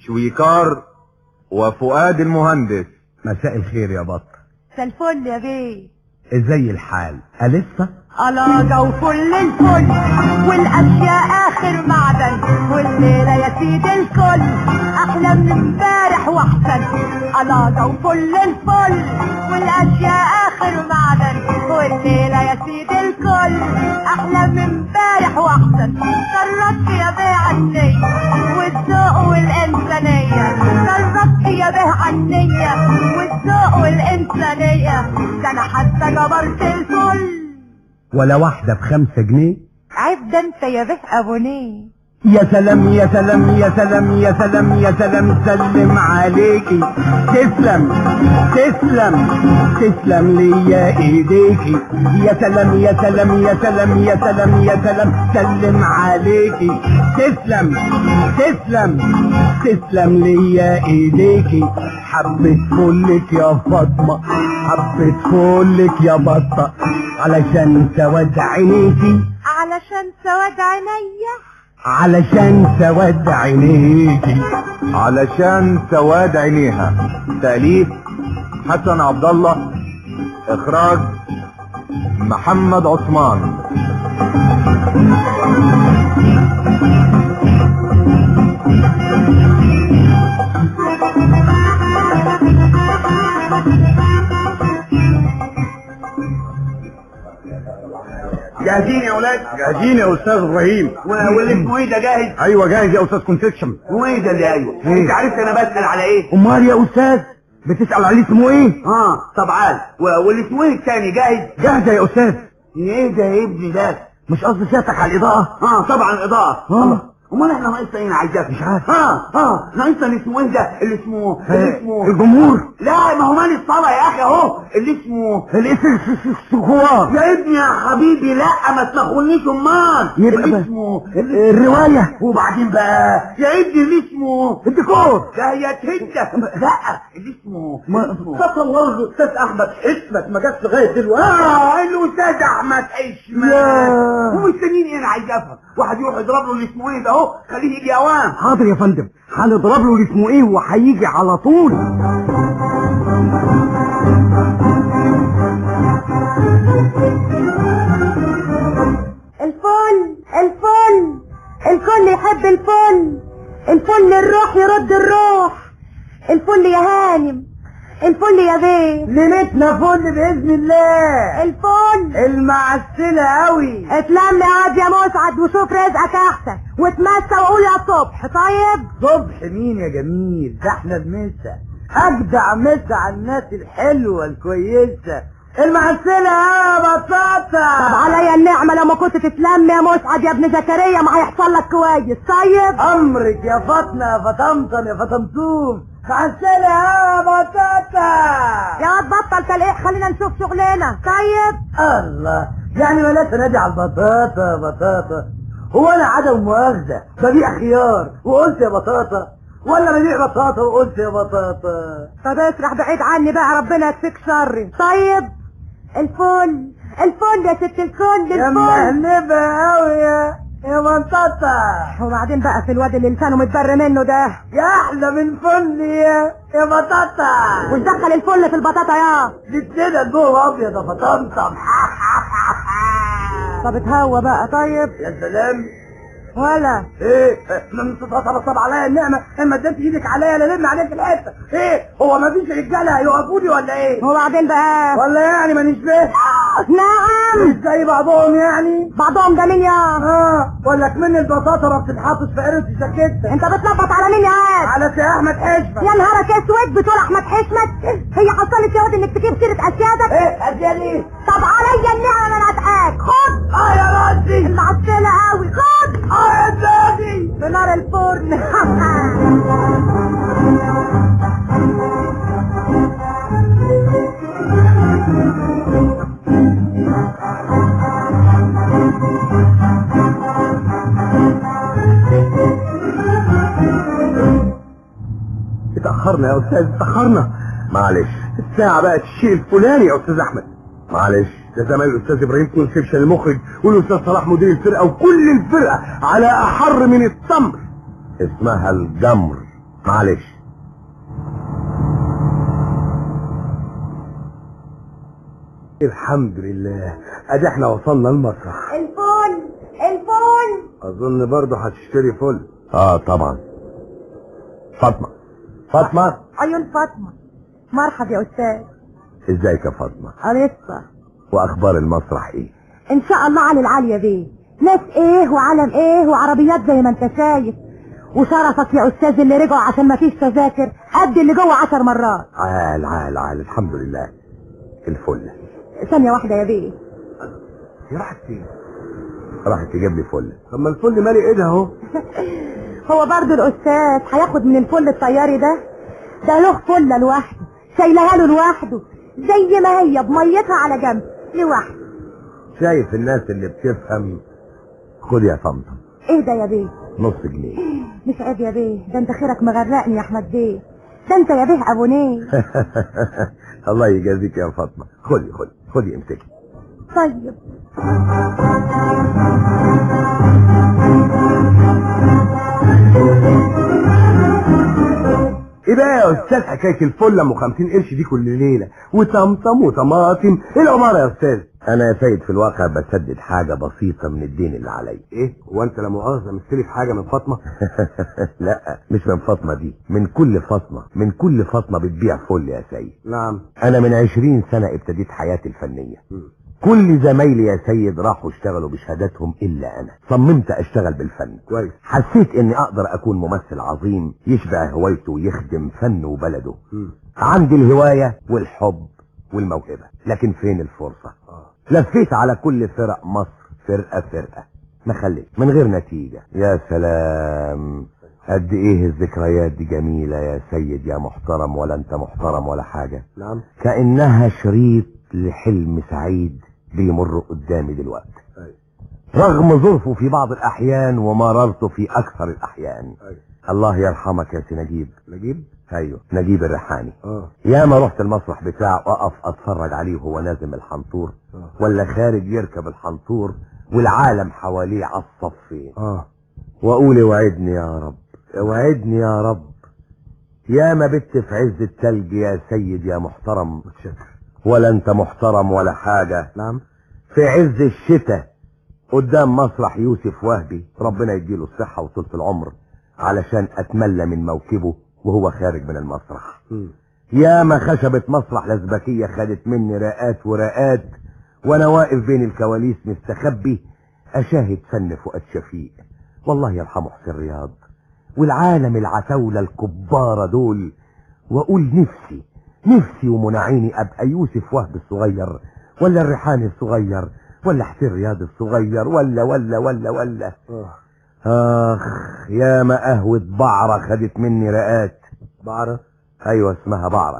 شويكار وفؤاد المهندس مساء الخير يا بط مساء الفل يا بيه ازاي الحال ألسه علاقة وفل الفل والاشياء اخر معدن والليلة يا سيد الكل احلى من امبارح واحسن علاقة وفل الفل والاشياء اخر معدن والليلة يا سيد الكل احلى من امبارح واحسن قربت يا بيه عني والذوق والانسانية قربت يا بيه عني والذوق والانسانية ده انا حتى جبرت الفل ولا واحدة بخمسة جنيه عيب ده انت يا به ابونيه يا سلام يا سلام يا سلام يا سلام يا سلام سلم عليكي تسلم تسلم تسلم ليا ايديكي يا سلام يا سلام يا سلام يا سلام يا سلام سلم عليكي تسلم تسلم تسلم ليا ايديكي حبيت فلك يا فاطمة حبيت فلك يا بطة علشان سواد عينيكي علشان سواد عينيا علشان سواد عينيكي علشان سواد عينيها تأليف حسن عبد الله اخراج محمد عثمان جاهزين يا اولاد جاهزين يا استاذ ابراهيم واللي اسمه ايه ده جاهز؟ ايوه جاهز يا استاذ كونسكشن هو ايه ده اللي ايوه؟ إيه؟ انت عرفت انا بسال على ايه؟ امال يا استاذ بتسال عليه اسمه ايه اه طب عال و- واللي اسمه ايه التاني جاهز؟ جاهزه يا استاذ ايه ده يا ابني ده؟ مش قصدي سيادتك على الاضاءه اه طبعا اضاءه اه امال احنا ناقصنا ايه عايزاك مش عارف. اه اه ناقصنا اللي اسمه ايه ده؟ اللي اسمه اللي اسمه الجمهور لا ما هو مال الصلاه يا اخي اهو اللي اسمه السكوار يا ابني يا حبيبي لا ما تنخونيش امال يبقى اللي بقى- اسمه الروايه وبعدين بقى يا ابني اللي اسمه الديكور ده هي تهدى لا اللي اسمه ما- اسمه تصور الاستاذ احمد حسمت ما جاتش لغايه دلوقتي اه الاستاذ احمد حشمت ياه. ومستنيين ايه انا عايز افهم واحد يروح يضرب له اللي اسمه ايه ده اهو خليه يجي اوام حاضر يا فندم هنضرب له اللي اسمه ايه وهيجي على طول الفل الفل الكل يحب الفل الفل الروح يرد الروح الفل يا هانم الفل يا بيه ليلتنا فل باذن الله الفل المعسله قوي اتلم عاد يا مسعد وشوف رزقك احسن واتمسى وقول يا الصبح طيب صبح مين يا جميل ده احنا المسا اجدع مسا على الناس الحلوه الكويسه المعسله يا بطاطا طب عليا النعمة لو ما كنت تتلم يا مسعد يا ابن زكريا ما هيحصل لك كويس طيب امرك يا فاطمه يا فطمطم يا فطمطوم معسله يا بطاطا يا واد بطل تلقيح خلينا نشوف شغلنا طيب الله يعني بلاش نادي على البطاطا يا بطاطا هو انا عدم مؤاخذه ببيع خيار وقلت يا بطاطا ولا ببيع بطاطا وقلت يا بطاطا طب اسرح بعيد عني بقى ربنا يكفيك شري طيب الفل الفل يا ست الكل يا الفل مهنبه قوي يا يا بطاطا وبعدين بقى في الواد اللي لسانه متبر منه ده يا احلى من فل يا يا بطاطا وش دخل الفل في البطاطا يا جبتنا جوه ابيض يا فطمطم طب اتهوى بقى طيب يا سلام ولا ايه من تطبطب عليا النعمه اما اديت ايدك عليا لا لم عليك الحته ايه هو ما فيش رجاله هيوقفوا لي ولا ايه وبعدين بقى ولا يعني ما نشبه نعم مش زي بعضهم يعني بعضهم ده مين يا اه ولا كمان البطاطا ما بتتحطش في قرة الجاكيتة انت بتلبط على مين يا واد على سي احمد حشمت يا نهارك اسود بتقول احمد حشمت هي حصلت يا واد انك تجيب سيره اسيادك ايه اديني طب عليا النعمه انا اتقاك خد اه يا راسي المعسله قوي خد اه يا دادي في نار الفرن اتأخرنا يا أستاذ اتأخرنا معلش الساعة بقت الشيء الفلاني يا أستاذ أحمد معلش ده زمان الأستاذ إبراهيم كونسبشن المخرج والأستاذ صلاح مدير الفرقة وكل الفرقة على أحر من التمر اسمها الجمر معلش الحمد لله ادي احنا وصلنا المسرح الفل الفل اظن برضه هتشتري فل اه طبعا فاطمة فاطمة عيون فاطمة مرحب يا أستاذ ازيك يا فاطمة لسه واخبار المسرح ايه إن شاء الله على العالية بيه ناس إيه وعلم إيه وعربيات زي ما أنت شايف وشرفك يا أستاذ اللي رجعوا عشان ما فيش تذاكر قد اللي جوه عشر مرات عال عال عال الحمد لله الفل ثانية واحدة يا بيه هي راحت فين راحت تجيب لي فل طب ما الفل مالي ايدها اهو هو برضه الأستاذ هياخد من الفل الطياري ده ده له فلة لوحده شايلها له لوحده زي ما هي بميتها على جنب لوحده شايف الناس اللي بتفهم خد يا طمطم ايه ده يا بيه نص جنيه مش عيب يا بيه ده انت خيرك مغرقني يا احمد بيه ده انت يا بيه ابو نيل الله يجازيك يا فاطمة خدي خدي خدي امسكي طيب ايه بقى يا استاذ حكايه الفل ام 50 قرش دي كل ليله وطمطم وطماطم ايه العماره يا استاذ انا يا سيد في الواقع بسدد حاجة بسيطة من الدين اللي عليا ايه هو انت لا مؤاخذه مستلف حاجه من فاطمه لا مش من فاطمة دي من كل فاطمة من كل فاطمة بتبيع فل يا سيد نعم انا من عشرين سنة ابتديت حياتي الفنية مم. كل زمايلي يا سيد راحوا اشتغلوا بشهاداتهم الا انا صممت اشتغل بالفن كويس حسيت اني اقدر اكون ممثل عظيم يشبع هوايته ويخدم فنه وبلده مم. عندي الهواية والحب والموهبة لكن فين الفرصة اه لفيت على كل فرق مصر فرقة فرقة ما خليت من غير نتيجة يا سلام قد ايه الذكريات دي جميلة يا سيد يا محترم ولا انت محترم ولا حاجة نعم كأنها شريط لحلم سعيد بيمر قدامي دلوقتي ايوه رغم ظروفه في بعض الأحيان ومررته في أكثر الأحيان ايوه الله يرحمك يا سي نجيب نجيب أيوه نجيب الريحاني اه يا ما رحت المسرح بتاعه أقف أتفرج عليه وهو نازم الحنطور اه ولا خارج يركب الحنطور والعالم حواليه على الصفين اه وأقول اوعدني يا رب اوعدني يا رب يا ما بت في عز التلج يا سيد يا محترم متشكر ولا انت محترم ولا حاجة نعم في عز الشتاء قدام مسرح يوسف وهبي ربنا يديله الصحة وطولة العمر علشان اتملى من موكبه وهو خارج من المسرح مم. يا ما خشبة مسرح لزبكية خدت مني رقات ورقات وانا واقف بين الكواليس مستخبي اشاهد فن فؤاد شفيق والله يرحمه حسين رياض والعالم العتاولة الكبارة دول واقول نفسي نفسي ومنعيني ابقى يوسف وهب الصغير ولا الريحاني الصغير ولا حسين رياض الصغير ولا ولا ولا ولا اه اخ يا ما قهوة بعرة خدت مني رقات بعرف ايوه اسمها بعرة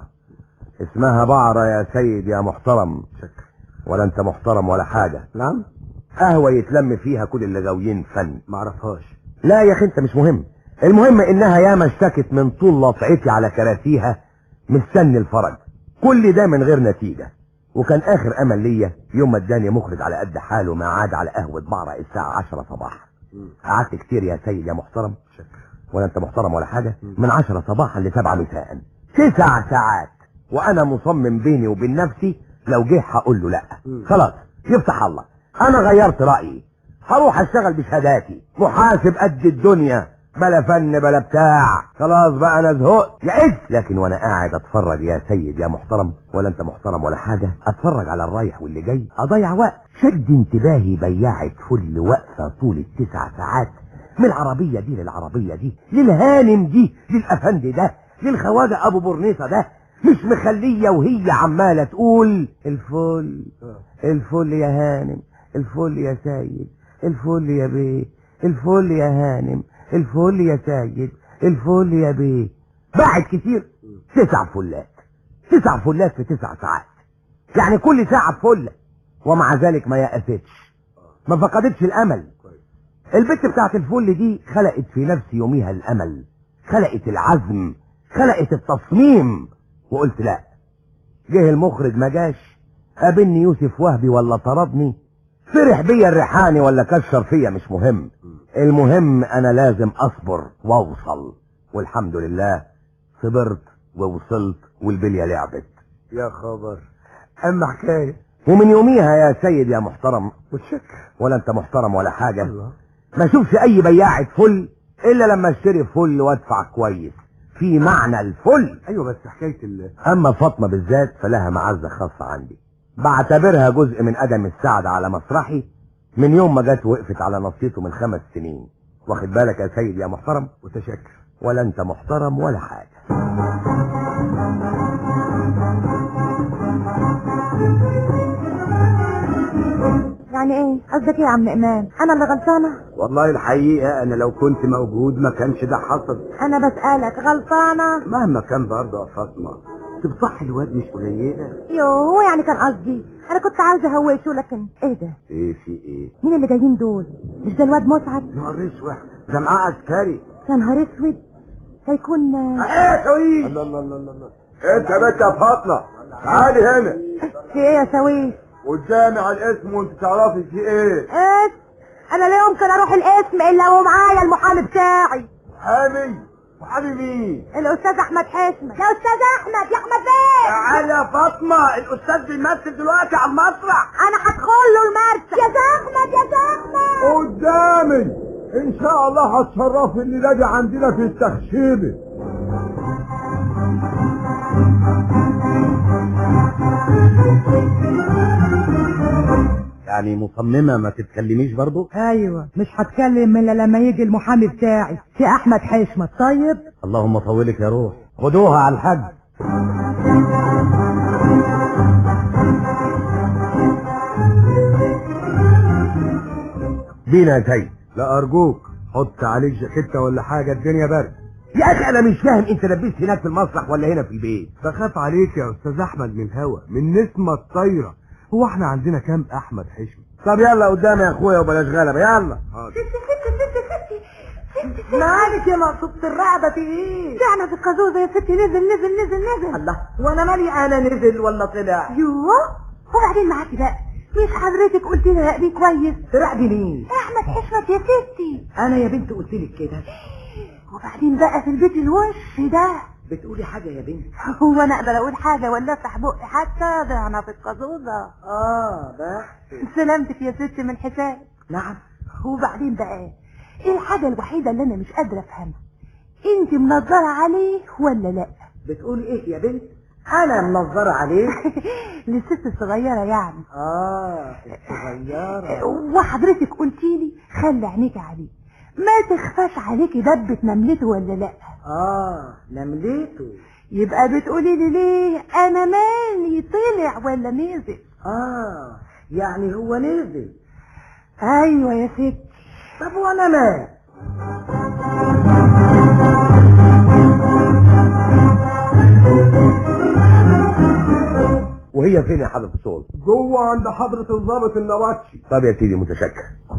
اسمها بعرة يا سيد يا محترم شكر ولا انت محترم ولا حاجة نعم قهوة يتلم فيها كل اللي غاويين فن معرفهاش لا يا اخي انت مش مهم المهم انها ياما اشتكت من طول لطعتي على كراسيها مستني الفرج كل ده من غير نتيجة وكان اخر امل ليا يوم ما اداني مخرج على قد حاله ما عاد على قهوة بعرة الساعة عشرة صباحا مم. قعدت كتير يا سيد يا محترم شكر ولا انت محترم ولا حاجة من عشرة صباحا لسبعة مساء تسع ساعات وانا مصمم بيني وبين نفسي لو جه هقول له لا مم. خلاص يفتح الله انا غيرت رأيي هروح اشتغل بشهاداتي محاسب قد الدنيا بلا فن بلا بتاع خلاص بقى انا زهقت يئس لكن وانا قاعد اتفرج يا سيد يا محترم ولا انت محترم ولا حاجة اتفرج على الرايح واللي جاي اضيع وقت شد انتباهي بياعة فل واقفة طول التسع ساعات من العربية دي للعربية دي للهانم دي للأفندي ده للخواجة أبو برنيصة ده مش مخلية وهي عمالة تقول الفل الفل يا هانم الفل يا سيد الفل يا بيه الفل يا هانم الفل يا سيد الفل يا بيه بعد كتير تسع فلات تسع فلات في تسع ساعات يعني كل ساعة فلة ومع ذلك ما يأستش ما فقدتش الأمل البت بتاعت الفل دي خلقت في نفسي يوميها الامل خلقت العزم خلقت التصميم وقلت لا جه المخرج ما جاش قابلني يوسف وهبي ولا طردني فرح بيا الريحاني ولا كشر فيا مش مهم المهم انا لازم اصبر واوصل والحمد لله صبرت ووصلت والبلية لعبت يا خبر اما حكايه ومن يوميها يا سيد يا محترم متشكر ولا انت محترم ولا حاجة الله ما اشوفش اي بياعة فل الا لما اشتري فل وادفع كويس في معنى الفل ايوه بس حكايه ال اما فاطمة بالذات فلها معزة خاصة عندي بعتبرها جزء من ادم السعد على مسرحي من يوم ما جت وقفت على نصيته من خمس سنين واخد بالك يا سيد يا محترم متشكر ولا انت محترم ولا حاجة يعني ايه قصدك ايه يا عم امام انا اللي غلطانه والله الحقيقه انا لو كنت موجود ما كانش ده حصل انا بسالك غلطانه مهما كان برضه يا فاطمه تفضح الواد مش قليله يو هو يعني كان قصدي انا كنت عاوزه اهوشه لكن ايه ده ايه في ايه مين اللي جايين دول مش ده الواد مسعد نهار اسود ده معاه عسكري يا نهار اسود هيكون ايه شويش الله الله الله الله انت يا بنت يا فاطمه تعالي هنا في ايه يا سويس قدامي على الاسم وانت تعرفي في ايه ايه انا لا يمكن اروح الاسم الا ومعايا المحامي بتاعي حامي وحامي مين الاستاذ احمد حسمه يا استاذ احمد يا احمد بيه تعالي يا فاطمه الاستاذ بيمثل دلوقتي على المسرح انا هدخل له المرسى يا احمد يا احمد قدامي ان شاء الله هتشرفي الليله دي عندنا في التخشيبه يعني مصممة ما تتكلميش برضو ايوه مش هتكلم الا لما يجي المحامي بتاعي في احمد حشمت طيب اللهم طولك يا روح خدوها على الحج بينا يا سيد لا ارجوك حط عليك جاكيته ولا حاجه الدنيا برد يا اخي انا مش فاهم انت لبست هناك في المسرح ولا هنا في البيت بخاف عليك يا استاذ احمد من الهوا من نسمه الطايره هو احنا عندنا كام احمد حشمي طب يلا قدامي يا اخويا وبلاش غلبة يلا مالك يا مقصوبة الرقبة في ايه؟ دعنا في القازوزة يا ستي نزل نزل نزل نزل الله وانا مالي انا نزل ولا طلع يوه وبعدين معاكي بقى مش حضرتك قلت لي راقبي كويس تراقبي مين احمد حشمت يا ستي انا يا بنت قلت لك كده وبعدين بقى في البيت الوش ده بتقولي حاجه يا بنت هو انا اقدر اقول حاجة ولا افتح بقي حتى دعنا في القازوزة اه بس سلامتك يا ستي من الحساب نعم وبعدين بقى ايه الحاجة الوحيدة اللي انا مش قادرة افهمها انت منظرة عليه ولا لا بتقولي ايه يا بنت انا منظره عليك للست الصغيرة يعني اه الصغيره وحضرتك قلتي لي خلي عينيك عليه ما تخفاش عليكي دبة نملته ولا لا اه نمليته يبقى بتقولي لي ليه انا مالي طلع ولا نزل اه يعني هو نزل ايوه يا ستي طب وانا مال وهي فين يا حضرة الصوت جوه عند حضره الضابط النواتشي طب يا سيدي متشكر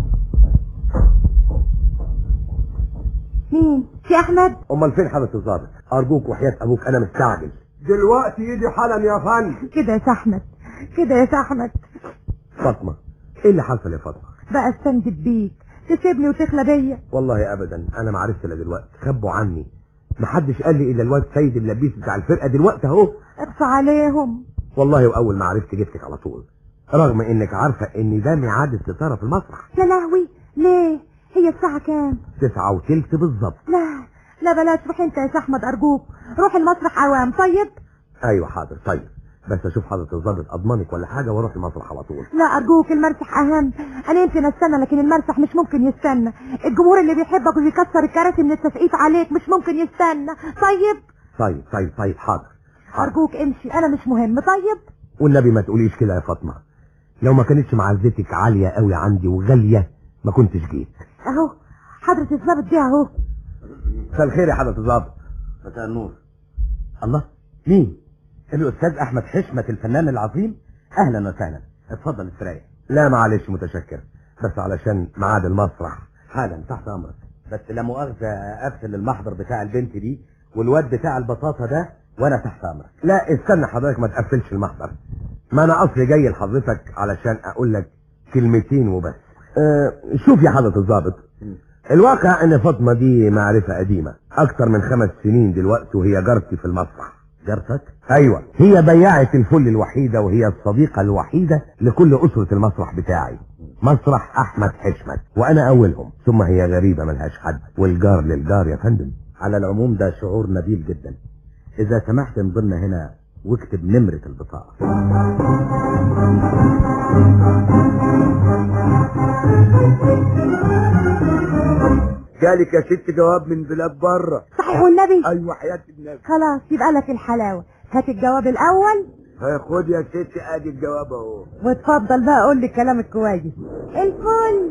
مين سي احمد امال فين حضرة الضابط ارجوك وحياة ابوك انا مستعجل دلوقتي يجي حالا يا فندم كده يا سي احمد كده يا سي احمد فاطمة ايه اللي حصل يا فاطمة بقى استنجد بيك تسيبني وتخلى بيا والله ابدا انا ما عرفت الا دلوقتي خبوا عني محدش قال لي الا الواد سيد اللبيس بتاع الفرقه دلوقتي اهو اقصى عليهم والله واول ما عرفت جبتك على طول رغم انك عارفه ان ده ميعاد الستاره في المسرح يا لهوي ليه هي الساعة كام تسعة وتلت بالظبط لا لا بلاش روح انت يا سي احمد ارجوك روح المسرح عوام طيب ايوه حاضر طيب بس اشوف حضرة الظابط اضمنك ولا حاجه واروح المسرح على طول لا ارجوك المسرح اهم انا يمكن استنى لكن المسرح مش ممكن يستنى الجمهور اللي بيحبك وبيكسر الكراسي من التسقيف عليك مش ممكن يستنى طيب طيب طيب طيب حاضر حاضر ارجوك امشي انا مش مهم طيب والنبي ما تقوليش كده يا فاطمه لو ما كانتش معزتك عاليه قوي عندي وغاليه ما كنتش جيت اهو حضرة الظابط دي اهو مساء الخير يا حضرة الظابط مساء النور الله مين الاستاذ احمد حشمة الفنان العظيم اهلا وسهلا اتفضل استريح لا معلش متشكر بس علشان ميعاد المسرح حالا تحت امرك بس لا مؤاخذة اقفل المحضر بتاع البنت دي والواد بتاع البطاطا ده وانا تحت امرك لا استنى حضرتك ما تقفلش المحضر ما انا اصلي جاي لحضرتك علشان اقول لك كلمتين وبس أه شوف يا حضرة الظابط الواقع ان فاطمة دي معرفة قديمة اكتر من خمس سنين دلوقتي وهي جارتي في المسرح جارتك؟ ايوه هي بياعة الفل الوحيدة وهي الصديقة الوحيدة لكل اسرة المسرح بتاعي مسرح احمد حشمت وانا اولهم ثم هي غريبة ملهاش حد والجار للجار يا فندم على العموم ده شعور نبيل جدا اذا سمحت انضلنا هنا واكتب نمرة البطاقة جالك يا ست جواب من بلاد بره صحيح والنبي ايوه حياة النبي خلاص يبقى لك الحلاوة هات الجواب الأول خد يا ست ادي الجواب اهو واتفضل بقى قول لي الكلام الكويس الفل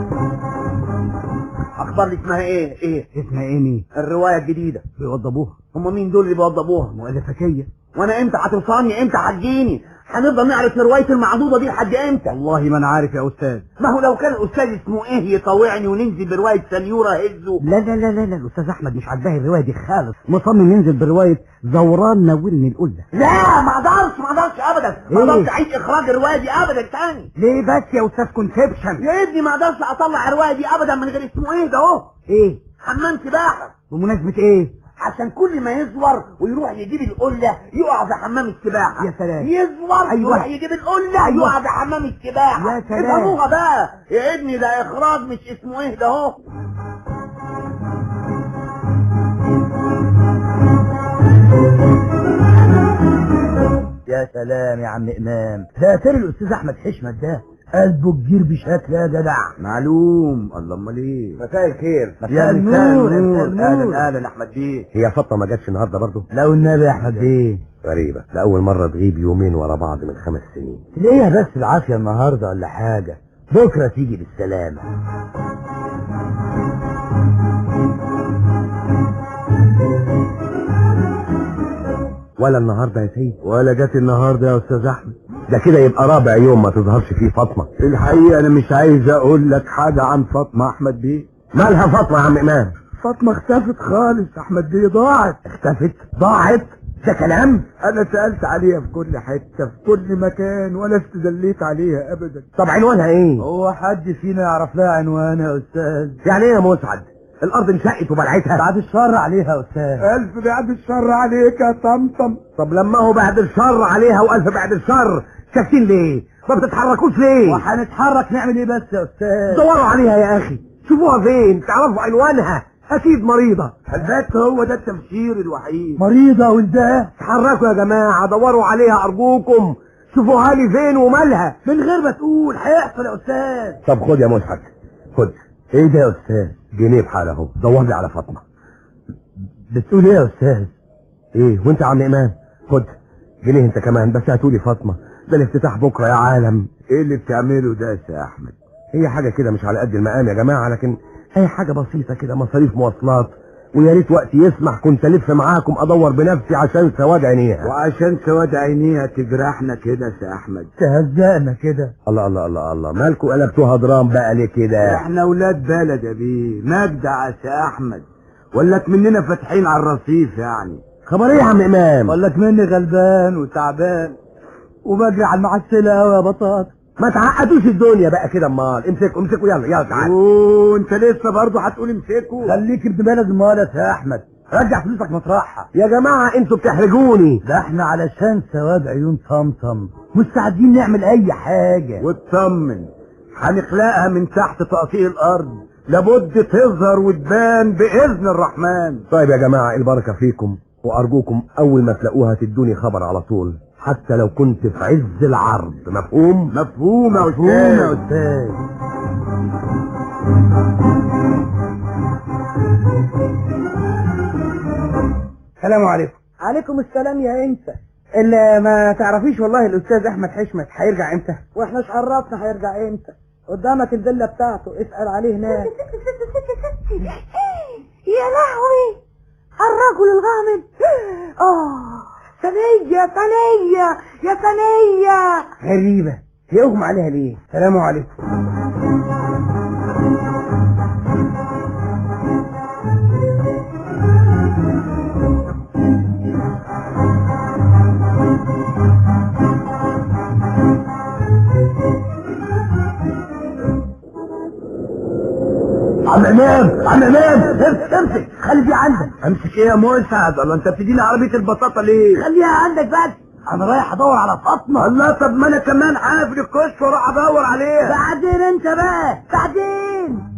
اخبار لي اسمها ايه ايه اسمها ايه مين؟ الرواية الجديدة بيوضبوها هم مين دول اللي بيوضبوها مؤلفكية وانا امتى هتوصلني امتى هتجيني هنفضل نعرف رواية المعضوضة دي لحد امتى والله ما انا عارف يا استاذ ما هو لو كان الاستاذ اسمه ايه يطوعني وننزل برواية سنيورة هزه لا لا لا لا لا الاستاذ احمد مش عاجباه الروايه دي خالص مصمم ينزل بروايه زوران نورني القله لا ما اقدرش ما اقدرش ابدا ما إيه؟ اقدرش اعيد اخراج الرواية دي ابدا تاني ليه بس يا استاذ كونسبشن يا ابني ما اقدرش اطلع الرواية دي ابدا من غير اسمه ايه ده اهو ايه حمام سباحة بمناسبه ايه عشان كل ما يزور ويروح يجيب القلة يقع في حمام السباحة يا سلام. يزور أيوة. يروح يجيب القلة أيوة. يقع في حمام السباحة يا سلام. افهموها بقى يا ابني ده اخراج مش اسمه ايه ده اهو يا سلام يا عم امام ده ترى الاستاذ احمد حشمت ده قلبه كبير بشكل يا جدع معلوم الله امال ايه مساء الخير يا النور اهلا اهلا احمد بيه هي فاطمة ما جاتش النهاردة برضه لو النبي يا احمد ايه غريبة لأول مرة تغيب يومين ورا بعض من خمس سنين تلاقيها بس العافيه النهارده ولا حاجه بكره تيجي بالسلامه ولا النهاردة يا سيد ولا جت النهارده يا استاذ احمد ده كده يبقى رابع يوم ما تظهرش فيه فاطمة الحقيقه انا مش عايز اقول لك حاجه عن فاطمه احمد بيه مالها فاطمة يا عم إمام فاطمه اختفت خالص احمد بيه ضاعت اختفت ضاعت ده كلام انا سالت عليها في كل حته في كل مكان ولا استدليت عليها ابدا طب عنوانها ايه هو حد فينا يعرف لها عنوان يا استاذ يعني ايه يا مسعد الارض انشقت وبلعتها بعد الشر عليها يا استاذ الف بعد الشر عليك يا طمطم طب لما هو بعد الشر عليها والف بعد الشر ساكتين ليه ما بتتحركوش ليه وهنتحرك نعمل ايه بس يا استاذ دوروا عليها يا اخي شوفوها فين تعرفوا عنوانها اكيد مريضة البت هو ده التفسير الوحيد مريضه ولدها اتحركوا يا جماعة دوروا عليها ارجوكم شوفوها لي فين ومالها من غير ما تقول هيحصل يا استاذ طب خد يا مسعد خد ايه ده يا استاذ جنيه بحاله اهو دور لي على فاطمة بتقول ايه يا استاذ ايه وانت يا عم امام خد جنيه انت كمان بس هاتولي فاطمة ده الافتتاح بكرة يا عالم ايه اللي بتعمله ده يا احمد هي حاجة كده مش على قد المقام يا جماعة لكن هي حاجة بسيطة كده مصاريف مواصلات ويا ريت وقت يسمح كنت الف معاكم ادور بنفسي عشان سواد عينيها وعشان سواد عينيها تجرحنا كده يا احمد تهزقنا كده الله الله الله الله مالكوا قلبتوها درام بقى ليه كده احنا ولاد بلد يا بيه مجدع يا احمد ولا مننا فاتحين على الرصيف يعني خبر ايه يا عم امام بقول لك مني غلبان وتعبان وبجري على المعسله قوي يا بطاط ما تعقدوش الدنيا بقى كده امال امسكوا امسكوا يلا يلا تعال وانت لسه برضه هتقول امسكوا خليك ابن بلد المالك يا احمد رجع فلوسك مطرحها يا جماعة انتوا بتحرجوني ده احنا علشان سواد عيون طمطم مستعدين نعمل اي حاجه واطمن هنخلقها من تحت تقطيع الارض لابد تظهر وتبان باذن الرحمن طيب يا جماعة البركة فيكم وارجوكم اول ما تلاقوها تدوني خبر على طول حتى لو كنت في عز العرض مفهوم مفهوم يا مفهوم يا استاذ استاذ السلام عليكم عليكم السلام يا انت اللي ما تعرفيش والله الاستاذ احمد حشمت هيرجع امتى واحنا مش عرفنا هيرجع امتى قدامك الفيلا بتاعته اسال عليه هناك يا لهوي الرجل الغامض اه ثانية ثانية يا ثانية غريبه هي اغمى عليها ليه السلام عليكم عم امام عم امام امسك امسك خلي دي عندك امسك ايه يا مسعد الله انت بتديني عربيه البطاطا ليه خليها عندك بس انا رايح ادور على فاطمه الله طب ما انا كمان حافل الكشف واروح ادور عليها بعدين انت بقى بعدين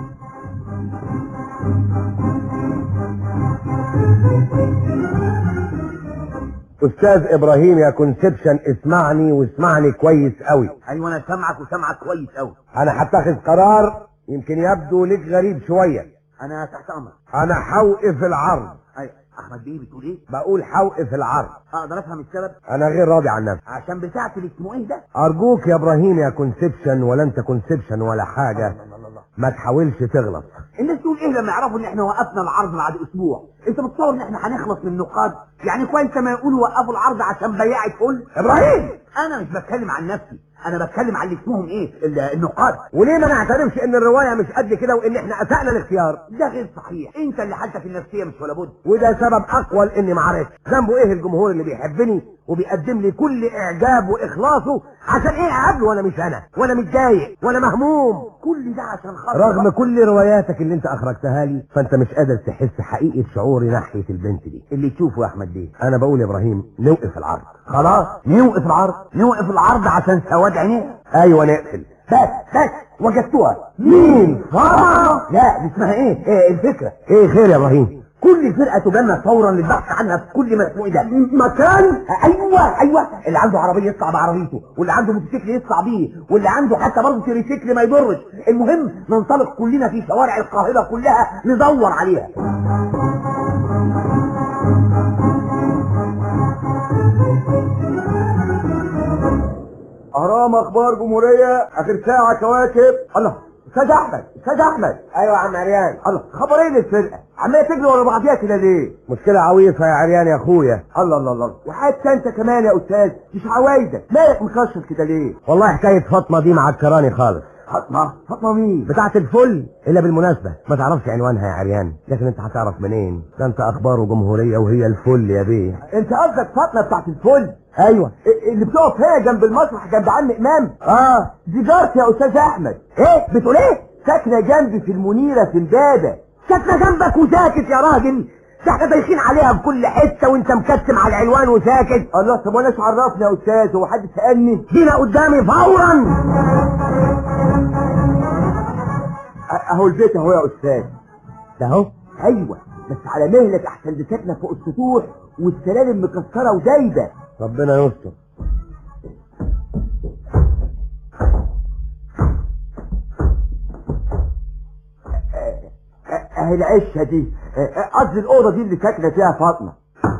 استاذ ابراهيم يا كونسبشن اسمعني واسمعني كويس قوي ايوه انا سامعك وسامعك كويس قوي انا هتخذ قرار يمكن يبدو لك غريب شوية انا تحت امرك انا هوقف العرض ايوه احمد بيه بتقول ايه بقول هوقف العرض اقدر افهم السبب انا غير راضي عن نفسي عشان بتاعتي اللي اسمه ايه ده ارجوك يا ابراهيم يا كونسبشن ولا انت كونسبشن ولا حاجة الله الله الله ما تحاولش تغلط الناس تقول ايه لما يعرفوا ان احنا وقفنا العرض بعد اسبوع انت بتصور ان احنا هنخلص من النقاد يعني كويس ما يقولوا وقفوا العرض عشان بياع الفل ابراهيم انا مش بتكلم عن نفسي انا بتكلم عن اللي اسمهم ايه ال- النقاد وليه ما نعترفش ان الرواية مش قد كده وان احنا اسأنا الاختيار ده غير صحيح انت اللي حالتك النفسيه مش ولا بد وده سبب اقوى لاني معرفش ذنبه ايه الجمهور اللي بيحبني وبيقدم لي كل اعجاب واخلاصه عشان ايه اقابله وانا مش انا وانا متضايق وانا مهموم كل ده عشان خاطر رغم كل رواياتك اللي انت اخرجتها لي فانت مش قادر تحس حقيقة شعوري ناحية البنت دي اللي تشوفه يا احمد بيه انا بقول يا ابراهيم نوقف العرض خلاص نوقف العرض نوقف العرض عشان سواد عينيها ايوه نقفل بس بس وجدتوها مين فاطمه لا دي اسمها ايه, إيه الفكره ايه خير يا ابراهيم كل فرقه تجمع فورا للبحث عنها في كل مسموع ده مكان ايوه ايوه اللي عنده عربيه يطلع بعربيته واللي عنده موتوسيكل يطلع بيه واللي عنده حتى برضه تريسيكل ما يضرش المهم ننطلق كلنا في شوارع القاهره كلها ندور عليها اهرام اخبار جمهورية اخر ساعة كواكب الله استاذ احمد استاذ احمد ايوه يا عم عريان الله خبر ايه للفرقه عماله تجري ورا بعضيها كده ليه مشكلة عويصة يا عريان يا اخويا الله الله الله وحتى انت كمان يا استاذ مش عوايدك مالك مكشر كده ليه والله حكاية فاطمة دي معكراني خالص فاطمه فاطمه مين بتاعة الفل الا بالمناسبة ما تعرفش عنوانها يا عريان لكن انت هتعرف منين ده انت اخباره جمهورية وهي الفل يا بيه انت قصدك فاطمه بتاعت الفل ايوه إيه اللي بتقف هنا جنب المسرح جنب عم امام اه دي جارتي يا استاذ احمد ايه بتقول ايه ساكنه جنبي في المنيره في امبابه ساكنة جنبك وساكت يا راجل ده احنا دايخين عليها في كل حتة وانت مكتم على العنوان وساكت الله طب وانا ايش عرفني يا استاذ هو حد سالني هنا قدامي فورا أ- اهو البيت اهو يا استاذ ده اهو ايوه بس على مهلك احسن دي ساكنه فوق السطوح والسلالم مكسره ودايبه ربنا يستر أ- اهي العشه دي أ- أ- قصدي الاوضه دي اللي ساكنه فيها فاطمه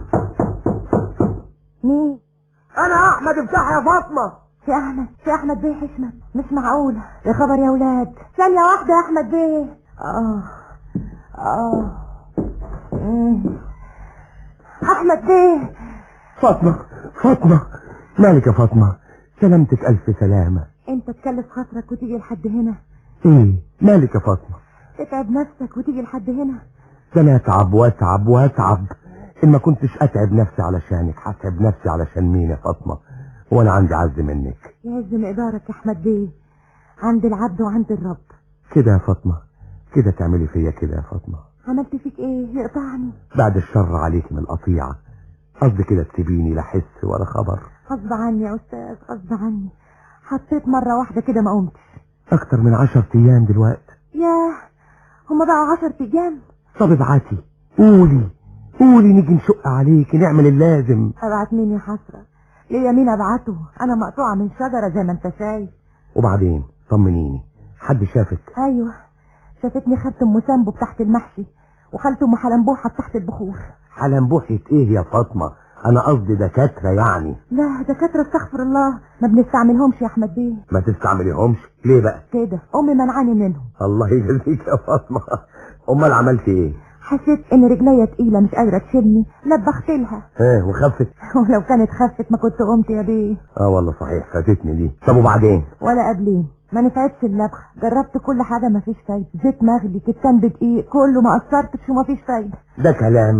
مين انا احمد افتح يا فاطمة في احمد في احمد بيه حشمت مش معقولة يا خبر يا ولاد ثانية واحدة يا احمد بيه اه اه مم. احمد بيه فاطمة فاطمة مالك يا فاطمة سلامتك الف سلامة انت تكلف خاطرك وتيجي لحد هنا ايه مالك يا فاطمة تتعب نفسك وتيجي لحد هنا ده انا اتعب واتعب واتعب ان ما كنتش اتعب نفسي علشانك هتعب نفسي علشان مين يا فاطمة وانا عندي عز منك يعز مقدارك يا احمد بيه عند العبد وعند الرب كده يا فاطمة كده تعملي فيا كده يا فاطمة عملت فيك ايه يقطعني بعد الشر عليك من القطيعة قصدي كده تسيبيني لا حس ولا خبر غصب عني يا استاذ غصب عني حطيت مرة واحدة كده ما قمتش اكتر من عشر ايام دلوقتي ياه هما بقوا عشر ايام طب ابعتي قولي قولي نيجي نشق عليك نعمل اللازم ابعت مين يا حسرة ليا مين ابعته انا مقطوعة من شجرة زي ما انت شايف وبعدين طمنيني حد شافك ايوه شافتني خدت ام سامبو تحت المحشي وخالته ام حلنبوحة تحت البخور حلنبوحة ايه يا فاطمة انا قصدي دكاترة يعني لا دكاترة استغفر الله ما بنستعملهمش يا احمد بيه ما تستعمليهمش ليه بقى كده امي منعاني منهم الله يجزيك يا فاطمة امال عملت ايه حسيت ان رجليا تقيلة مش قادرة تشيلني لبخت لها ها وخفت ولو كانت خفت ما كنت قمت يا بيه اه والله صحيح فاتتني دي طب وبعدين ولا قبلين ما نفعتش اللبخة جربت كل حاجة ما فيش فايدة زيت مغلي كتان بدقيق كله ما قصرتش وما فيش فايدة ده كلام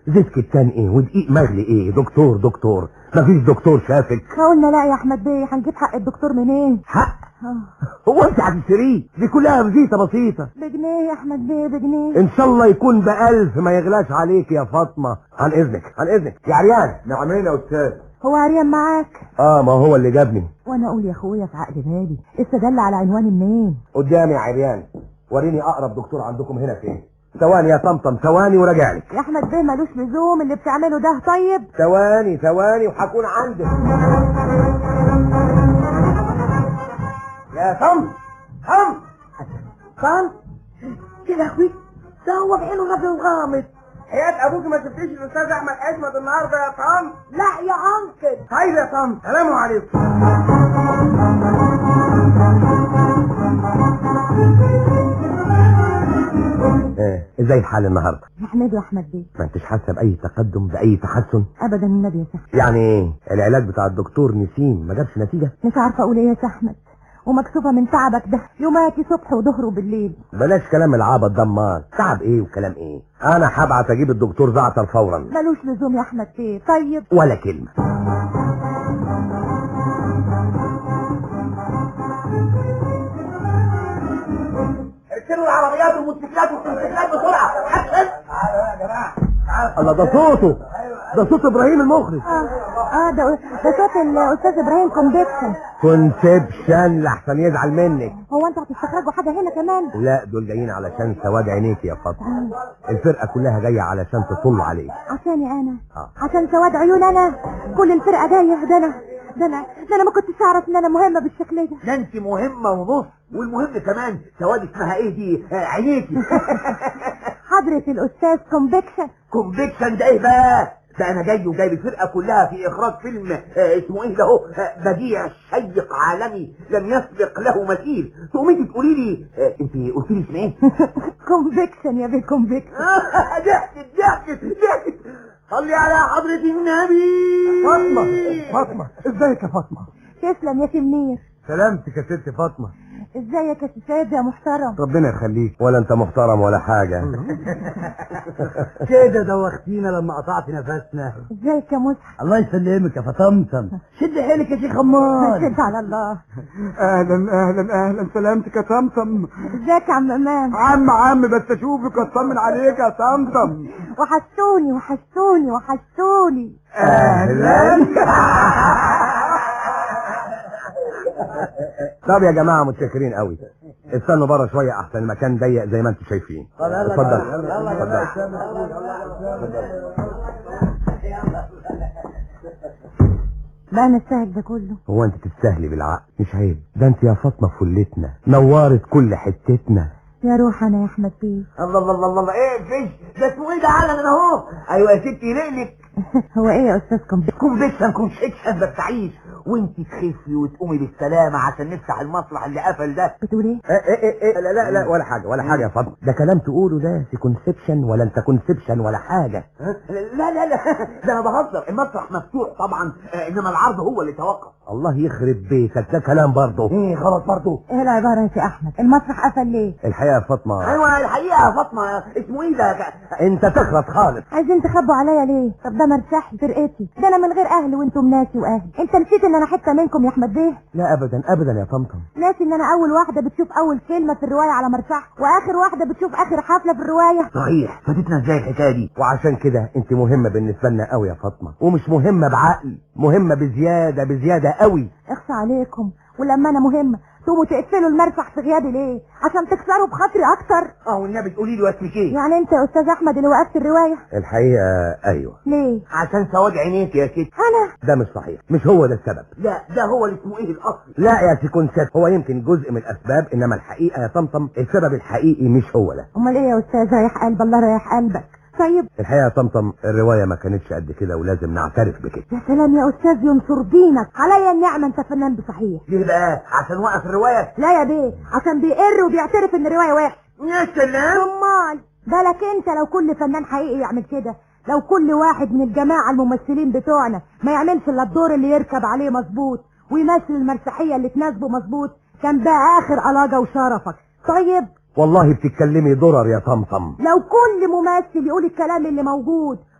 زيت كتان ايه ودقيق مغلي ايه دكتور دكتور مفيش دكتور شافك قلنا لا يا احمد بيه هنجيب حق الدكتور منين حق آه. هو انت هتشتريه دي كلها بزيته بسيطه بجنيه يا احمد بيه بجنيه ان شاء الله يكون بألف ما يغلاش عليك يا فاطمه عن اذنك عن اذنك يا عريان نعمين يا استاذ هو عريان معاك اه ما هو اللي جابني وانا اقول يا اخويا في عقل بالي استدل على عنواني منين قدامي يا عريان وريني اقرب دكتور عندكم هنا فين ثواني يا طمطم ثواني وراجع لك يا احمد بيه ملوش لزوم اللي بتعمله ده طيب ثواني ثواني وهكون عندك يا طم طم طن يا لهوي ده هو بعينه راجل غامض حياة ابوك ما شفتيش الاستاذ احمد حشمت النهارده يا طن لا يا انكل طيب يا طن سلام عليكم ايه ازاي الحال النهارده نحمده يا احمد بيه ما انتش حاسه باي تقدم باي تحسن ابدا النبي يا سحمد يعني ايه العلاج بتاع الدكتور نسيم ما جابش نتيجه مش عارفه اقول ايه يا سحمد ومكسوفه من تعبك ده يوماتي صبح وظهر وبالليل بلاش كلام العبط ده امال تعب ايه وكلام ايه انا هبعت اجيب الدكتور زعتر فورا ملوش لزوم يا احمد بيه طيب ولا كلمه اركنوا العربيات والموتوسيكلات والموتوسيكلات بسرعه حسن الله ده صوته ده صوت ابراهيم المخرج اه اه ده ده صوت الاستاذ ابراهيم كومبيكشن كونسبشن لحسن يزعل منك هو انتوا هتستخرجوا حاجه هنا كمان لا دول جايين علشان سواد عينيك يا فاطمه الفرقه كلها جايه علشان تطل عليك عشاني انا آه. عشان سواد عيون انا كل الفرقه جايه ده انا ده انا ده انا ما كنتش اعرف ان انا مهمه بالشكل ده ده انت مهمه ونص والمهم كمان سواد اسمها ايه دي آه، عينيكي حضره الاستاذ كومبيكشن كونفكشن ده ايه بقى ده انا جاي وجايب الفرقه كلها في اخراج فيلم آه اسمه ايه ده هو آه بديع شيق عالمي لم يسبق له مثيل تقومي انت تقولي لي آه انت قلت لي اسم ايه كومبيكشن يا بيه كومبيكشن ضحكت ضحكت ضحكت صلي على حضرة النبي فاطمه فاطمه ازيك يا فاطمه تسلم يا تمنير سلامتك يا ست فاطمه ازيك يا سيد يا محترم ربنا يخليك ولا انت محترم ولا حاجه كده دوختينا لما قطعت نفسنا ازيك يا مصحف الله يسلمك يا فطمطم شد حيلك يا شيخ امال شد على الله اهلا اهلا اهلا سلامتك يا طمطم ازيك يا عم امام عم عم بس اشوفك واطمن عليك يا طمطم وحشتوني وحشتوني وحشتوني اهلا طب يا جماعه متشكرين قوي استنوا بره شويه احسن المكان ضيق زي ما انتم شايفين اتفضل اتفضل بقى انا استاهل ده كله هو انت تستاهلي بالعقل مش عيب ده انت يا فاطمه فلتنا نورت كل حتتنا يا روح انا يا احمد بيه الله الله الله الله ايه فيش ده اسمه ايه ده علم انا اهو ايوه يا ستي لقلك هو ايه يا استاذ كومبيكشن كونفكشن كونفكشن بس تعيش وانت تخفي وتقومي بالسلامه عشان نفتح المسرح اللي قفل ده بتقول ايه ايه ايه ايه لا لا لا ولا حاجه ولا حاجه يا فاطمه ده كلام تقوله ده في كونسبشن ولا انت كونسبشن ولا حاجه لا لا لا ده انا بهزر المسرح مفتوح طبعا آه، انما العرض هو اللي توقف الله يخرب بيتك ده كلام برضه ايه غلط برضه ايه العباره يا سي احمد المسرح قفل ليه الحقيقه يا فاطمه ايوه الحقيقه يا فاطمه اسمه ايه ده انت تخرط خالص عايزين تخبوا عليا ليه طب ده مرتاح فرقتي ده انا من غير اهل وانتم ناسي واهل انت نسيت ان انا حته منكم يا احمد بيه لا ابدا ابدا يا طمطم ناسي ان انا اول واحده بتشوف اول كلمه في الروايه على مرتاح واخر واحده بتشوف اخر حفله في الروايه صحيح فاتتنا ازاي الحكايه دي وعشان كده انت مهمه بالنسبه لنا قوي يا فاطمه ومش مهمه بعقل مهمه بزياده بزياده قوي اخصى عليكم ولما انا مهمه تقوموا تقفلوا المرفح في غيابي ليه عشان تكسروا بخاطري اكتر اه والنبي تقولي لي اسمك ايه يعني انت يا استاذ احمد اللي وقفت الروايه الحقيقه ايوه ليه عشان سواد عينيك يا ست انا ده مش صحيح مش هو ده السبب لا ده هو اللي اسمه ايه الاصل لا يا سي كونسبت هو يمكن جزء من الاسباب انما الحقيقه يا طمطم السبب الحقيقي مش هو ده امال ايه يا استاذ ريح قلب الله ريح قلبك طيب الحقيقه يا طمطم الروايه ما كانتش قد كده ولازم نعترف بكده يا سلام يا استاذ ينصر دينك عليا النعمه انت فنان بصحيح ليه بقى عشان وقف الروايه لا يا بيه عشان بيقر وبيعترف ان الروايه وحشه يا سلام امال بالك انت لو كل فنان حقيقي يعمل كده لو كل واحد من الجماعه الممثلين بتوعنا ما يعملش الا الدور اللي يركب عليه مظبوط ويمثل المسرحيه اللي تناسبه مظبوط كان بقى اخر علاجه وشرفك طيب والله بتتكلمي ضرر يا طمطم لو كل ممثل يقول الكلام اللي موجود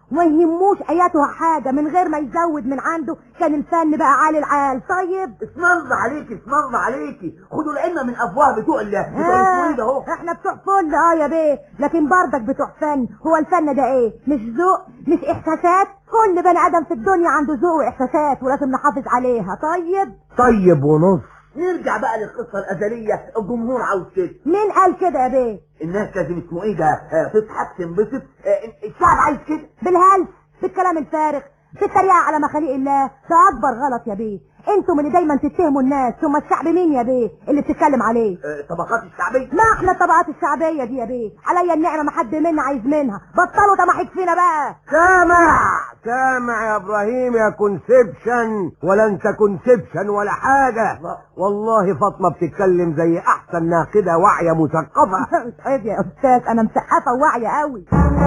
وما يهموش اياتها حاجة من غير ما يزود من عنده كان الفن بقى عالي العال طيب اسم الله عليكي اسم الله عليكي خدوا العلم من افواه بتوع ال بتوع اسمه ايه ده اهو احنا بتوع فل اه يا بيه لكن برضك بتوع فن هو الفن ده ايه مش ذوق مش احساسات كل بني ادم في الدنيا عنده ذوق واحساسات ولازم نحافظ عليها طيب طيب ونص نرجع بقى للقصه الازليه الجمهور عاوز كده مين قال كده يا بيه الناس لازم اسمه ايه ده آه، تضحك تنبسط آه، الشعب عايز كده بالهلس بالكلام الفارغ بالتريقة على مخاليق الله ده اكبر غلط يا بيه انتم اللي دايما تتهموا الناس ثم الشعب مين يا بيه اللي بتتكلم عليه آه، طبقات الشعبيه ما احنا الطبقات الشعبية دي يا بيه عليا النعمة ما حد منا عايز منها بطلوا تمحك فينا بقى سامع سامع يا ابراهيم يا كونسبشن ولا انت كونسبشن ولا حاجة والله فاطمة بتتكلم زي احسن ناقدة واعية مثقفة عيب يا استاذ انا مسقفة وواعية قوي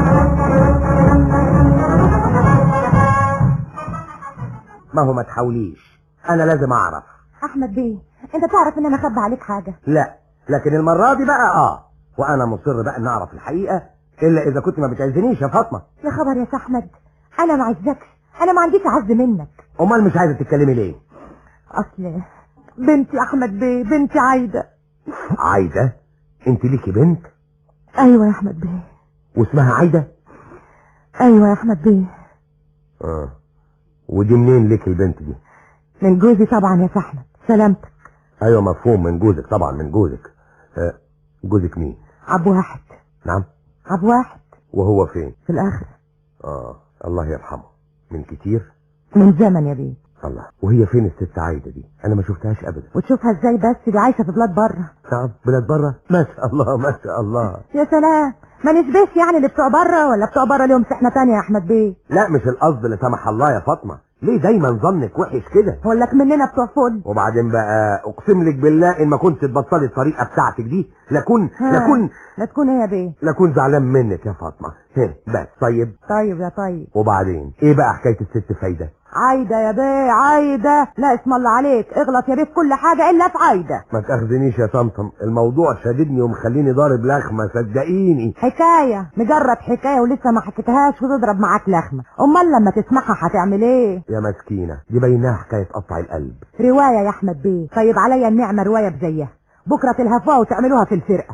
ما هو ما تحاوليش انا لازم اعرف احمد بيه انت تعرف ان انا خبى عليك حاجة لا لكن المرة دي بقى اه وانا مصر بقى ان اعرف الحقيقة الا اذا كنت ما بتعزنيش يا فاطمة يا خبر يا احمد انا ما عزكش انا ما عنديش عز منك امال مش عايزة تتكلمي ليه اصل بنتي احمد بيه بنتي عايدة عايدة انت ليكي بنت ايوه يا احمد بيه واسمها عايدة ايوه يا احمد بيه اه ودي منين ليك البنت دي من جوزي طبعا يا احمد سلامتك ايوه مفهوم من جوزك طبعا من جوزك آه جوزك مين عب واحد نعم عب واحد وهو فين في الاخر اه الله يرحمه من كتير من زمن يا بيه الله وهي فين الست عايدة دي انا ما شفتهاش ابدا وتشوفها ازاي بس دي عايشة في بلاد بره نعم بلاد بره ما شاء الله ما شاء الله يا سلام ما نشبهش يعني اللي بتوع بره ولا بتوع بره ليهم سحنة تانية يا احمد بيه لا مش القصد لا سمح الله يا فاطمة ليه دايما ظنك وحش كده هقول لك مننا بتوع فل وبعدين بقى اقسم لك بالله ان ما كنت تبطلي الطريقة بتاعتك دي لكون ها، لكون لا تكون ايه يا بيه لكون زعلان منك يا فاطمة هه بس طيب طيب يا طيب وبعدين ايه بقى حكاية الست فايدة عايدة يا بيه عايدة لا اسم الله عليك اغلط يا بيه في كل حاجة الا في عايدة ما تاخذنيش يا طمطم الموضوع شاددني ومخليني ضارب لخمة صدقيني حكاية مجرد حكاية ولسه ما حكيتهاش وتضرب معاك لخمة امال لما تسمعها هتعمل ايه يا مسكينة دي بينها حكاية قطع القلب رواية يا احمد بيه طيب عليا النعمة رواية بزيها بكرة تلهفوها وتعملوها في الفرقة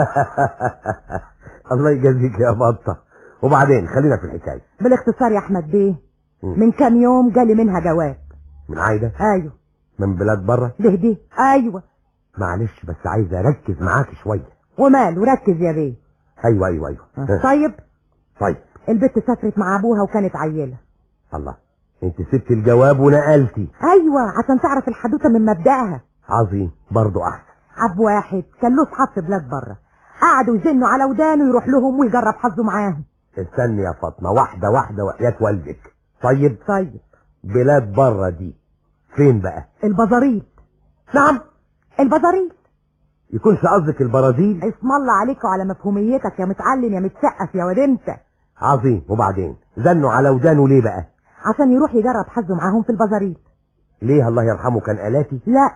الله يجازيك يا بطة وبعدين خلينا في الحكاية بالاختصار يا احمد بيه مم. من كام يوم جالي منها جواب من عايدة ايوه من بلاد بره ده دي ايوه معلش بس عايز اركز معاك شوية ومال وركز يا بيه ايوه ايوه ايوه ها، طيب طيب البت سافرت مع ابوها وكانت عيلة الله انت سبت الجواب ونقلتي ايوه عشان تعرف الحدوته من مبدأها عظيم برضو احسن عب واحد كان له اصحاب في بلاد بره قعدوا يزنوا على ودانه يروح لهم ويجرب حظه معاهم استني يا فاطمة واحدة واحدة وحياة والدك طيب طيب بلاد بره دي فين بقى البزاريل نعم البزاريل يكونش قصدك البرازيل اسم الله عليك وعلى مفهوميتك يا متعلم يا متسقف يا واد انت عظيم وبعدين زنوا على ودانه ليه بقى عشان يروح يجرب حظه معاهم في البزاريل ليه الله يرحمه كان آلاتي لا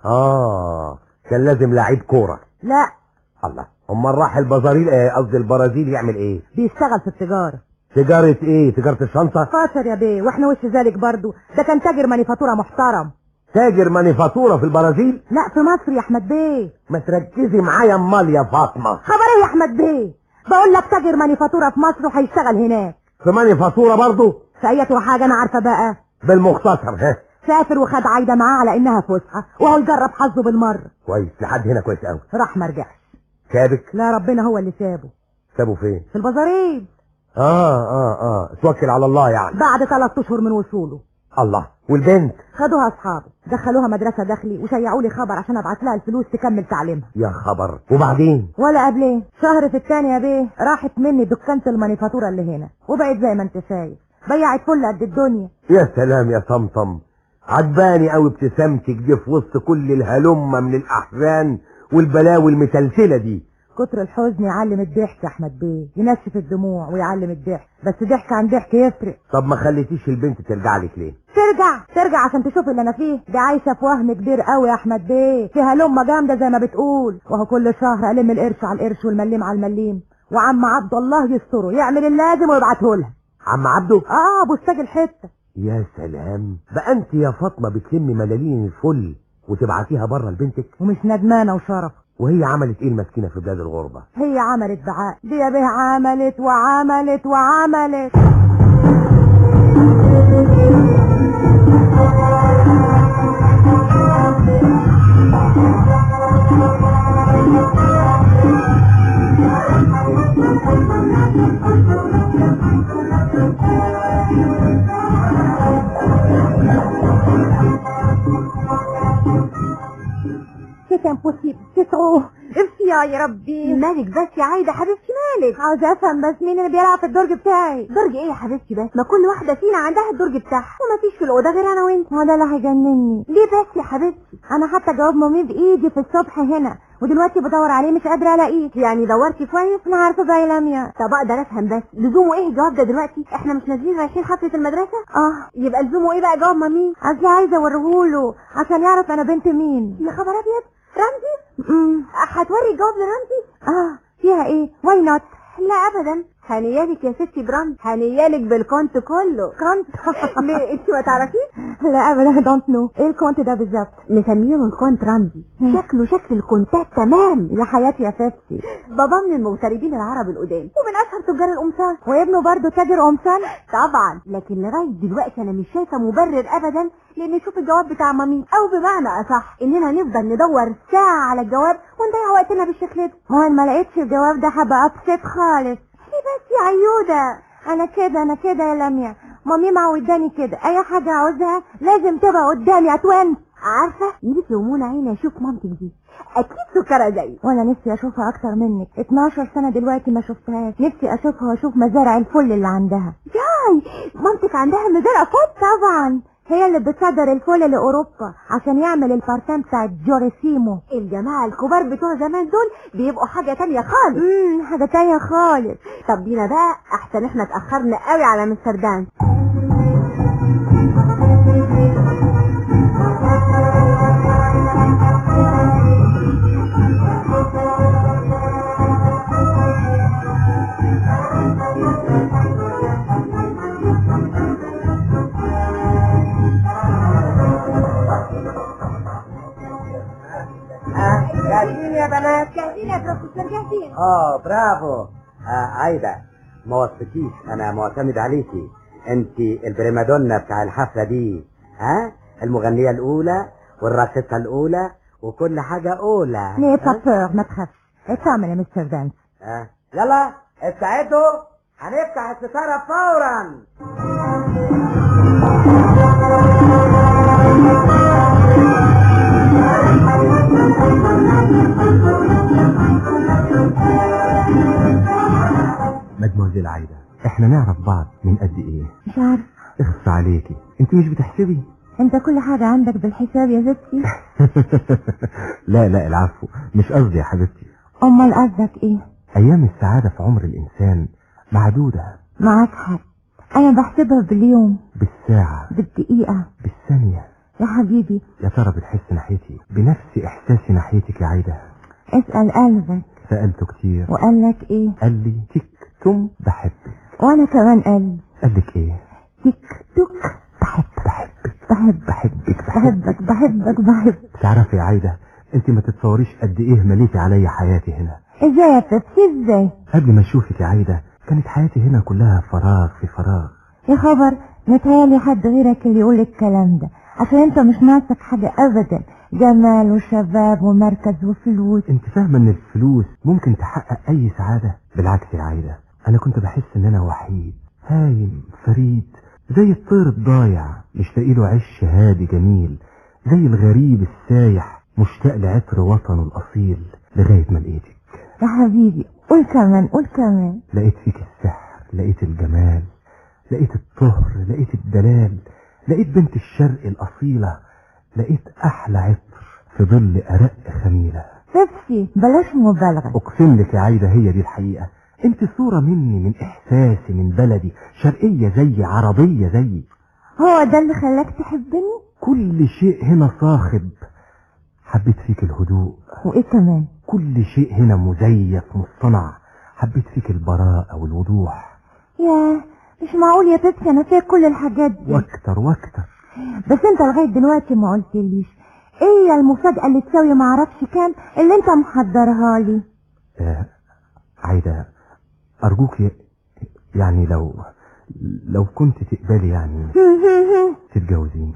اه كان لازم لعيب كورة لا الله امال راح البزاريل آه، قصدي البرازيل يعمل ايه بيشتغل في التجارة تجارة ايه تجارة الشنطة فاشر يا بيه واحنا وش ذلك برضو ده كان تاجر مانيفاتورة محترم تاجر مانيفاتورة في البرازيل لا في مصر يا احمد بيه ما تركزي معايا امال يا فاطمة خبر ايه يا احمد بيه بقول لك تاجر مانيفاتورة في مصر وهيشتغل هناك في مانيفاتورة برضو فايته حاجة انا عارفة بقى بالمختصر ها سافر وخد عايدة معاه على انها فسحة وهو يجرب حظه بالمرة كويس لحد هنا كويس قوي راح ما رجعش سابك لا ربنا هو اللي سابه سابه فين في البزاريل اه اه اه توكل على الله يعني بعد ثلاث اشهر من وصوله الله والبنت خدوها اصحابي دخلوها مدرسة داخلي وشيعوا لي خبر عشان ابعت لها الفلوس تكمل تعليمها يا خبر وبعدين ولا قبلين شهر في التاني يا بيه راحت مني دكانة المانيفاتورة اللي هنا وبقت زي ما انت شايف بيعت فل قد الدنيا يا سلام يا طمطم عجباني قوي ابتسامتك دي في وسط كل الهلمة من الأحزان والبلاوي المتلتلة دي كتر الحزن يعلم الضحك يا احمد بيه ينشف الدموع ويعلم الضحك بس ضحك عن ضحك يفرق طب ما خليتيش البنت ترجع لك ليه ترجع ترجع عشان تشوف اللي انا فيه دي عايشه في وهم كبير قوي يا احمد بيه فيها لمه جامده زي ما بتقول وهو كل شهر الم القرش على القرش والمليم على المليم وعم عبد الله يستره يعمل اللازم ويبعته لها عم عبده اه ابو الساج الحته يا سلام بقى انت يا فاطمه بتلمي ملالين الفل وتبعتيها بره لبنتك ومش ندمانه وشرف وهي عملت ايه المسكينه في بلاد الغربه هي عملت دعاء دي يا بيه عملت وعملت وعملت C'est impossible, c'est trop. ابكي يا ربي مالك بس يا عايدة حبيبتي مالك عاوزة افهم بس مين اللي بيلعب في الدرج بتاعي درج ايه يا حبيبتي بس ما كل واحدة فينا عندها الدرج بتاعها ومفيش في الأوضة غير أنا وانت هو ده اللي هيجنني ليه بس يا حبيبتي انا حتى جواب مامي بايدي في الصبح هنا ودلوقتي بدور عليه مش قادرة الاقيه يعني دورتي كويس انا عارفة بقى يا لميا طب اقدر افهم بس لزومه ايه الجواب ده دلوقتي احنا مش نازلين رايحين حفلة المدرسة اه يبقى لزومه ايه بقى جواب مامي اصلي عايزة اوريهوله عشان يعرف انا بنت مين يا خبر ابيض رمزي امم هتوري الجواب لرمزي اه فيها ايه واي نوت لا ابدا هنيالك يا ستي برمز هنيالك بالكونت كله كونت ليه انت ما تعرفيش لا ابدا دونت نو ايه الكونت ده بالظبط مسمينه الكونت رمزي شكله شكل الكونتات تمام يا حياتي يا فتي بابا من المغتربين العرب القدام ومن اشهر تجار القمصان وابنه برضه تاجر قمصان طبعا لكن لغايه دلوقتي انا مش شايفه مبرر ابدا لان نشوف الجواب بتاع مامي او بمعنى اصح اننا نفضل ندور ساعه على الجواب ونضيع وقتنا بالشكل ده هو أنا ما لقيتش الجواب ده هبقى ابسط خالص ليه بس يا عيوده انا كده انا كده يا لميا مامي معوداني كده اي حاجة عاوزها لازم تبقى قدامي اتوين عارفه نفسي ومنى عيني اشوف مامتك دي اكيد سكره زي وانا نفسي اشوفها اكتر منك 12 سنة دلوقتي ما شفتهاش نفسي اشوفها واشوف مزارع الفل اللي عندها ياي مامتك عندها مزارع فوق طبعا هي اللي بتصدر الفل لاوروبا عشان يعمل البارفان بتاع جوريسيمو الجماعه الكبار بتوع زمان دول بيبقوا حاجه تانية خالص امم حاجة تانية خالص طب بينا بقى احسن احنا اتاخرنا قوي على مستر دانس جاهزين يا بنات جاهزين يا بروفيسور جاهزين اه برافو آه عايدة ما وصفتيش انا معتمد عليكي انت البريمادونا بتاع الحفلة دي ها المغنية الاولى والراقصة الاولى وكل حاجة اولى ني ها؟ با بور ما تخافش اتعمل يا مستر دانس آه. يلا استعدوا هنفتح الستارة فورا مدموزيل عايدة احنا نعرف بعض من قد ايه مش عارف اخص عليكي انت مش بتحسبي انت كل حاجة عندك بالحساب يا ستي لا لا العفو مش قصدي يا حبيبتي امال قصدك ايه ايام السعادة في عمر الانسان معدودة معاك حق انا بحسبها باليوم بالساعة بالدقيقة بالثانية يا حبيبي يا ترى بتحس ناحيتي بنفس احساسي ناحيتك يا عايدة اسأل قلبك سألته كتير وقال لك ايه قال لي تك تم بحبك وانا كمان قلبي قال لك ايه تيك توك بحب بحبك بحب بحبك بحبك بحبك بحب تعرفي يا عايدة انت ما تتصوريش قد ايه مليتي عليا حياتي هنا ازاي يا بيبسي ازاي قبل ما اشوفك يا عايدة كانت حياتي هنا كلها فراغ في فراغ يا خبر متهيألي حد غيرك اللي يقول الكلام ده عشان انت مش ناقصك حاجة ابدا جمال وشباب ومركز وفلوس انت فاهمة ان الفلوس ممكن تحقق اي سعادة بالعكس يا عايدة انا كنت بحس ان انا وحيد هايم فريد زي الطير الضايع مش لاقي له عش هادي جميل زي الغريب السايح مشتاق لعطر وطنه الاصيل لغاية ما لقيتك يا حبيبي قول كمان قول كمان لقيت فيك السحر لقيت الجمال لقيت الطهر لقيت الدلال لقيت بنت الشرق الأصيلة لقيت أحلى عطر في ظل أرق خميلة بيبسي بلاش مبالغة أقسم لك يا عايدة هي دي الحقيقة انت صورة مني من إحساسي من بلدي شرقية زي عربية زي هو ده اللي خلاك تحبني كل شيء هنا صاخب حبيت فيك الهدوء وايه كمان كل شيء هنا مزيف مصطنع حبيت فيك البراءة والوضوح ياه مش معقول يا بيبسي انا فيك كل الحاجات دي واكتر واكتر بس انت لغايه دلوقتي ما قلتليش ايه هي المفاجاه اللي تساوي ما اعرفش كام اللي انت محضرها لي آه عايدة أرجوك ي- يعني لو لو كنت تقبلي يعني تتجوزيني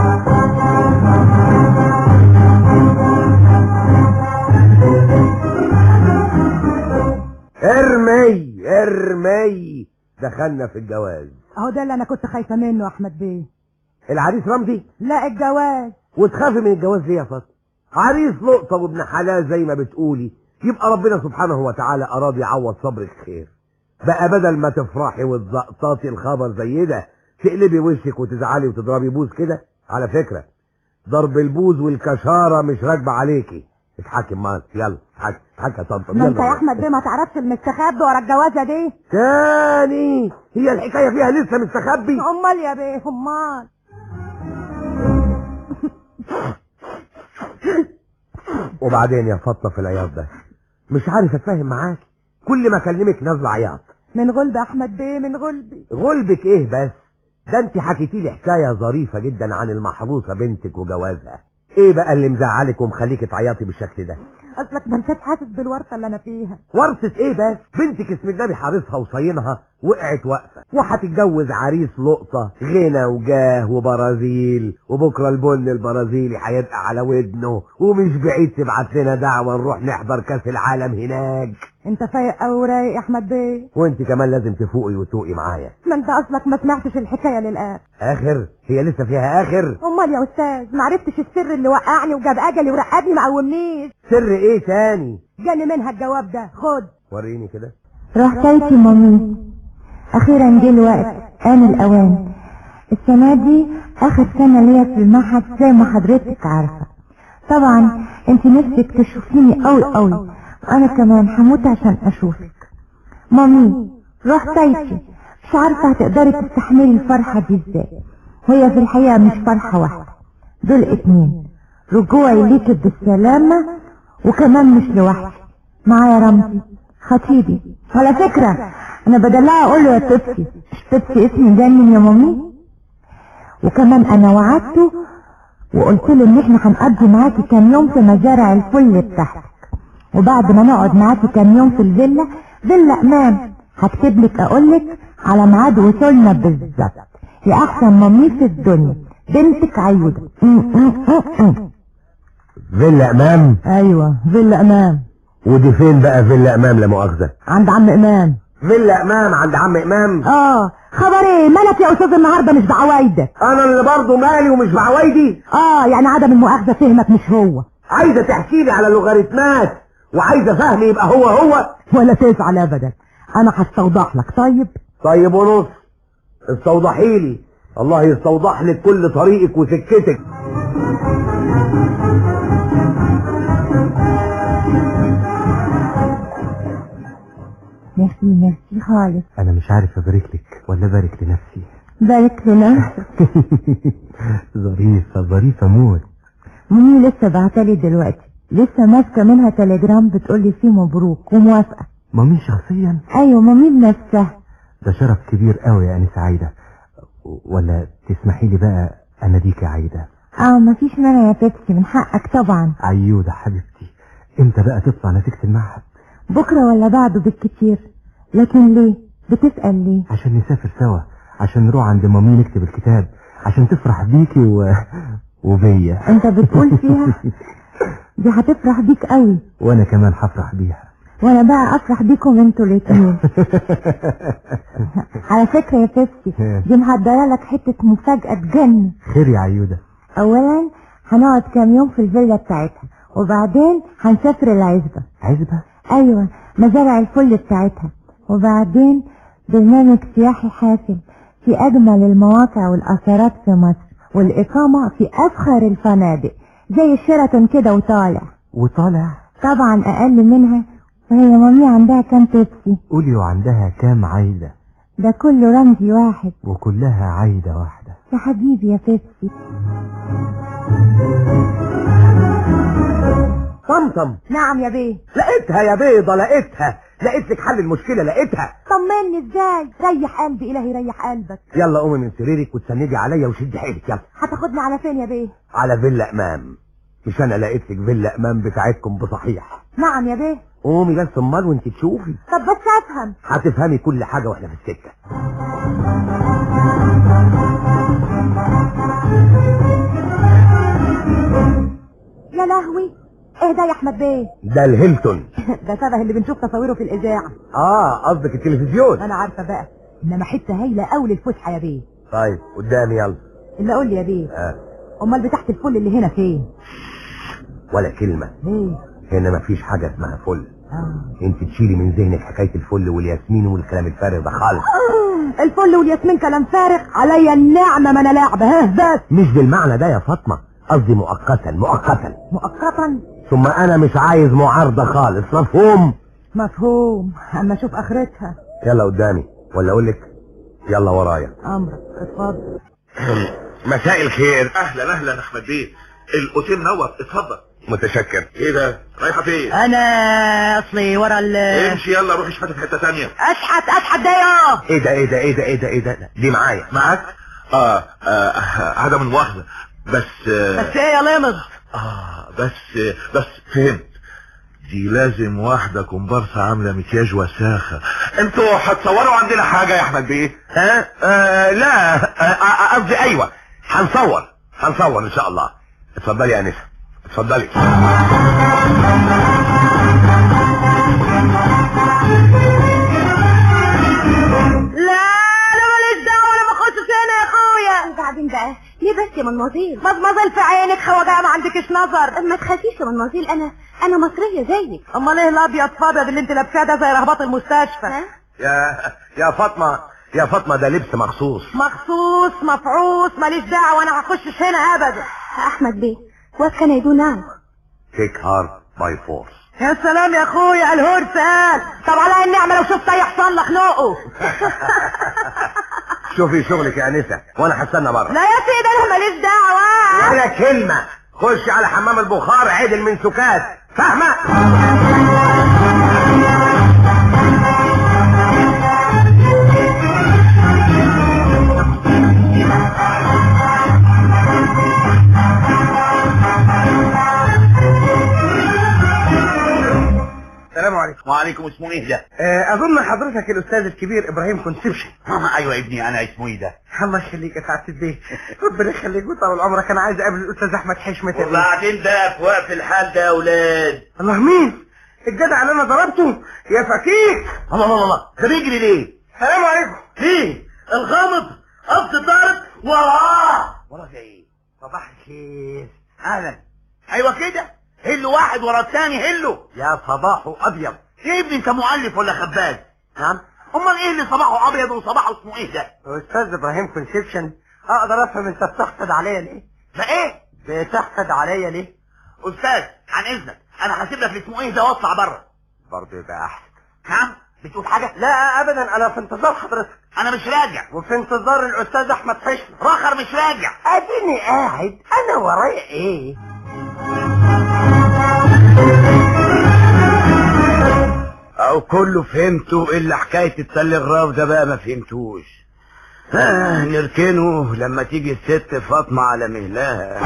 ارمي ارمي دخلنا في الجواز اهو ده اللي انا كنت خايفه منه يا احمد بيه العريس رمزي لا الجواز وتخافي من الجواز ليه يا فاطمه عريس لقطه وابن حلال زي ما بتقولي يبقى ربنا سبحانه وتعالى اراد يعوض صبرك خير بقى بدل ما تفرحي وتزقططي الخبر زي ده تقلبي وشك وتزعلي وتضربي بوز كده على فكره ضرب البوز والكشاره مش راكبه عليكي اتحكم معاك يلا اتحكم اتحكم يا طنطا ما انت يلا. يا احمد بيه ما تعرفش المستخبي ورا الجوازه دي تاني هي الحكايه فيها لسه مستخبي امال يا بيه امال وبعدين يا فاطمه في العياط ده مش عارف اتفاهم معاك كل ما اكلمك نازله عياط من غلب يا احمد بيه من غلبي غلبك ايه بس ده انت حكيتي لي حكايه ظريفه جدا عن المحروسه بنتك وجوازها ايه بقى اللي مزعلك ومخليك تعيطي بالشكل ده اصلك ما انتش حاسس بالورطه اللي انا فيها ورثة ايه بس بنتك اسم النبي حارسها وصينها وقعت واقفة وهتتجوز عريس لقطة غنى وجاه وبرازيل وبكرة البن البرازيلي هيبقى على ودنه ومش بعيد تبعت لنا دعوة نروح نحضر كاس العالم هناك انت فايق قوي ورايق يا احمد بيه وانت كمان لازم تفوقي وتوقي معايا ما انت اصلك ما سمعتش الحكايه للاخر اخر هي لسه فيها اخر امال يا استاذ ما عرفتش السر اللي وقعني وجاب اجلي ورقدني ما قومنيش سر ايه تاني جاني منها الجواب ده خد وريني كده رحتيتي مامي اخيرا جه الوقت ان الاوان السنه دي اخر سنه ليا في المعهد زي ما حضرتك عارفه طبعا انت نفسك تشوفيني قوي قوي وانا كمان هموت عشان اشوفك مامي رحتيتي مش عارفه هتقدري تستحملي الفرحه دي ازاي هي في الحقيقه مش فرحه واحده دول اتنين رجوعي ليكي بالسلامه وكمان مش لوحدي معايا رمزي خطيبي على فكرة انا بدلعه اقول له يا بيبسي مش بيبسي اسمي جنن يا مامي وكمان انا وعدته وقلت له ان احنا هنقضي معاكي كام يوم في مزارع الفل بتاعتك وبعد ما نقعد معاكي كام يوم في الفيلا فيلا امام هكتب لك اقول لك على ميعاد وصولنا بالظبط يا احسن مامي في الدنيا بنتك عيودة م- م- م- م. فيلا امام ايوه فيلا امام ودي فين بقى فيلا امام لا مؤاخذة عند عم امام فيلا امام عند عم امام اه خبر ايه مالك يا استاذ النهارده مش بعوايدك انا اللي برضه مالي ومش بعوايدي اه يعني عدم المؤاخذه فهمك مش هو عايزه تحكي لي على اللوغاريتمات وعايزه فهمي يبقى هو هو ولا تزعل ابدا انا هستوضح لك طيب طيب ونص استوضحي لي الله يستوضح لك كل طريقك وسكتك ميرسي ميرسي خالص أنا مش عارف أبارك لك ولا أبارك لنفسي بارك لنفسك ظريفة ظريفة موت مامي لسه بعتلي دلوقتي لسه ماسكه منها تليجرام بتقولي فيه مبروك وموافقه مامي شخصيا ايوه مامي بنفسها ده شرف كبير قوي يا أنسة عايدة ولا تسمحي لي بقى أناديك يا عايدة اه مفيش مانع يا بيبسي من حقك طبعا عيودة حبيبتي امتى بقى تطلع نتيجة المعهد بكره ولا بعده بالكتير لكن ليه بتسأل ليه عشان نسافر سوا عشان نروح عند مامي نكتب الكتاب عشان تفرح بيكي و... وبيا انت بتقول فيها دي هتفرح بيك قوي وانا كمان هفرح بيها وانا بقى افرح بيكم انتوا الاتنين على فكرة يا بيبسي دي محضرة لك حتة مفاجأة تجنن خير يا عيودة اولا هنقعد كام يوم في الفيلا بتاعتها وبعدين هنسافر العزبة عزبة ايوه مزارع الفل بتاعتها وبعدين برنامج سياحي حافل في اجمل المواقع والاثارات في مصر والاقامة في افخر الفنادق زي الشيراتون كده وطالع وطالع طبعا اقل منها وهي مامي عندها كام بيبسي قولي وعندها كام عايدة ده كله رمزي واحد وكلها عايدة واحدة يا حبيبي يا بيبسي طمطم نعم يا بيه لقيتها يا بيضة لقيتها لقيت لك حل المشكله لقيتها طمني ازاي ريح قلبي الهي ريح قلبك يلا قومي من سريرك وتسندي عليا وشدي حيلك يلا هتاخدني على فين يا بيه على فيلا امام مش انا لقيت لك فيلا امام بتاعتكم بصحيح نعم يا بيه قومي بس امال وانت تشوفي طب بس افهم هتفهمي كل حاجه واحنا في السكه يا لهوي ايه ده يا احمد بيه ده الهيلتون ده شبه اللي بنشوف تصاويره في الاذاعه اه قصدك التلفزيون انا عارفه بقى انما حته هايله قوي للفسحه يا بيه طيب قدامي يلا اللي قول لي يا بيه آه. امال بتاعت الفل اللي هنا فين ولا كلمه ليه هنا مفيش حاجه اسمها فل آه. انت تشيلي من ذهنك حكايه الفل والياسمين والكلام الفارغ ده خالص آه، الفل والياسمين كلام فارغ عليا النعمه ما انا لاعبه ها بس مش بالمعنى ده يا فاطمه قصدي مؤقتا مؤقتا مؤقتا ثم انا مش عايز معارضه خالص مفهوم مفهوم اما اشوف اخرتها يلا قدامي ولا اقول لك يلا ورايا امرك اتفضل مساء الخير اهلا اهلا احمد بيه الاوتيل نور اتفضل متشكر ايه ده رايحه فين انا اصلي ورا ال امشي يلا روح اشحت في حته تانية اشحت اشحت ده يا ايه ده ايه ده ايه ده ايه ده ايه ده دي معايا معاك اه آه، هذا من واحده بس آه بس ايه يا لمض اه بس بس فهمت دي لازم واحدة كومبارسة عاملة مكياج وساخة انتوا هتصوروا عندنا حاجة يا احمد بيه ها آه لا آه، آه، قصدي ايوه هنصور هنصور ان شاء الله اتفضلي يا انسه اتفضلي لا انا ماليش دعوه انا ما اخشش هنا يا اخويا وبعدين بقى ليه بس يا منموزيل مزمزل في عينك خواجه ما عندكش نظر ما تخافيش يا منموزيل انا انا مصريه زيك امال ايه الابيض فابيض اللي انت لابساه ده زي رهبات المستشفى ها يا يا فاطمه يا فاطمه ده لبس مخصوص مخصوص مفعوص ماليش دعوه انا هخشش هنا ابدا احمد بيه what can I do now تيك هارت باي فورس يا سلام يا اخويا الهور سال طب على النعمه لو شفت يحصل لك نقه شوفي شغلك يا انسه وانا هستنى بره لا يا سيدي انا ماليش دعوه ولا كلمه خش على حمام البخار عدل من سكات فاهمه السلام عليكم وعليكم اسمه ايه ده آه، اظن حضرتك الاستاذ الكبير ابراهيم كونسبشن آه، ايوه ابني انا اسمه ايه ده الله يخليك يا سعاده البيه ربنا يخليك ويطول عمرك انا عايز اقابل الاستاذ احمد حشمت يا بيه. وبعدين ده في وقت الحال ده يا اولاد الله مين الجدع اللي انا ضربته يا فكيك الله الله الله ده بيجري ليه السلام عليكم ليه الغامض قصد ضارب وراه وراه ايه صباح الخير اهلا ايوه كده هلو واحد ورا الثاني هلو يا صباحه ابيض يا ابني انت مؤلف ولا خباز نعم امال ايه اللي صباحه ابيض وصباحه اسمه ايه ده استاذ ابراهيم كونسبشن اقدر افهم انت بتحقد عليا ليه ده ايه بتحقد عليا ليه استاذ عن اذنك انا هسيب لك اسمه ايه ده واطلع بره برضه يبقى احسن نعم بتقول حاجه لا ابدا انا في انتظار حضرتك انا مش راجع وفي انتظار الاستاذ احمد حشمت رخر مش راجع اديني قاعد انا ورايا ايه او كله فهمته الا حكايه التلغراف ده بقى ما فهمتوش آه نركنه لما تيجي الست فاطمه على مهلها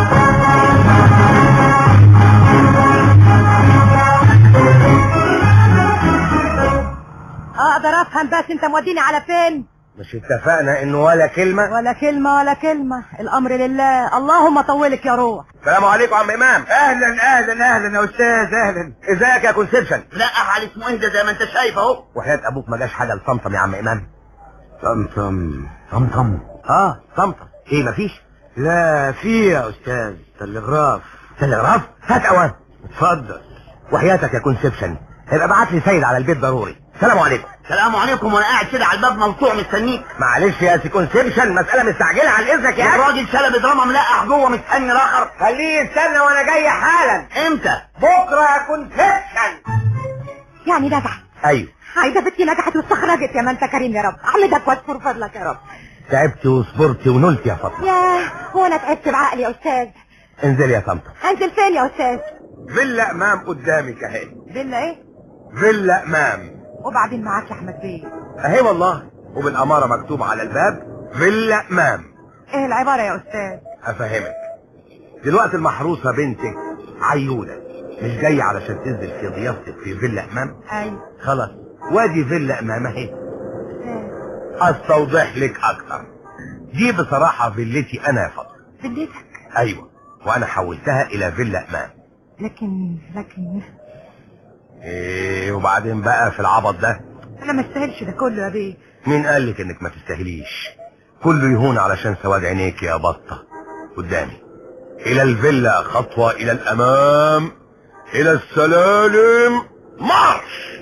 اقدر افهم بس انت موديني على فين مش اتفقنا انه ولا كلمه ولا كلمه ولا كلمه الامر لله اللهم طولك يا روح السلام عليكم عم امام اهلا اهلا اهلا يا استاذ اهلا ازيك يا كونسبشن لا على اسمه ايه ده زي ما انت شايف اهو وحياة ابوك ما جاش حاجه لطمطم يا عم امام طمطم طمطم اه طمطم ايه مفيش لا في يا استاذ تلغراف تلغراف هات اوان اتفضل وحياتك يا كونسبشن ابقى ابعت لي سيد على البيت ضروري سلام عليكم سلام عليكم وانا قاعد كده على الباب ملطوع مستنيك معلش يا سي كونسبشن مساله مستعجله على اذنك يا اخي الراجل شلب دراما ملقح جوه مستني رخر خليه يستنى وانا جاي حالا امتى بكره يا كونسبشن يعني نجحت ايوه عايزه بنتي نجحت واستخرجت يا ما انت كريم يا رب احمدك واشكر فضلك يا رب تعبت وصبرت ونلت يا فاطمه ياه هو انا تعبت بعقلي يا استاذ انزل يا طمطم انزل فين يا استاذ فيلا امام قدامك اهي فيلا ايه فيلا امام وبعدين معاك يا احمد بيه اهي والله وبالاماره مكتوب على الباب فيلا امام ايه العبارة يا استاذ افهمك دلوقتي المحروسه بنتك عيوله مش جايه علشان تنزل في ضيافتك في فيلا امام ايوه خلاص وادي فيلا امام اهي استوضح لك اكتر دي بصراحه فيلتي انا يا فضل في بيتك ايوه وانا حولتها الى فيلا امام لكن لكن ايه وبعدين بقى في العبط ده انا ما استاهلش ده كله يا بيه مين قال لك انك ما تستاهليش كله يهون علشان سواد عينيك يا بطه قدامي الى الفيلا خطوه الى الامام الى السلالم مارش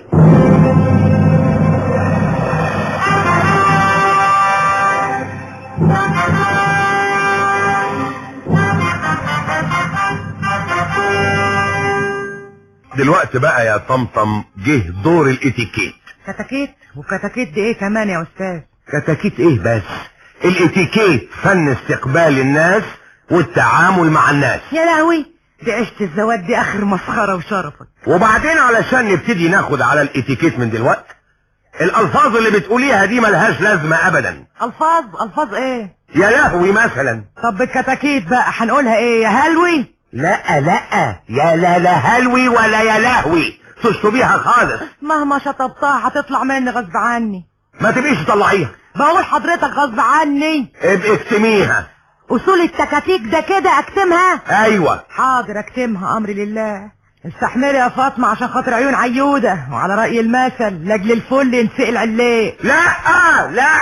دلوقتي بقى يا طمطم جه دور الاتيكيت كتاكيت وكتاكيت دي ايه كمان يا استاذ كتاكيت ايه بس الاتيكيت فن استقبال الناس والتعامل مع الناس يا لهوي دي عشت الزواج دي اخر مسخرة وشرفك وبعدين علشان نبتدي ناخد على الاتيكيت من دلوقتي الالفاظ اللي بتقوليها دي ملهاش لازمه ابدا الفاظ الفاظ ايه يا لهوي مثلا طب الكتاكيت بقى هنقولها ايه يا هلوي لا لا يا لا لا هلوي ولا يا لهوي تشطبيها خالص مهما شطبتها هتطلع مني غصب عني ما تبقيش تطلعيها بقول حضرتك غصب عني ابقي اكتميها اصول التكاتيك ده كده اكتمها ايوه حاضر اكتمها امري لله استحملي يا فاطمة عشان خاطر عيون عيودة وعلى رأي المثل لاجل الفل ينسقل عليه لا لا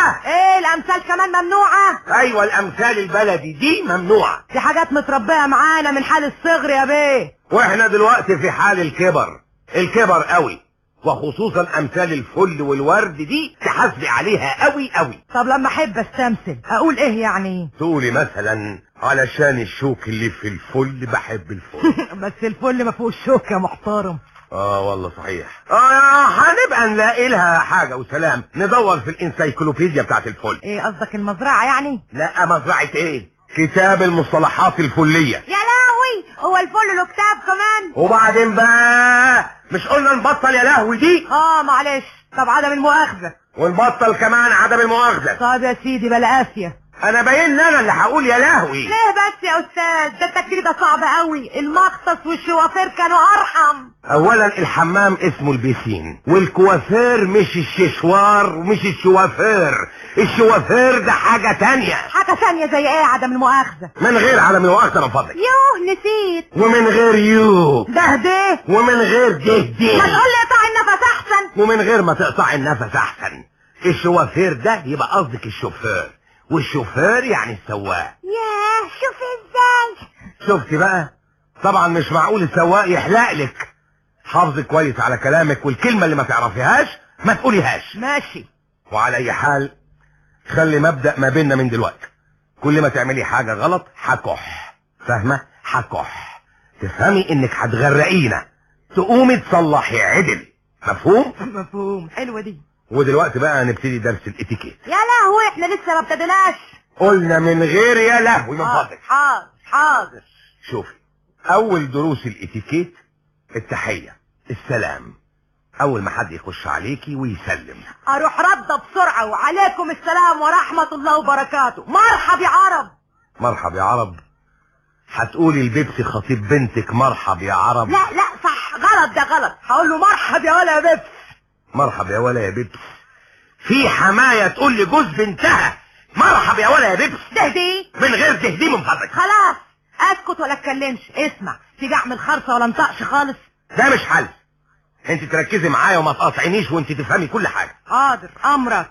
ايه الامثال كمان ممنوعة ايوه الامثال البلدي دي ممنوعه دي حاجات متربية معانا من حال الصغر يا بيه واحنا دلوقتي في حال الكبر الكبر قوي وخصوصا امثال الفل والورد دي تحاسبي عليها قوي قوي طب لما احب استمثل اقول ايه يعني تقولي مثلا علشان الشوك اللي في الفل بحب الفل بس الفل ما فيهوش شوك يا محترم اه والله صحيح اه هنبقى نلاقي لها حاجه وسلام ندور في الانسيكلوبيديا بتاعت الفل ايه قصدك المزرعة يعني لا مزرعه ايه كتاب المصطلحات الفليه يا لهوي هو الفل له كتاب كمان وبعدين بقى مش قلنا نبطل يا لهوي دي اه معلش طب عدم المؤاخذة ونبطل كمان عدم المؤاخذه طب يا سيدي بلا قاسية انا باين انا اللي هقول يا لهوي ليه بس يا استاذ ده التكتيك ده صعب قوي المختص والشوافير كانوا ارحم اولا الحمام اسمه البيسين والكوافير مش الششوار ومش الشوافير الشوافير ده حاجة تانية حاجة ثانية زي ايه عدم المؤاخذة من غير عدم المؤاخذة من فضلك يوه نسيت ومن غير يو ده ده ومن غير ده ما ده تقول لي اقطع النفس احسن ومن غير ما تقطع النفس احسن الشوافير ده يبقى قصدك الشوفير والشوفير يعني السواق ياه شوف ازاي شفتي بقى طبعا مش معقول السواق يحلق لك حافظي كويس على كلامك والكلمة اللي ما تعرفيهاش ما تقوليهاش ماشي وعلى اي حال خلي مبدأ ما بيننا من دلوقتي كل ما تعملي حاجة غلط هكح فاهمة هكح تفهمي انك هتغرقينا تقومي تصلحي عدل مفهوم مفهوم حلوة دي ودلوقتي بقى نبتدي درس الاتيكيت يا لهوي احنا لسه ما ابتديناش قلنا من غير يا لهوي من حاضر فضلك حاضر حاضر شوفي اول دروس الاتيكيت التحية السلام اول ما حد يخش عليكي ويسلم اروح رده بسرعة وعليكم السلام ورحمة الله وبركاته مرحب يا عرب مرحب يا عرب هتقولي البيبسي خطيب بنتك مرحب يا عرب لا لا صح غلط ده غلط هقول له مرحب يا ولا يا بيبس مرحب يا ولا يا بيبس في حماية تقول لي جوز بنتها مرحب يا ولا يا بيبس ده دي من غير تهدي من فضلك خلاص اسكت ولا اتكلمش اسمع تيجي اعمل خرصة ولا انطقش خالص ده مش حل انت تركزي معايا وما تقاطعينيش وانت تفهمي كل حاجة حاضر امرك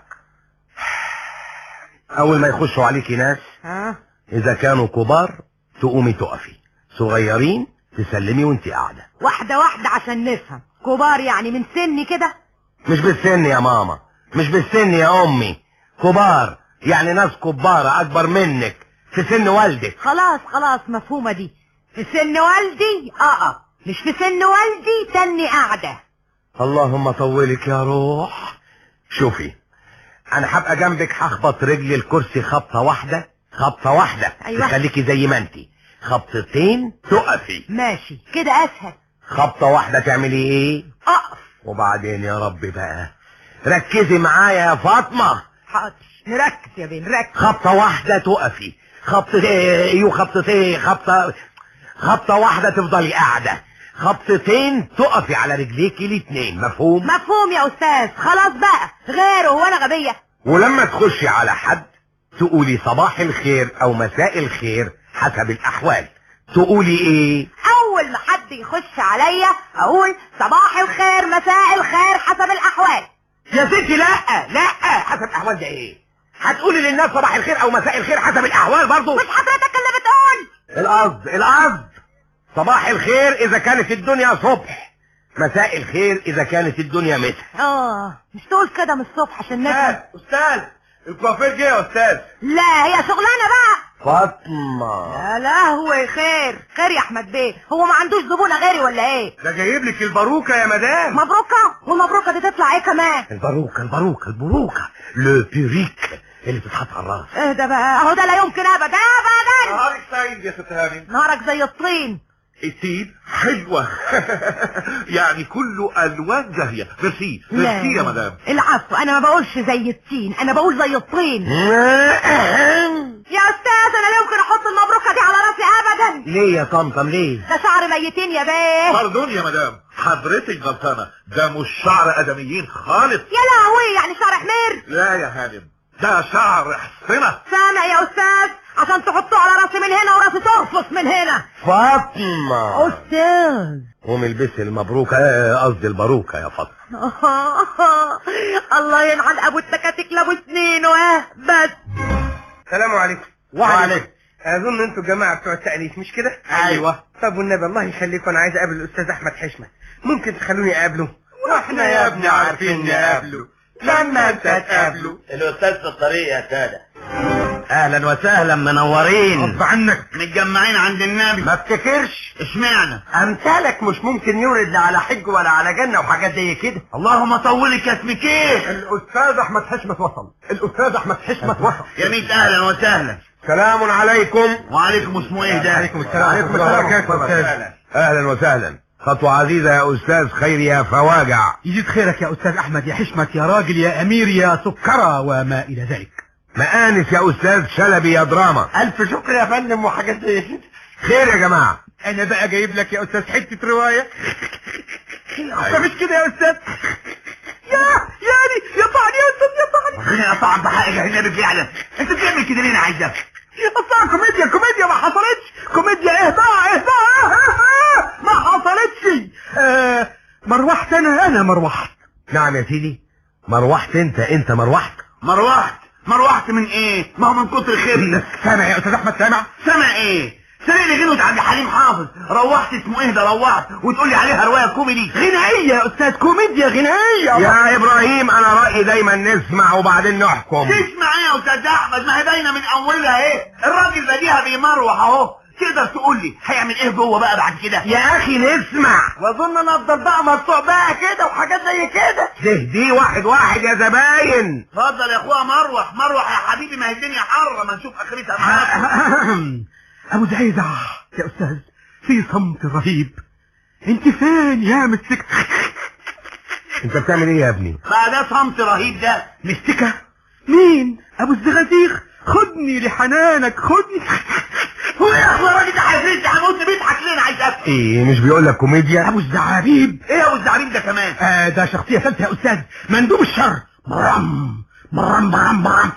اول ما يخشوا عليكي ناس ها اذا كانوا كبار تقومي تقفي صغيرين تسلمي وانت قاعدة واحدة واحدة عشان نفهم كبار يعني من سني كده مش بالسن يا ماما مش بالسن يا امي كبار يعني ناس كبارة اكبر منك في سن والدك خلاص خلاص مفهومة دي في سن والدي اه اه مش في سن والدي تاني قاعدة اللهم طولك يا روح شوفي انا هبقى جنبك هخبط رجلي الكرسي خبطة واحدة خبطة واحدة أيوة. تخليكي زي ما انتي خبطتين تقفي ماشي كده اسهل خبطة واحدة تعملي ايه اقف وبعدين يا رب بقى ركزي معايا يا فاطمة حاضر نركز يا بيه نركز خبطة واحدة تقفي خبطتين وخبطتين خبطة خبطة واحدة تفضلي قاعدة خبطتين تقفي على رجليكي الاتنين مفهوم مفهوم يا استاذ خلاص بقى غيره وانا غبية ولما تخشي على حد تقولي صباح الخير او مساء الخير حسب الاحوال تقولي ايه اول ما حد يخش عليا اقول صباح الخير مساء الخير حسب الاحوال يا ستي لا لا حسب الاحوال ده ايه هتقولي للناس صباح الخير او مساء الخير حسب الاحوال برضو مش حضرتك اللي بتقول القصد القصد صباح الخير اذا كانت الدنيا صبح مساء الخير اذا كانت الدنيا مساء اه مش تقول كده من الصبح عشان نفهم استاذ الكوافير جه يا استاذ لا هي شغلانه بقى فاطمه يا لهوي خير خير يا احمد بيه هو ما عندوش زبونه غيري ولا ايه ده جايب لك الباروكه يا مدام مبروكه والمبروكه دي تطلع ايه كمان الباروكه الباروكه الباروكه لو بيريك اللي بتتحط على الراس ايه ده بقى اهو ده لا يمكن ابدا ابدا نهارك سعيد يا ست هانم نهارك زي الطين التين حلوة يعني كله ألوان زاهية ميرسي لا ميرسي يا مدام العفو انا ما بقولش زي التين انا بقول زي الطين يا استاذ انا لا يمكن احط المبروكه دي على راسي ابدا ليه يا طمطم ليه ده شعر ميتين يا بيه باردون يا مدام حضرتك غلطانة ده مش شعر آدميين خالص يا لهوي يعني شعر حمير لا يا هانم ده شعر حصنة سامع يا استاذ عشان تحطوه على راسي من هنا وراسي ترفص من هنا فاطمه استاذ قومي البسي المبروكه آه، قصدي الباروكه يا فاطمه الله ينعل ابو التكاتك لابو سنين واه بس السلام عليكم وعليكم. اظن انتوا جماعه بتوع التأليف مش كده ايوه طب والنبي الله يخليكم انا عايز اقابل الاستاذ احمد حشمه ممكن تخلوني اقابله واحنا يا ابني عارفين نقابله لما انت تقابله الاستاذ في الطريق يا ساده اهلا وسهلا منورين غصب عنك متجمعين عند النبي ما افتكرش اشمعنى امثالك مش ممكن يورد لا على حج ولا على جنه وحاجات زي كده اللهم طولك اسمك ايه الاستاذ احمد حشمت وصل الاستاذ احمد حشمت وصل يا ميت اهلا وسهلا سلام عليكم وعليكم اسمه ايه ده عليكم السلام عليكم السلام وبركاته يا استاذ اهلا وسهلا خطوة عزيزة يا استاذ خير يا فواجع يزيد خيرك يا استاذ احمد يا حشمت يا راجل يا امير يا سكرة وما الى ذلك مآنس يا استاذ شلبي يا دراما الف شكر يا فندم وحاجات زي كده خير يا جماعة انا بقى جايب لك يا استاذ حته روايه أيوة. مش كده يا استاذ يا يعني يطعني يا استاذ يطعني ربنا يقطع بحقك النبي فعلا انت بتعمل كده ليه انا عايزك اصلا كوميديا كوميديا ما حصلتش كوميديا اهداء اهداء ما حصلتش آه مروحت انا انا مروحت نعم يا سيدي مروحت انت انت مروحت مروحت مروحت من ايه ما هو من كتر خير سامع يا استاذ احمد سامع سامع ايه سامع لي غنوة عبد الحليم حافظ روحت اسمه ايه ده روحت وتقول لي عليها روايه كوميدي غنائيه يا استاذ كوميديا غنائيه يا ابراهيم انا رأيي دايما نسمع وبعدين نحكم تسمع ايه يا استاذ احمد ما هي باينه من اولها ايه الراجل بديها بيمروح اهو تقدر تقول لي هيعمل ايه جوه بقى بعد كده يا اخي نسمع واظن انا افضل بقى مقطوع بقى كده وحاجات زي كده تهدي واحد واحد يا زباين اتفضل يا اخويا مروح مروح يا حبيبي ما هي الدنيا حره ما نشوف اخرتها معاك ابو زعيزع يا استاذ في صمت رهيب انت فين يا مسك انت بتعمل ايه يا ابني بقى ده صمت رهيب ده مستكة مين ابو الزغازيغ خدني لحنانك خدني هو يا اخويا الراجل ده هيفرد هموت بيضحك ليه انا عايز افهم ايه مش بيقول لك كوميديا ابو الزعابيب ايه يا ابو الزعبيب ده كمان آه ده شخصية ثالثة يا استاذ مندوب الشر برم برم برم برم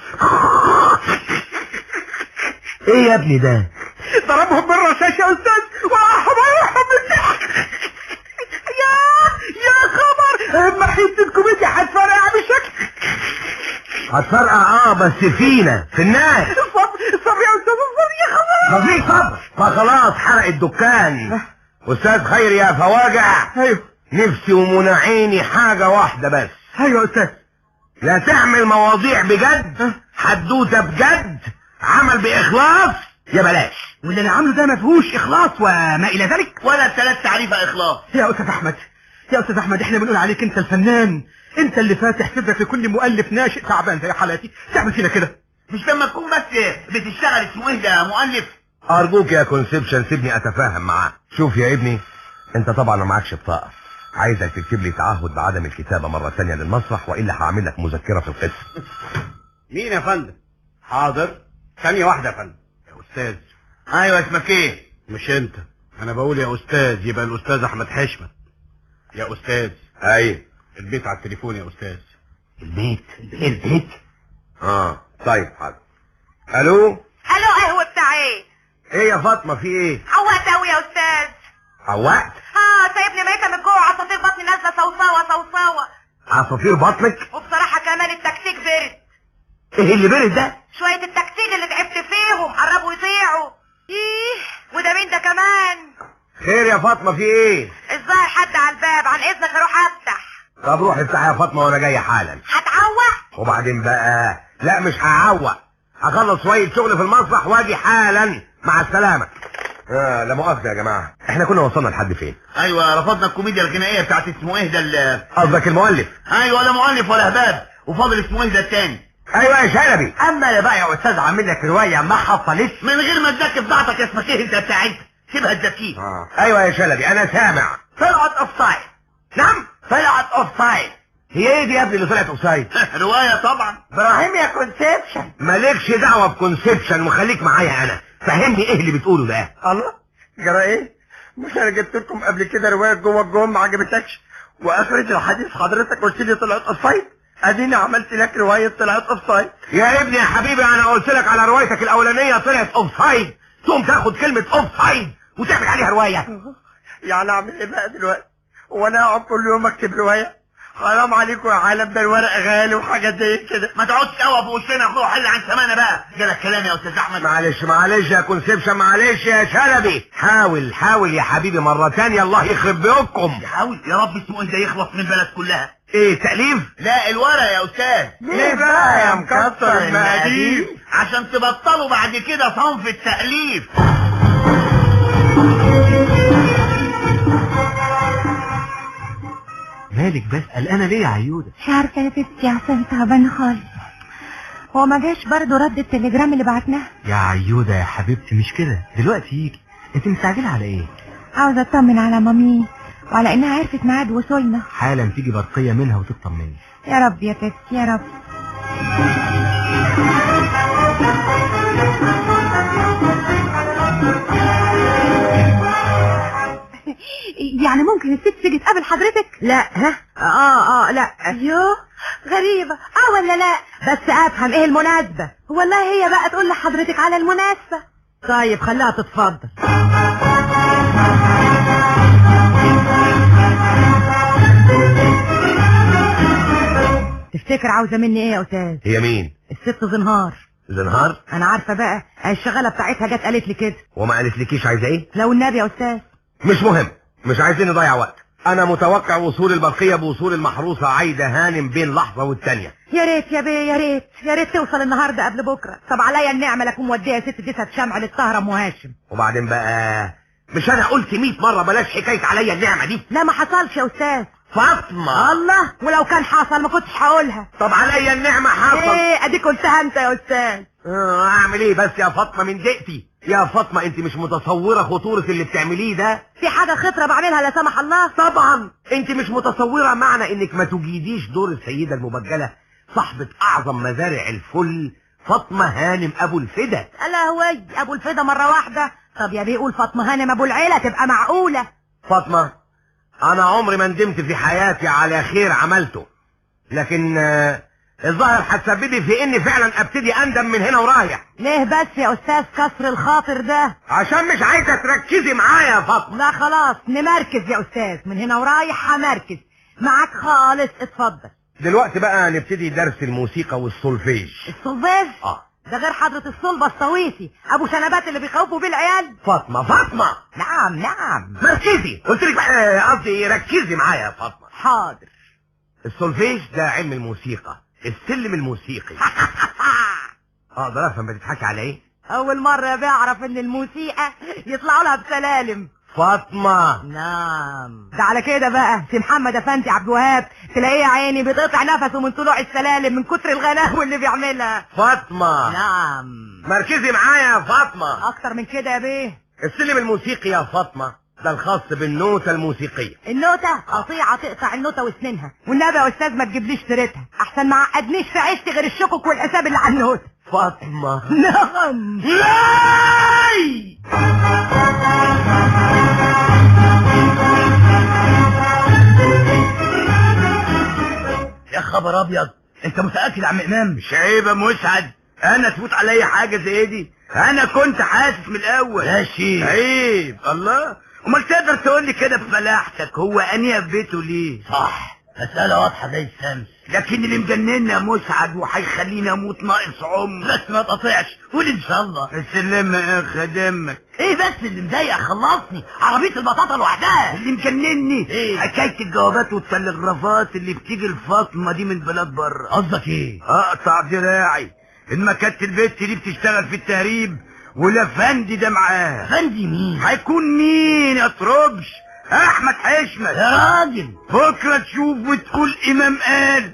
ايه يا ابني ده ضربهم بالرشاش يا استاذ وراحوا رايحهم بالضحك يا يا خبر محيط الكوميديا هتفرقع بشكل هتفرقع اه بس فينا في الناس الصبر الصبر يا استاذ الصبر يا خبر مفيش صبر فخلاص حرق الدكان استاذ خير يا فواجع ايوه نفسي ومنى عيني حاجة واحدة بس ايوه يا استاذ لا تعمل مواضيع بجد حدوتة بجد عمل بإخلاص يا بلاش واللي انا عامله ده ما فيهوش اخلاص وما الى ذلك ولا الثلاث تعريفه اخلاص يا استاذ احمد يا استاذ احمد احنا بنقول عليك انت الفنان انت اللي فاتح صدرك لكل مؤلف ناشئ تعبان زي حالاتي تعمل فينا كده مش لما تكون بس بتشتغل اسمه ايه ده مؤلف أرجوك يا كونسبشن سيبني أتفاهم معاه شوف يا ابني أنت طبعا ما معكش بطاقة عايزك تكتب لي تعهد بعدم الكتابة مرة ثانية للمسرح وإلا هعمل لك مذكرة في القسم مين يا فندم حاضر ثانية واحدة يا فندم يا أستاذ ايوه اسمك ايه مش أنت أنا بقول يا أستاذ يبقى الأستاذ أحمد حشمت يا أستاذ أي البيت على التليفون يا أستاذ البيت البيت اه طيب حاضر الو الو قهوة بتاع ايه ايه يا فاطمة في ايه عوقت اوي يا استاذ عوقت اه سايبني ميتة من جوه عصافير بطني نازلة صوصاوة صوصاوة عصافير بطنك وبصراحة كمان التكتيك برد ايه اللي برد ده شوية التكتيك اللي تعبت فيهم قربوا يضيعوا ايه وده مين ده كمان خير يا فاطمة في ايه الظاهر حد على الباب عن اذنك اروح افتح طب روح افتح يا فاطمة وانا جاي حالا هتعوق وبعدين بقى لا مش هعوق هخلص شوية شغل في المسرح واجي حالا مع السلامة آه لا مؤاخذة يا جماعة احنا كنا وصلنا لحد فين ايوه رفضنا الكوميديا الغنائيه بتاعت اسمه ايه ده ال- قصدك المؤلف ايوه ولا مؤلف ولا هباب وفاضل اسمه ايه ده التاني ايوه يا شلبي اما يا بقى يا استاذ عامل لك روايه ما حصلتش من غير ما تذاكر بتاعتك اسمك ايه انت بتاعت سيبها تذاكيه آه. ايوه يا شلبي انا سامع طلعت اوف سايد نعم طلعت اوف سايد هي ايه دي يا ابني اللي طلعت اوفسايد روايه طبعا ابراهيم يا كونسبشن مالكش دعوة بكونسبشن وخليك معايا انا فهمني ايه اللي بتقوله ده الله جرى ايه مش انا جبت لكم قبل كده روايه جوه الجوه ما عجبتكش واخرة الحديث حضرتك قلت لي طلعت اوف سايد اديني عملت لك روايه طلعت اوف سايد يا ابني يا حبيبي انا قلت لك على روايتك الاولانية طلعت اوفسايد تقوم تاخد كلمة اوفسايد وتعمل عليها رواية يعني اعمل ايه بقى دلوقتي وانا اقعد كل يوم اكتب روايه حرام عليكم يا عالم ده الورق غالي وحاجات زي كده ما تقعدش تقوى في وشنا اخويا حل عن سمانه بقى جالك كلام يا استاذ احمد معلش معلش يا كونسبشن معلش يا شلبي حاول حاول يا حبيبي مرة تانية الله يخرب بيوتكم حاول يا رب اسمه ايه ده يخلص من البلد كلها ايه تأليف لا الورق يا استاذ ليه بقى يا مكسر المقادير عشان تبطلوا بعد كده صنف التأليف مالك بس قلقانه ليه يا عيوده مش عارفة يا ستي عشان تعبانة خالص هو ما جاش برضه رد التليجرام اللي بعتناه يا عيوده يا حبيبتي مش كده دلوقتي يجي انت مستعجله على ايه عاوزة اطمن على مامي وعلى انها عرفت ميعاد وصولنا حالا تيجي برقيه منها وتطمني يا رب يا ستي يا رب يعني ممكن الست تيجي تقابل حضرتك لا ها اه اه لا يوه غريبة اه ولا لا بس افهم ايه المناسبة والله هي بقى تقول لحضرتك على المناسبة طيب خليها تتفضل تفتكر عاوزة مني ايه يا استاذ هي مين الست زنهار زنهار انا عارفة بقى الشغالة بتاعتها جت قالت لي كده وما قالتلكيش عايزة ايه لو النبي يا استاذ مش مهم مش عايزين نضيع وقت انا متوقع وصول البرقية بوصول المحروسة عايدة هانم بين لحظة والتانية يا ريت يا بيه يا ريت يا ريت توصل النهارده قبل بكره طب عليا النعمه لكم موديه ست دي شمع للسهره ام هاشم وبعدين بقى مش انا قلت 100 مرة بلاش حكاية عليا النعمة دي لا ما حصلش يا استاذ فاطمة الله ولو كان حصل ما كنتش هقولها طب عليا النعمة حصل ايه اديك قلتها انت يا استاذ آه، اعمل ايه بس يا فاطمة من دقتي يا فاطمة انت مش متصورة خطورة اللي بتعمليه ده في حاجه خطره بعملها لا سمح الله طبعا انت مش متصورة معنى انك ما تجيديش دور السيدة المبجلة صاحبة اعظم مزارع الفل فاطمة هانم ابو الفدا الا هوي ابو الفدا مره واحده طب يا بيه قول فاطمه هانم ابو العيله تبقى معقوله فاطمة انا عمري ما ندمت في حياتي على خير عملته لكن آه، الظاهر هتسببي في اني فعلا ابتدي اندم من هنا ورايح ليه بس يا استاذ كسر الخاطر ده عشان مش عايزة تركزي معايا يا فاطمة لا خلاص نمركز يا استاذ من هنا ورايح همركز معاك خالص اتفضل دلوقتي بقى نبتدي درس الموسيقى والسولفيج الصلباز اه ده غير حضرة الصلبة الصويسي ابو شنبات اللي بيخوفوا بيه العيال فاطمة فاطمة نعم نعم مركزي قلت لك بقى، قصدي ركزي معايا يا فاطمة حاضر السولفيج ده علم الموسيقى السلم الموسيقي اقدر افهم بتضحكي على ايه اول مرة بيعرف ان الموسيقى يطلعوا لها بسلالم فاطمة نعم ده على كده بقى سي محمد افندي عبد الوهاب تلاقيه يا عيني بيتقطع نفسه من طلوع السلالم من كتر الغناء اللي بيعملها فاطمة نعم مركزي معايا يا فاطمة اكتر من كده يا بيه السلم الموسيقي يا فاطمة ده الخاص بالنوتة الموسيقية النوتة قطيعة تقطع النوتة وسنينها والنبي يا استاذ ما تجيبليش سيرتها احسن ما عقدنيش في عيشتي غير الشكك والحساب اللي على النوتة فاطمة نعم لاي يا خبر ابيض انت متاكد يا عم امام مش عيب يا مسعد انا تفوت عليا حاجة زي دي انا كنت حاسس من الاول يا شيخ عيب الله امال تقدر تقول لي كده بفلاحتك هو انهي في بيته ليه صح مسألة واضحة زي الشمس لكن اللي مجننا مسعد وهيخليني اموت ناقص عمر بس ما تقطعش قول ان شاء الله السلم يا خدمك ايه بس اللي مضايق خلصني عربية البطاطا لوحدها اللي مجنني إيه؟ حكاية الجوابات والتلغرافات اللي بتيجي لفاطمة دي من بلاد بره قصدك ايه اقطع دراعي ان ما كانت البت دي بتشتغل في التهريب والافندي ده معاها فندي مين هيكون مين يا تربش احمد حشمت يا راجل بكره تشوف وتقول امام قال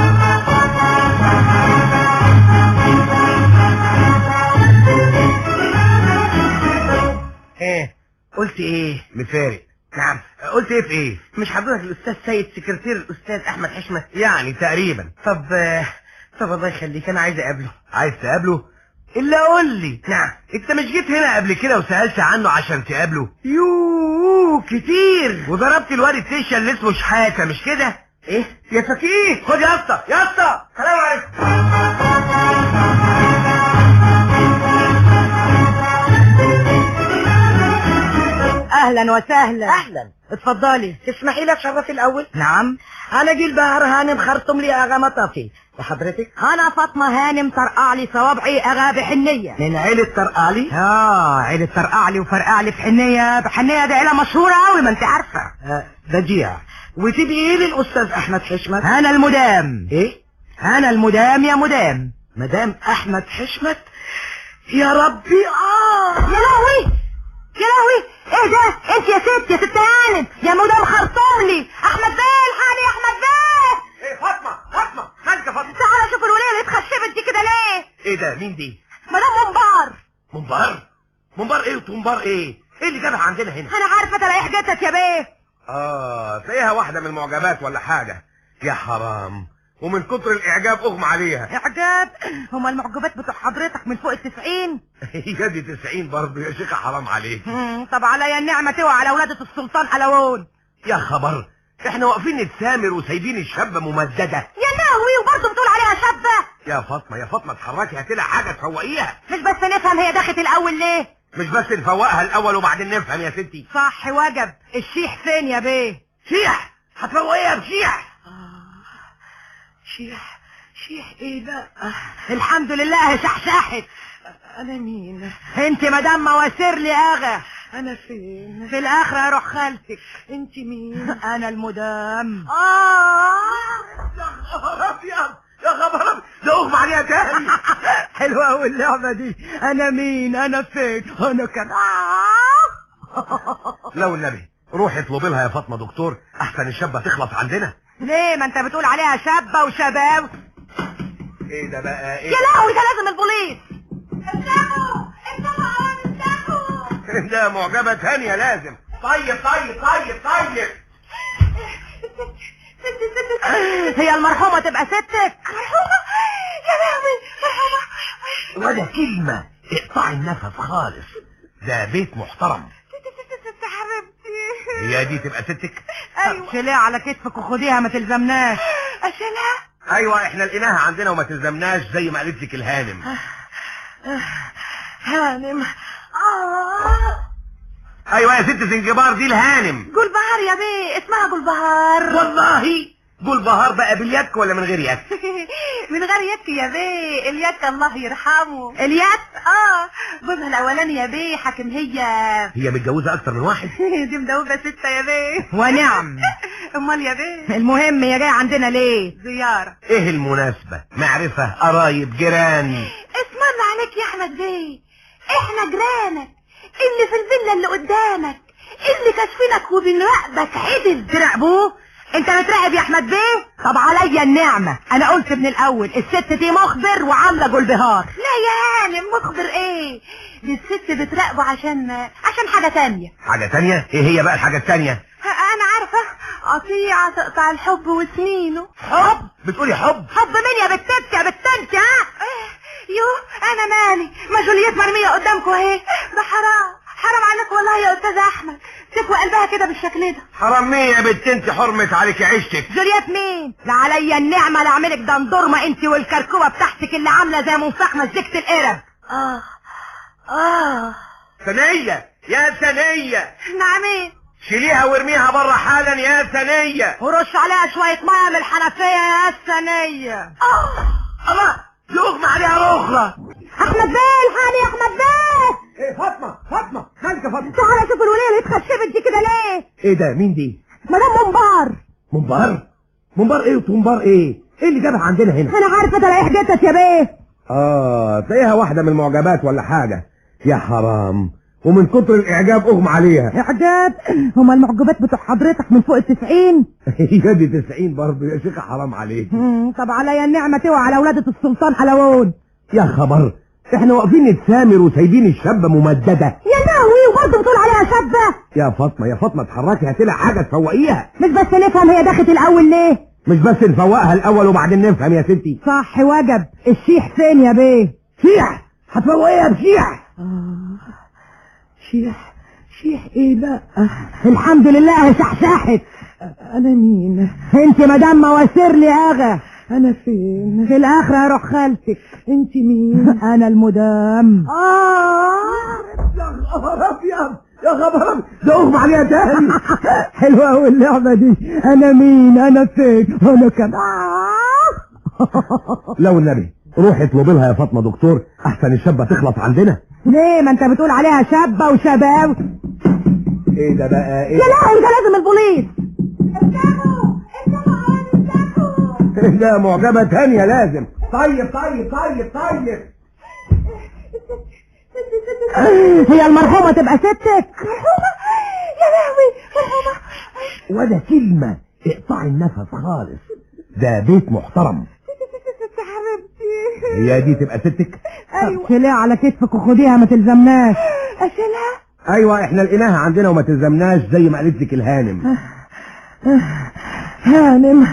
ايه قلت ايه مفارق نعم قلت ايه في ايه مش حضرتك الاستاذ سيد سكرتير الاستاذ احمد حشمت يعني تقريبا طب آه، طب الله يخليك انا عايز اقابله عايز تقابله الا قول لي نعم انت مش جيت هنا قبل كده وسالت عنه عشان تقابله يوه كتير وضربت الواد التيشا اللي اسمه شحاته مش كده ايه يا فكيه خد يا اسطى يا اسطى سلام عليكم اهلا وسهلا اهلا اتفضلي تسمحي لي اتشرف الاول نعم انا جيل بهر هانم خرطم لي اغا مطافي وحضرتك انا فاطمة هانم طرقع لي صوابعي اغا بحنية من عيلة ترقالي اه عيلة طرقع لي وفرقع لي بحنية بحنية دي عيلة مشهورة قوي ما انت عارفة آه، بديع وتبقي ايه للاستاذ احمد حشمت انا المدام ايه انا المدام يا مدام مدام احمد حشمت يا ربي اه يا لهوي يا لهوي ايه ده انت يا ست يا ست هانم يا مدام خرطوم لي احمد بيه الحقني يا احمد بيه ايه فاطمه فاطمه مالك يا فاطمه تعالى شوف الوليه اللي اتخشبت دي كده ليه ايه ده مين دي مدام منبار منبار منبار ايه وتنبار ايه ايه اللي جابها عندنا هنا انا عارفه تريح جتك يا بيه اه تلاقيها واحده من المعجبات ولا حاجه يا حرام ومن كتر الاعجاب اغمى عليها اعجاب هما المعجبات بتوع حضرتك من فوق التسعين هي دي 90 برضه يا شيخه حرام عليك مم، طب عليا النعمة توعى على ولادة السلطان حلوون يا خبر احنا واقفين نتسامر وسايبين الشابه ممدده يا لهوي وبرضه بتقول عليها شابة يا فاطمه يا فاطمه اتحركي هات لها حاجه تفوقيها مش بس نفهم هي دخلت الاول ليه مش بس نفوقها الاول وبعدين نفهم يا ستي صح وجب الشيح فين يا بيه شيح هتفوقيها بشيح شيح شيح ايه ده آه، الحمد لله شحشحت انا مين انت مدام مواسير لي اغا انا فين في الاخرة اروح خالتك انت مين انا المدام اه يا خبر ابيض يا خبر ابيض ده اغمى عليها تاني حلوة قوي اللعبة دي انا مين انا فين انا كان لو النبي روحي اطلبي لها يا فاطمه دكتور احسن الشابه تخلص عندنا ليه ما انت بتقول عليها شابة وشباب ايه ده بقى ايه يا لهوي ده لازم البوليس افتحوا افتحوا اوان افتحوا ده معجبه تانية لازم طيب طيب طيب طيب هي المرحومة تبقى ستك مرحومة يا لهوي مرحومة ولا كلمه اقطعي النفس خالص ده بيت محترم ست حبيبتي هي دي تبقى ستك ايوه شيليها على كتفك وخديها ما تلزمناش اشيلها ايوه احنا لقيناها عندنا وما تلزمناش زي ما قالت لك الهانم هانم اه ايوه يا ست زنجبار دي الهانم جول بهار يا بيه اسمها جول بهار والله قول بهار بقى باليك ولا من غير يك من غير يك يا بيه اليك الله يرحمه اليك اه جوزها الاولاني يا بيه حاكم هي هي متجوزه اكتر من واحد دي مدوبة ستة يا بيه ونعم امال يا بيه المهم هي جاية عندنا ليه زيارة ايه المناسبه معرفه قرايب جيران اسم الله عليك يا احمد بيه احنا جيرانك اللي في الفيلا اللي قدامك اللي كشفينك وبنراقبك عدل تراقبوه انت بتراقب يا احمد بيه طب عليا النعمة انا قلت من الاول الست دي مخبر وعاملة جلبهار لا يا هانم مخبر ايه دي الست بتراقبه عشان عشان عشان حاجة تانية حاجة تانية ايه هي بقى الحاجة التانية انا عارفة قطيعة تقطع الحب وسنينه حب بتقولي حب حب مين يا بتنت يا بتنت ها يو انا مالي ما جولييت مرمية قدامكم اهي ده حرام حرام عليك والله يا استاذ احمد تكوى قلبها كده بالشكل ده حرام مين يا بنت انت حرمت عليك عيشتك جولييت مين لا عليا النعمة لا اعملك دندورمة انت والكركوبة بتاعتك اللي عاملة زي منفخ مزيكة القرب اه اه ثانية يا ثانية نعم ايه شيليها وارميها بره حالا يا ثانية ورش عليها شوية مية من الحنفية يا الثانية اه الله يغمى عليها رخرة احمد بيه الحقني يا احمد بيه ايه فاطمه فاطمه مالك يا فاطمه تعالى شوف الولية اللي اتخشبت دي كده ليه ايه ده مين دي مدام منبار منبار منبار ايه وتنبار ايه ايه اللي جابها عندنا هنا انا عارفة تلاقي حاجتك يا بيه اه تلاقيها واحده من المعجبات ولا حاجه يا حرام ومن كتر الاعجاب اغمى عليها اعجاب هما المعجبات بتوع حضرتك من فوق التسعين هي دي 90 برضه يا شيخه حرام عليك مم، طب عليا النعمة توعى على ولادة السلطان حلوون يا خبر احنا واقفين نتسامر وسايبين الشابه ممدده يا ناوي وبرضه بتقول عليها شابة يا فاطمه يا فاطمه اتحركي هاتي لها حاجه تفوقيها مش بس نفهم هي دخلت الاول ليه مش بس نفوقها الاول وبعدين نفهم يا ستي صح وجب الشيح فين يا بيه شيح هتفوقيها بشيح شيح شيح ايه بقى الحمد لله شحشحت انا مين انت مدام مواسير لي اغا انا فين في الاخرة هروح خالتك انت مين انا المدام اه يا خبر ابيض يا خبر ابيض ده اغمى عليها تاني حلوة قوي اللعبة دي انا مين انا فين انا كمان لو النبي روحي اطلبي لها يا فاطمه دكتور احسن الشابه تخلص عندنا ليه ما انت بتقول عليها شابة وشباب ايه ده بقى ايه يا لا ده لازم البوليس ده معجبه تانية لازم طيب طيب طيب طيب هي المرحومة تبقى ستك مرحومة يا لهوي مرحومة ولا كلمه اقطعي النفس خالص ده بيت محترم حبيبتي هي دي تبقى ستك ايوه شيليها على كتفك وخديها ما تلزمناش اشيلها ايوه احنا لقيناها عندنا وما تلزمناش زي ما قالت لك الهانم هانم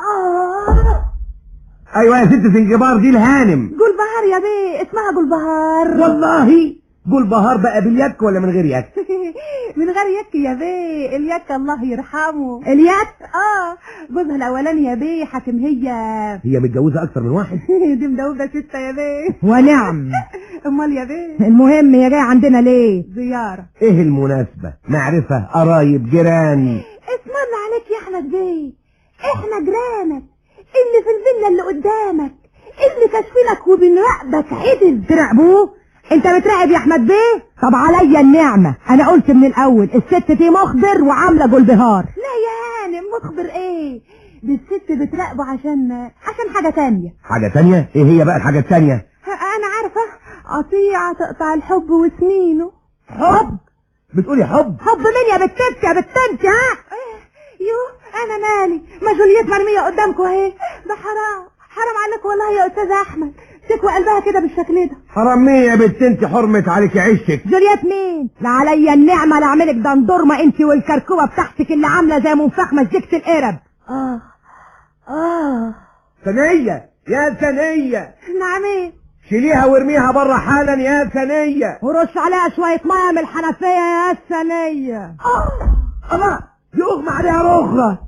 ايوه يا ست زنجبار دي الهانم جول بهار يا بيه اسمها جول بهار والله قول بهار بقى باليك ولا من غير يك من غير يك يا بيه اليك الله يرحمه اليك اه جوزها الاولاني يا بيه حاكم هي هي متجوزه اكتر من واحد دي مدوبة ستة يا بيه ونعم امال يا بيه المهم هي جايه عندنا ليه زيارة ايه المناسبه معرفه قرايب جيران اسم الله عليك يا احمد بيه احنا جيرانك اللي في الفيلا اللي قدامك اللي كشفينك وبنراقبك عدل تراقبوه انت بتراقب يا احمد بيه طب عليا النعمة انا قلت من الاول الست دي مخبر وعاملة جلبهار لا يا هانم مخبر ايه دي الست بتراقبه عشان عشان حاجة تانية حاجه تانية ايه هي بقى الحاجه التانية انا عارفة قطيعة تقطع الحب وسنينه حب بتقولي حب حب مين يا بتنت يا بتنت ها يو انا مالي ما جولييت مرمية قدامكم اهي ده حرام حرام عليك والله يا استاذ احمد تكوى قلبها كده بالشكل ده حرام مين يا بنت انت حرمت عليك عيشتك جولييت مين لا عليا النعمة لا اعملك دندورمة انت والكركوبة بتاعتك اللي عاملة زي منفخ مزيكة القرب اه اه ثانية يا ثانية نعم ايه شيليها وارميها بره حالا يا ثانية ورش عليها شوية مية من الحنفية يا الثانية الله يغمى عليها رخرة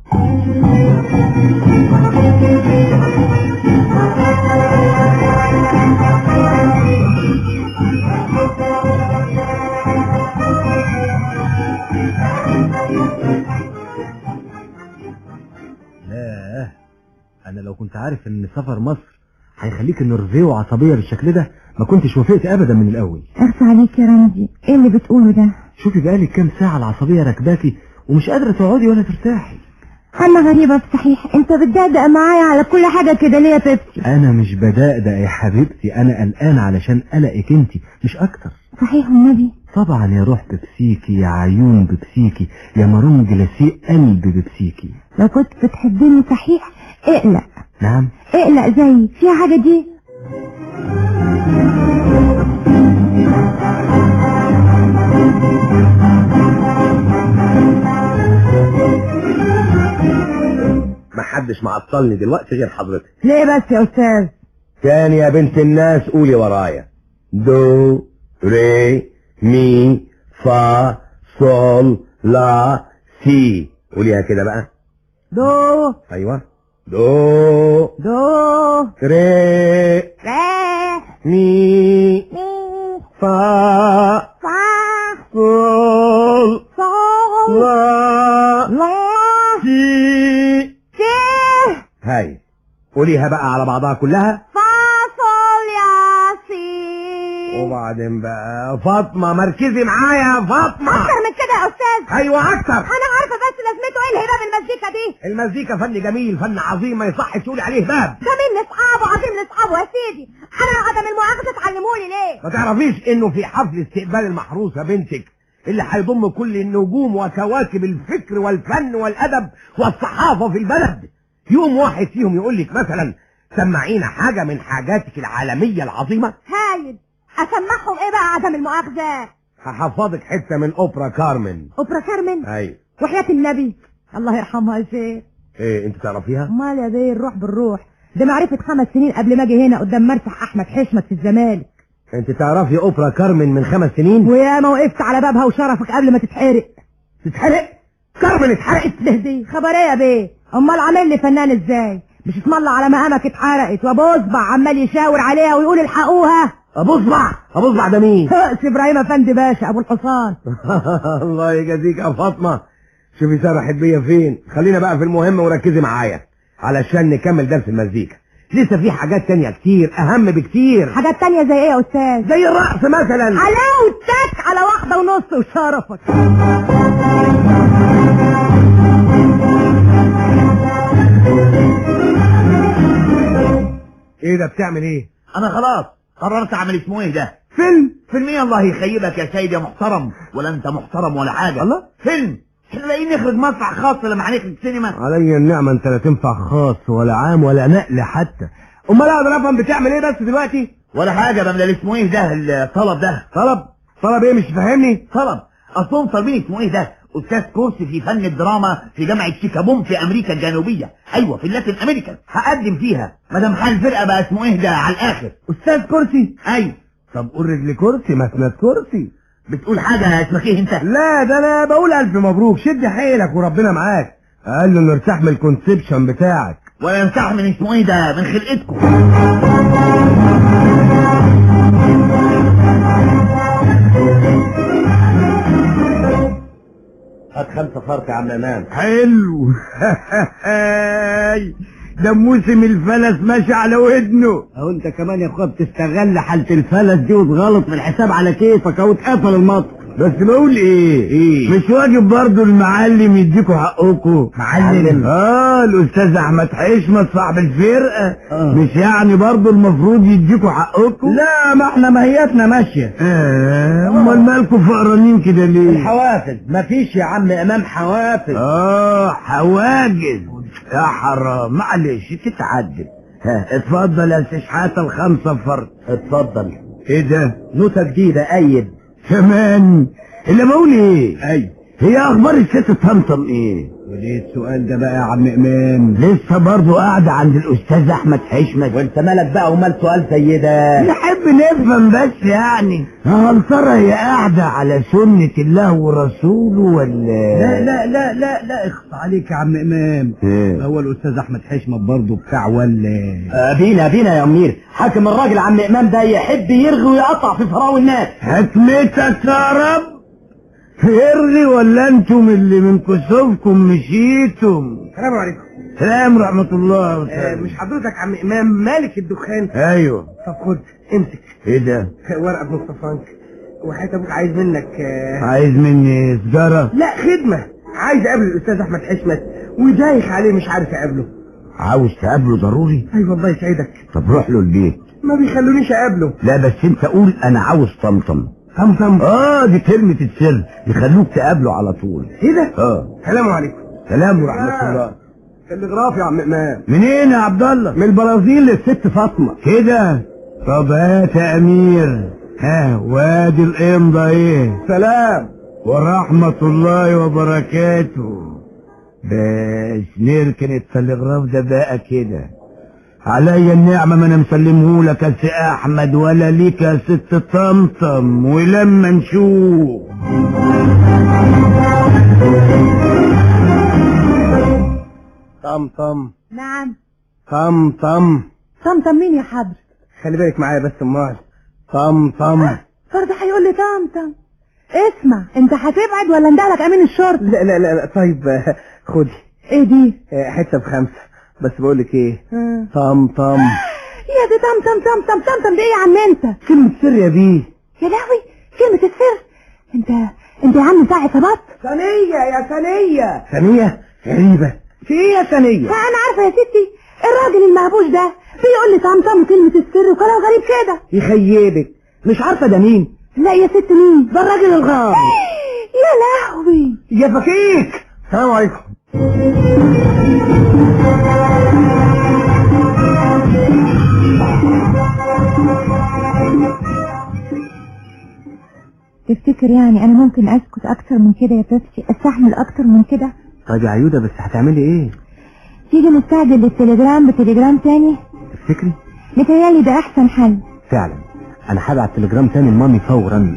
لا انا لو كنت عارف ان سفر مصر هيخليك نرفيه وعصبيه بالشكل ده ما كنتش وافقت ابدا من الاول اخفى عليك يا رمزي ايه اللي بتقوله ده شوفي بقالك كام ساعه العصبيه راكباكي ومش قادره تقعدي ولا ترتاحي انا غريبة صحيح انت بتدقدق معايا على كل حاجة كده ليه يا بيبسي انا مش بدقدق يا حبيبتي انا قلقان علشان قلقك انت مش اكتر صحيح النبي طبعا يا روح بيبسيكي يا عيون بيبسيكي يا مرونج لسيء قلب بيبسيكي لو كنت بتحبني صحيح اقلق نعم اقلق زي فيها حاجة دي محدش معطلني دلوقتي غير حضرتك ليه بس يا استاذ كان يا بنت الناس قولي ورايا دو ري مي فا صول لا سي قوليها كده بقى دو ايوه دو دو ري ري مي مي فا فا صول صول لا لا سي سي هاي قوليها بقى على بعضها كلها فاصل يا سي وبعدين بقى فاطمة مركزي معايا يا فاطمة اكتر من كده يا استاذ ايوه اكتر انا عارفه بس لازمته ايه الهباب المزيكا دي المزيكا فن جميل فن عظيم ما يصحش تقولي عليه باب ده من اصحابه عظيم من اصحابه يا سيدي انا عدم المؤاخذه تعلموني ليه ما تعرفيش انه في حفل استقبال المحروسة بنتك اللي هيضم كل النجوم وكواكب الفكر والفن والادب والصحافة في البلد يوم واحد فيهم يقول لك مثلا سمعينا حاجة من حاجاتك العالمية العظيمة هايل اسمعهم ايه بقى عدم المؤاخذه هحفظك حتة من اوبرا كارمن اوبرا كارمن ايوه وحياه النبي الله يرحمها يا شيخ ايه انت تعرفيها امال يا بيه الروح بالروح ده معرفة خمس سنين قبل ما اجي هنا قدام مرسح احمد حشمت في الزمالك انت تعرفي اوبرا كارمن من خمس سنين ويا ما وقفت على بابها وشرفك قبل ما تتحرق تتحرق كارمن اتحرقت ده دي خبر ايه يا بيه امال عامل لي فنان ازاي مش اسم الله على مقامك اتحرقت وابو اصبع عمال يشاور عليها ويقول الحقوها ابو اصبع ابو اصبع ده مين هأس ابراهيم افندي باشا ابو الحصان الله يجازيك يا فاطمه شوفي سرحت بيا فين خلينا بقى في المهم وركزي معايا علشان نكمل درس المزيكا لسه في حاجات تانية كتير اهم بكتير حاجات تانية زي ايه يا استاذ زي الرقص مثلا حلاوتك على واحدة ونص وشرفك ايه ده بتعمل ايه انا خلاص قررت اعمل اسمه ايه ده فيلم فيلم ايه الله يخيبك يا سيد يا محترم ولا انت محترم ولا حاجه الله. فيلم احنا لاقيين نخرج مسرح خاص لما هنخرج سينما علي النعمة انت لا تنفع خاص ولا عام ولا نقل حتى امال اقدر افهم بتعمل ايه بس دلوقتي ولا حاجه بملى اسمه ايه ده الطلب ده طلب طلب ايه مش فاهمني طلب اصلهم طالبين اسمه ايه ده استاذ كورس في فن الدراما في جامعه شيكابوم في امريكا الجنوبيه ايوه في اللاتين امريكا هقدم فيها ما دام حال الفرقه بقى اسمه ايه ده على الاخر استاذ كرسي ايوه طب قول رجل كرسي مسند كرسي بتقول حاجه اسمك ايه انت لا ده انا بقول الف مبروك شد حيلك وربنا معاك قال له نرتاح من الكونسبشن بتاعك ولا ينصح من اسمه ايه ده من خلقتكم هات خمسة فرق يا عم امام حلو ده موسم الفلس ماشي على ودنه اهو انت كمان يا اخويا بتستغل حالة الفلس دي وتغلط في الحساب على كيفك اهو اتقفل المطر بس بقول ايه ايه مش واجب برضو المعلم يديكوا حقكم معلم؟ اه الاستاذ احمد حشمت صاحب الفرقه آه. مش يعني برضو المفروض يديكوا حقكم لا ما احنا مهيتنا ماشية آه، امال مالكوا فقرانين كده ليه الحوافز مفيش يا عم امام حوافز اه حواجز يا حرام معلش تتعدل ها اتفضل يا سي شحاته الخمسه فرد اتفضل ايه ده نوتة جديدة ايد كمان اللي بقول ايه اي هي اخبار الست طمطم ايه وليه السؤال ده بقى يا عم امام لسه برضه قاعده عند الاستاذ احمد حشمت وانت مالك بقى ومال سؤال زي ده نحب نفهم بس يعني هل ترى هي قاعده على سنه الله ورسوله ولا لا لا لا لا لا اخص عليك يا عم امام إيه؟ هو الاستاذ احمد حشمت برضه بتاع ولا بينا بينا يا منير حاكم الراجل عم امام ده يحب يرغي ويقطع في فراوي الناس حكمتك يا رب يرغي ولا انتم اللي من كسوفكم مشيتم السلام عليكم سلام ورحمه الله آه، وبركاته مش حضرتك عم امام مالك الدخان ايوه طب خد امسك ايه ده ورقه بنص فرنك وحياة ابوك عايز منك آه، عايز مني سجاره لا خدمه عايز اقابل الاستاذ احمد حشمت ودايخ عليه مش عارف اقابله عاوز تقابله ضروري ايوه الله يسعدك طب روح له البيت ما بيخلونيش اقابله لا بس انت قول انا عاوز طمطم طمطم اه دي كلمة السر يخلوك تقابله على طول ايه ده اه السلام عليكم سلام ورحمة آه. الله تلغراف يا عم امام منين يا عبد الله من البرازيل للست فاطمه كده طب هات يا امير ها وادي الامضة ايه سلام ورحمة الله وبركاته بس نركن التلغراف ده بقى كده عليا النعمة ما انا مسلمهولك يا سي احمد ولا ليك يا ست طمطم ولما نشوف طمطم نعم طمطم طمطم مين يا حضر خلي بالك معايا بس امال طمطم فرد هيقول لي طمطم اسمع انت هتبعد ولا اندهلك امين الشرطه لا لا لا, لا طيب آه، خدي ايه دي آه، حته بخمسه بس بقول لك ايه آه. طمطم يا دي طمطم طمطم طمطم ده ايه يا عم انت كلمه سر يا بيه يا لهوي كلمة السر انت انت يا عم بتاع عصابات ثانيه يا ثانيه ثانيه غريبه في ايه يا ثانيه انا عارفة يا ستي الراجل المهبوش ده بيقول لي طمطم كلمة السر وكلام غريب كده يخيبك مش عارفه ده مين لا يا ست مين ده الراجل الغامض يا لهوي يا فكيك السلام عليكم تفتكر يعني انا ممكن اسكت اكتر من كده يا بيبسي استحمل اكتر من كده طيب يا عيوده بس هتعملي ايه تيجي نستعجل التليجرام بتليجرام تاني تفتكري متهيألي ده احسن حل فعلا انا هبعت تليجرام تاني لمامي فورا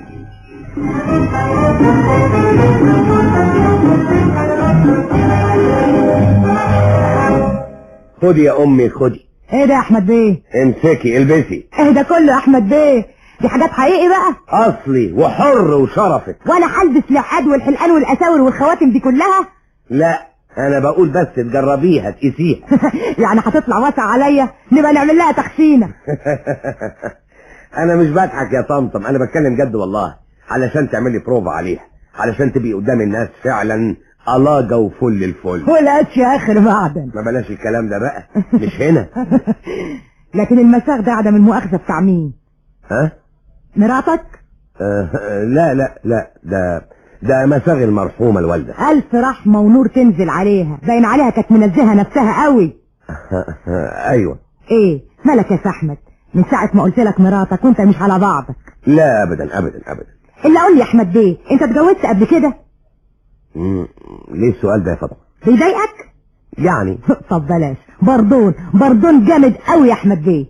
خدي يا امي خدي ايه ده يا احمد بيه امسكي البسي ايه ده كله يا احمد بيه دي حاجات حقيقي بقى اصلي وحر وشرفك وانا هلبس لحاد والحلقان والاساور والخواتم دي كلها لا انا بقول بس تجربيها تقيسيها يعني هتطلع واسع عليا نبقى نعمل لها تخشينه انا مش بضحك يا طمطم انا بتكلم جد والله علشان تعملي بروفا عليها علشان تبقي قدام الناس فعلا الاجة وفل الفل ولقتش اخر معدن ما بلاش الكلام ده بقى مش هنا لكن المساغ ده عدم المؤاخذه بتاع مين ها مراتك آه لا لا لا ده ده مساغ المرحومة الوالدة الف رحمه ونور تنزل عليها باين عليها كانت منزهه نفسها قوي ايوه ايه مالك يا احمد من ساعه ما قلت لك مراتك وانت مش على بعضك لا ابدا ابدا ابدا الا قول لي يا احمد بيه انت اتجوزت قبل كده مم، ليه السؤال ده يا فاطمة بيضايقك يعني طب بلاش بردون بردون جامد قوي يا احمد بيه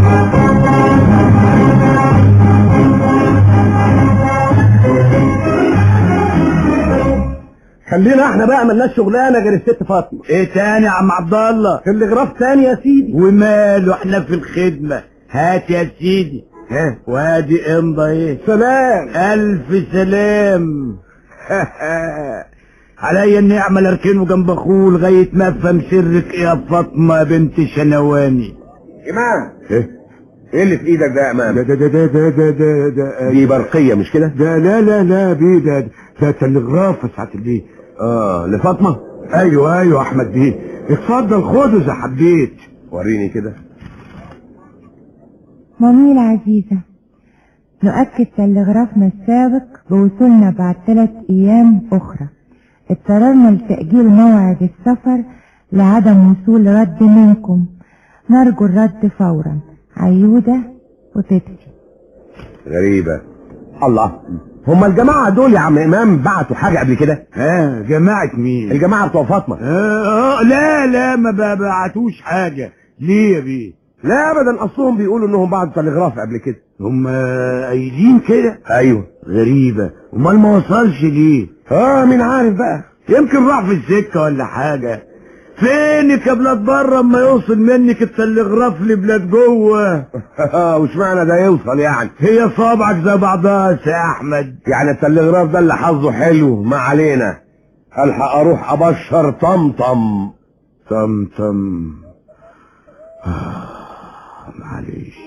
خلينا احنا بقى ملناش شغلانه غير الست فاطمه ايه تاني يا عم عبد الله تلغراف تاني يا سيدي وماله احنا في الخدمه هات يا سيدي ها وادي امضى ايه سلام الف سلام عليا النعمة لاركنه جنب اخوه لغاية ما افهم سرك إيه يا فاطمة يا بنت شنواني امام ايه ايه اللي في ايدك ده يا امام ده ده ده ده ده ده ده ده دي برقية مش كده ده لا لا لا بيه ده ده تلغراف يا سعادة البيه اه لفاطمة ايوه ايوه احمد بيه اتفضل خده اذا حبيت وريني كده مامي العزيزة نؤكد تلغرافنا السابق بوصولنا بعد ثلاث أيام أخرى اضطررنا لتأجيل موعد السفر لعدم وصول رد منكم نرجو الرد فورا عيودة وتبكي غريبة الله هما الجماعة دول يا عم امام بعتوا حاجة قبل كده ها جماعة مين الجماعة بتوع فاطمة آه آه، لا لا ما بعتوش حاجة ليه يا بيه لا ابدا اصلهم بيقولوا انهم بعتوا تلغراف قبل كده هم قايلين كده ايوه غريبة امال ما وصلش ليه اه مين عارف بقى يمكن راح في السكة ولا حاجة فينك يا بلاد بره اما يوصل منك التلغراف لبلاد جوه وش معنى ده يوصل يعني هي صابعك زي بعضها يا سي احمد يعني التلغراف ده اللي حظه حلو ما علينا الحق اروح ابشر طمطم طمطم آه، معلش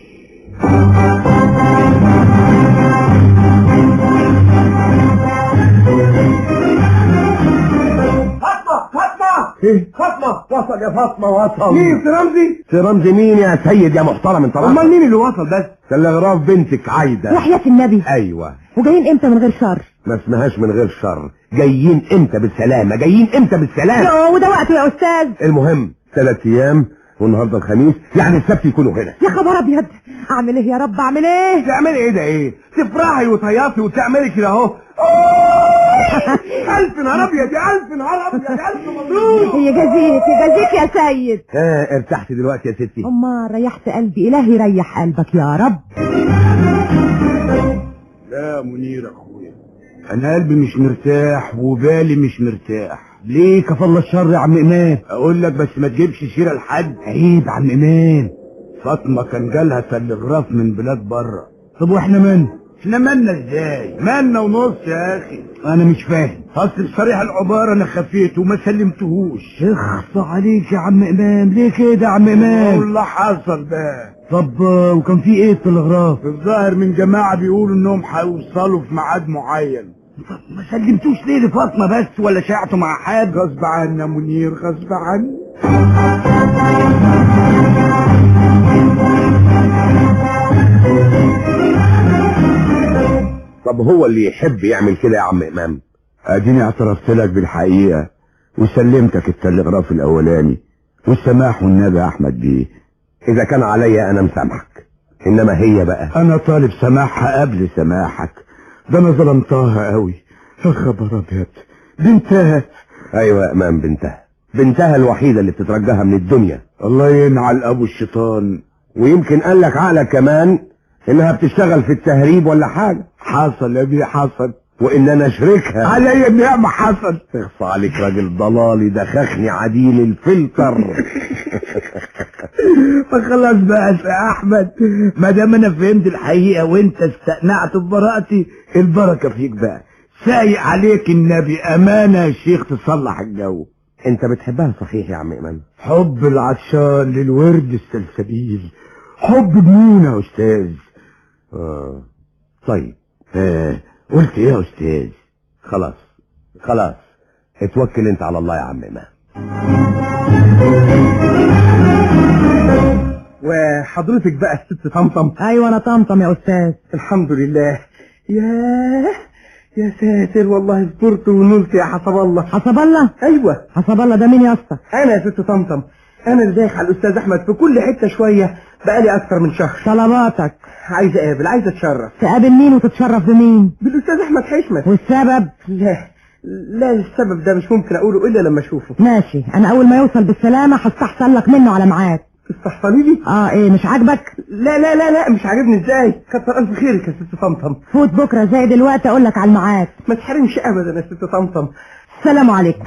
فاطمة فاطمة ايه فاطمة وصل يا فاطمة وصل مين سي رمزي سي رمزي مين يا سيد يا محترم انت امال راجل مين اللي وصل بس تلغراف بنتك عايدة وحياة النبي ايوه وجايين امتى من غير شر ما اسمهاش من غير شر جايين امتى بالسلامة جايين امتى بالسلامة يا وده وقته يا استاذ المهم ثلاث ايام والنهارده الخميس يعني السبت يكونوا هنا يا خبر ابيض اعمل ايه يا رب اعمل ايه تعملي ايه ده ايه تفرحي وتهيصي وتعملي كده اهو الف نهار ابيض يا الف نهار ابيض يا الف مبروك يجازيك يجازيك يا سيد ها ارتحت دلوقتي يا ستي أما ريحت قلبي إلهي يريح قلبك يا رب لا منير اخويا انا قلبي مش مرتاح وبالي مش مرتاح ليه كفل الشر يا عم امام اقول لك بس ما تجيبش سيره لحد عيب عم امام فاطمه كان جالها تلغراف من بلاد بره طب واحنا من احنا مالنا ازاي مالنا ونص يا اخي انا مش فاهم اصل بصريح العباره انا خفيت وما سلمتهوش اخص عليك يا عم امام ليه كده يا عم امام والله حصل بقى طب وكان في ايه التلغراف الظاهر من جماعه بيقولوا انهم هيوصلوا في ميعاد معين طب ما سلمتوش ليه لفاطمه بس ولا شاعته مع حد غصب عني يا منير غصب عني طب هو اللي يحب يعمل كده يا عم امام اديني اعترفت لك بالحقيقه وسلمتك التلغراف الاولاني والسماح والنبي يا احمد بيه اذا كان عليا انا مسامحك انما هي بقى انا طالب سماحها قبل سماحك ده انا ظلمتها قوي يا خبر ابيض بنتها ايوه يا امام بنتها بنتها الوحيده اللي بتترجاها من الدنيا الله ينعل ابو الشيطان ويمكن قال لك عقلك كمان انها بتشتغل في التهريب ولا حاجه حصل يا بيه حصل وان انا اشركها عليا النعمة حصل اخصى عليك راجل ضلالي دخخني عديل الفلتر فخلاص بقى يا احمد ما دام انا فهمت الحقيقه وانت استقنعت ببراءتي البركه فيك بقى سايق عليك النبي امانه يا شيخ تصلح الجو انت بتحبها صحيح يا عم امام حب العطشان للورد السلسبيل حب جنون يا استاذ آه. طيب آه. قلت ايه يا استاذ خلاص خلاص اتوكل انت على الله يا عم امام وحضرتك بقى الست طمطم أيوة أنا طمطم يا أستاذ الحمد لله ياه يا ساتر والله صبرت ونلت يا حسب الله حسب الله ايوه حسب الله ده مين يا اسطى انا يا ست طمطم انا اللي دايخ على الاستاذ احمد في كل حته شويه بقالي اكتر من شهر طلباتك عايز اقابل عايز اتشرف تقابل مين وتتشرف بمين بالاستاذ احمد حشمت والسبب لا لا السبب ده مش ممكن اقوله الا لما اشوفه ماشي انا اول ما يوصل بالسلامة هستحسن لك منه على ميعاد تستحصلي لي اه ايه مش عاجبك لا لا لا لا مش عاجبني ازاي كتر الف خيرك يا ست طمطم فوت بكرة زي دلوقتي اقول لك على الميعاد ما تحرمش ابدا يا ست طمطم السلام عليكم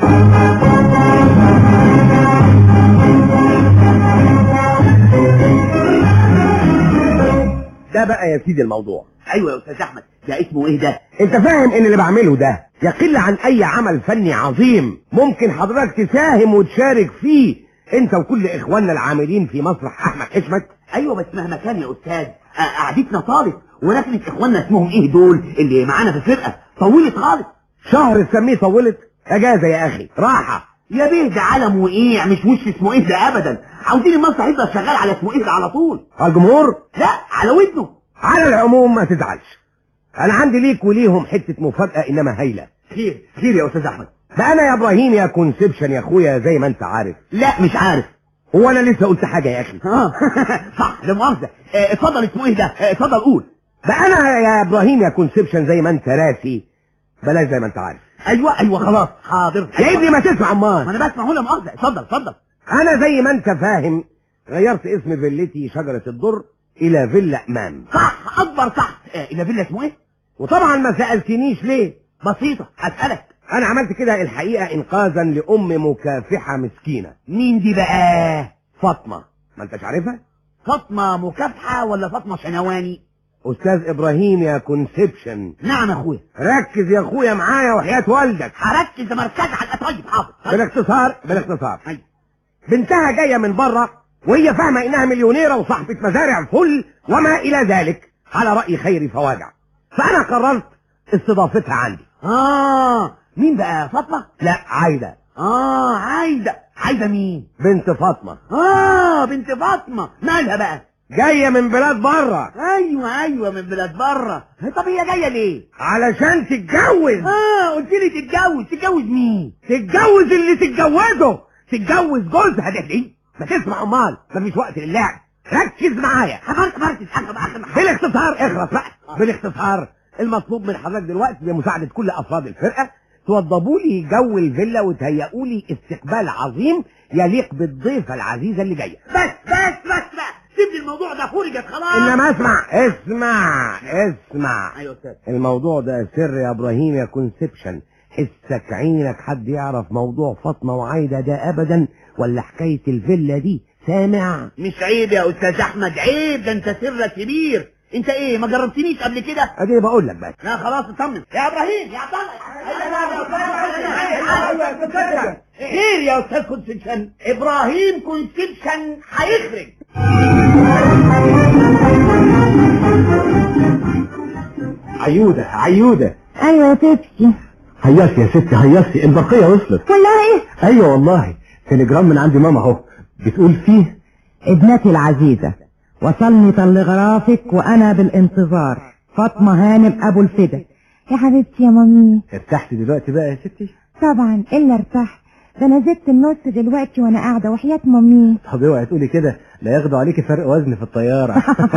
ده بقى يا سيدي الموضوع ايوه يا استاذ احمد ده اسمه ايه ده انت فاهم ان اللي بعمله ده يقل عن اي عمل فني عظيم ممكن حضرتك تساهم وتشارك فيه انت وكل اخواننا العاملين في مسرح احمد حشمت ايوه بس مهما كان يا استاذ آه، قعدتنا طالت ولكن اخواننا اسمهم ايه دول اللي معانا في الفرقه طولت خالص شهر تسميه طولت اجازه يا اخي راحه يا بيه ده علم وقيع مش وش اسمه ايه ده ابدا عاوزين المسرح يفضل شغال على اسمه ايه ده على طول على الجمهور لا على ودنه على العموم ما تزعلش انا عندي ليك وليهم حته مفاجاه انما هايله خير خير يا استاذ احمد ده انا يا ابراهيم يا كونسبشن يا اخويا زي ما انت عارف لا مش عارف هو انا لسه قلت حاجه يا اخي اه صح لا مؤاخذه آه، اتفضل اسمه ايه ده آه، اتفضل قول ده انا يا ابراهيم يا كونسبشن زي ما انت راسي بلاش زي ما انت عارف ايوه ايوه خلاص حاضر يا ابني ما تسمع ما امال انا بسمع هنا مؤاخذه اتفضل اتفضل انا زي ما انت فاهم غيرت اسم فيلتي شجره الدر الى فيلا امام صح اكبر صح آه، الى فيلا اسمه ايه وطبعا ما سالتنيش ليه بسيطه هسالك انا عملت كده الحقيقه انقاذا لام مكافحه مسكينه مين دي بقى فاطمه ما انتش عارفها فاطمه مكافحه ولا فاطمه شنواني استاذ ابراهيم يا كونسبشن نعم يا اخويا ركز يا اخويا معايا وحياه والدك هركز مركز على طيب حاضر بالاختصار بالاختصار أيوة. بنتها جايه من بره وهي فاهمه انها مليونيره وصاحبه مزارع فل وما الى ذلك على راي خيري فواجع فانا قررت استضافتها عندي اه مين بقى فاطمه لا عايده اه عايده عايده مين بنت فاطمه اه بنت فاطمه مالها بقى جايه من بلاد بره ايوه ايوه من بلاد بره طب هي جايه ليه علشان تتجوز اه قلت لي تتجوز تتجوز مين تتجوز اللي تتجوزه تتجوز جوزها ده ليه ما تسمع امال مفيش وقت للعب ركز معايا حضرت مركز اخر اخر بالاختصار اخرس بقى بالاختصار المطلوب من حضرتك دلوقتي بمساعدة كل أفراد الفرقة توضبوا لي جو الفيلا وتهيئوا لي استقبال عظيم يليق بالضيفة العزيزة اللي جاية بس بس بس بس سيب لي الموضوع ده فرجت خلاص إنما اسمع اسمع اسمع ايوه استاذ الموضوع ده سر يا ابراهيم يا كونسبشن حسك عينك حد يعرف موضوع فاطمه وعايده ده ابدا ولا حكايه الفيلا دي سامع مش عيب يا استاذ احمد عيب ده انت سرك كبير انت ايه ما جربتنيش قبل كده ادي بقول لك بس لا خلاص اطمن يا ابراهيم يا عبد الله خير يا استاذ كونسبشن ابراهيم كونسبشن هيخرج عيودة عيودة ايوه يا بيبسي هيصي يا ستي هيصي البرقية وصلت ولا ايه ايوه والله تليجرام من عند ماما اهو بتقول فيه ابنتي العزيزة وصلني تلغرافك وأنا بالانتظار فاطمة هانم أبو الفدا يا حبيبتي يا مامي ارتحتي دلوقتي بقى يا ستي طبعا الا ارتاح ده انا زدت النص دلوقتي وانا قاعده وحياه مامي طب اوعي تقولي كده لا ياخدوا عليكي فرق وزن في الطيارة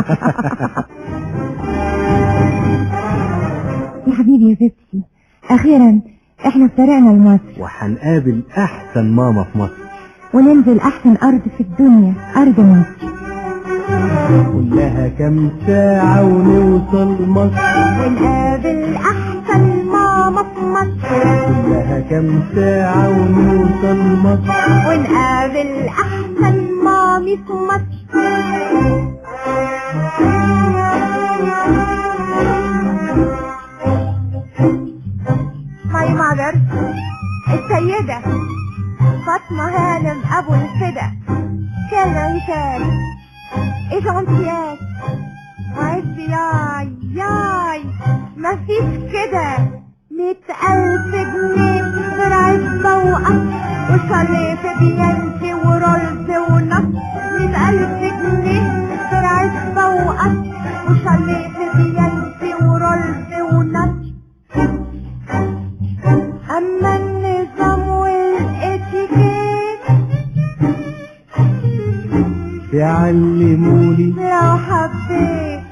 يا حبيبي يا بيبسي اخيرا احنا افترقنا لمصر وهنقابل احسن ماما في مصر وننزل احسن ارض في الدنيا ارض مصر كلها كام ساعة ونوصل مصر ونقابل احسن ماما في مصر كلها كام ساعة ونوصل مصر ونقابل احسن مامي في مصر ماي مادر السيدة فاطمة هانم أبو الفدا كان مثال إجانتيات عد ياي ياي مفيش كده مئة ألف جنيه برعب وقط وشليت بيانتي ورولز ونص مئة ألف جنيه برعب وقط وشليت بيانتي ورولز ونص أما النظام والإتيكيت يعلموني لو حبيت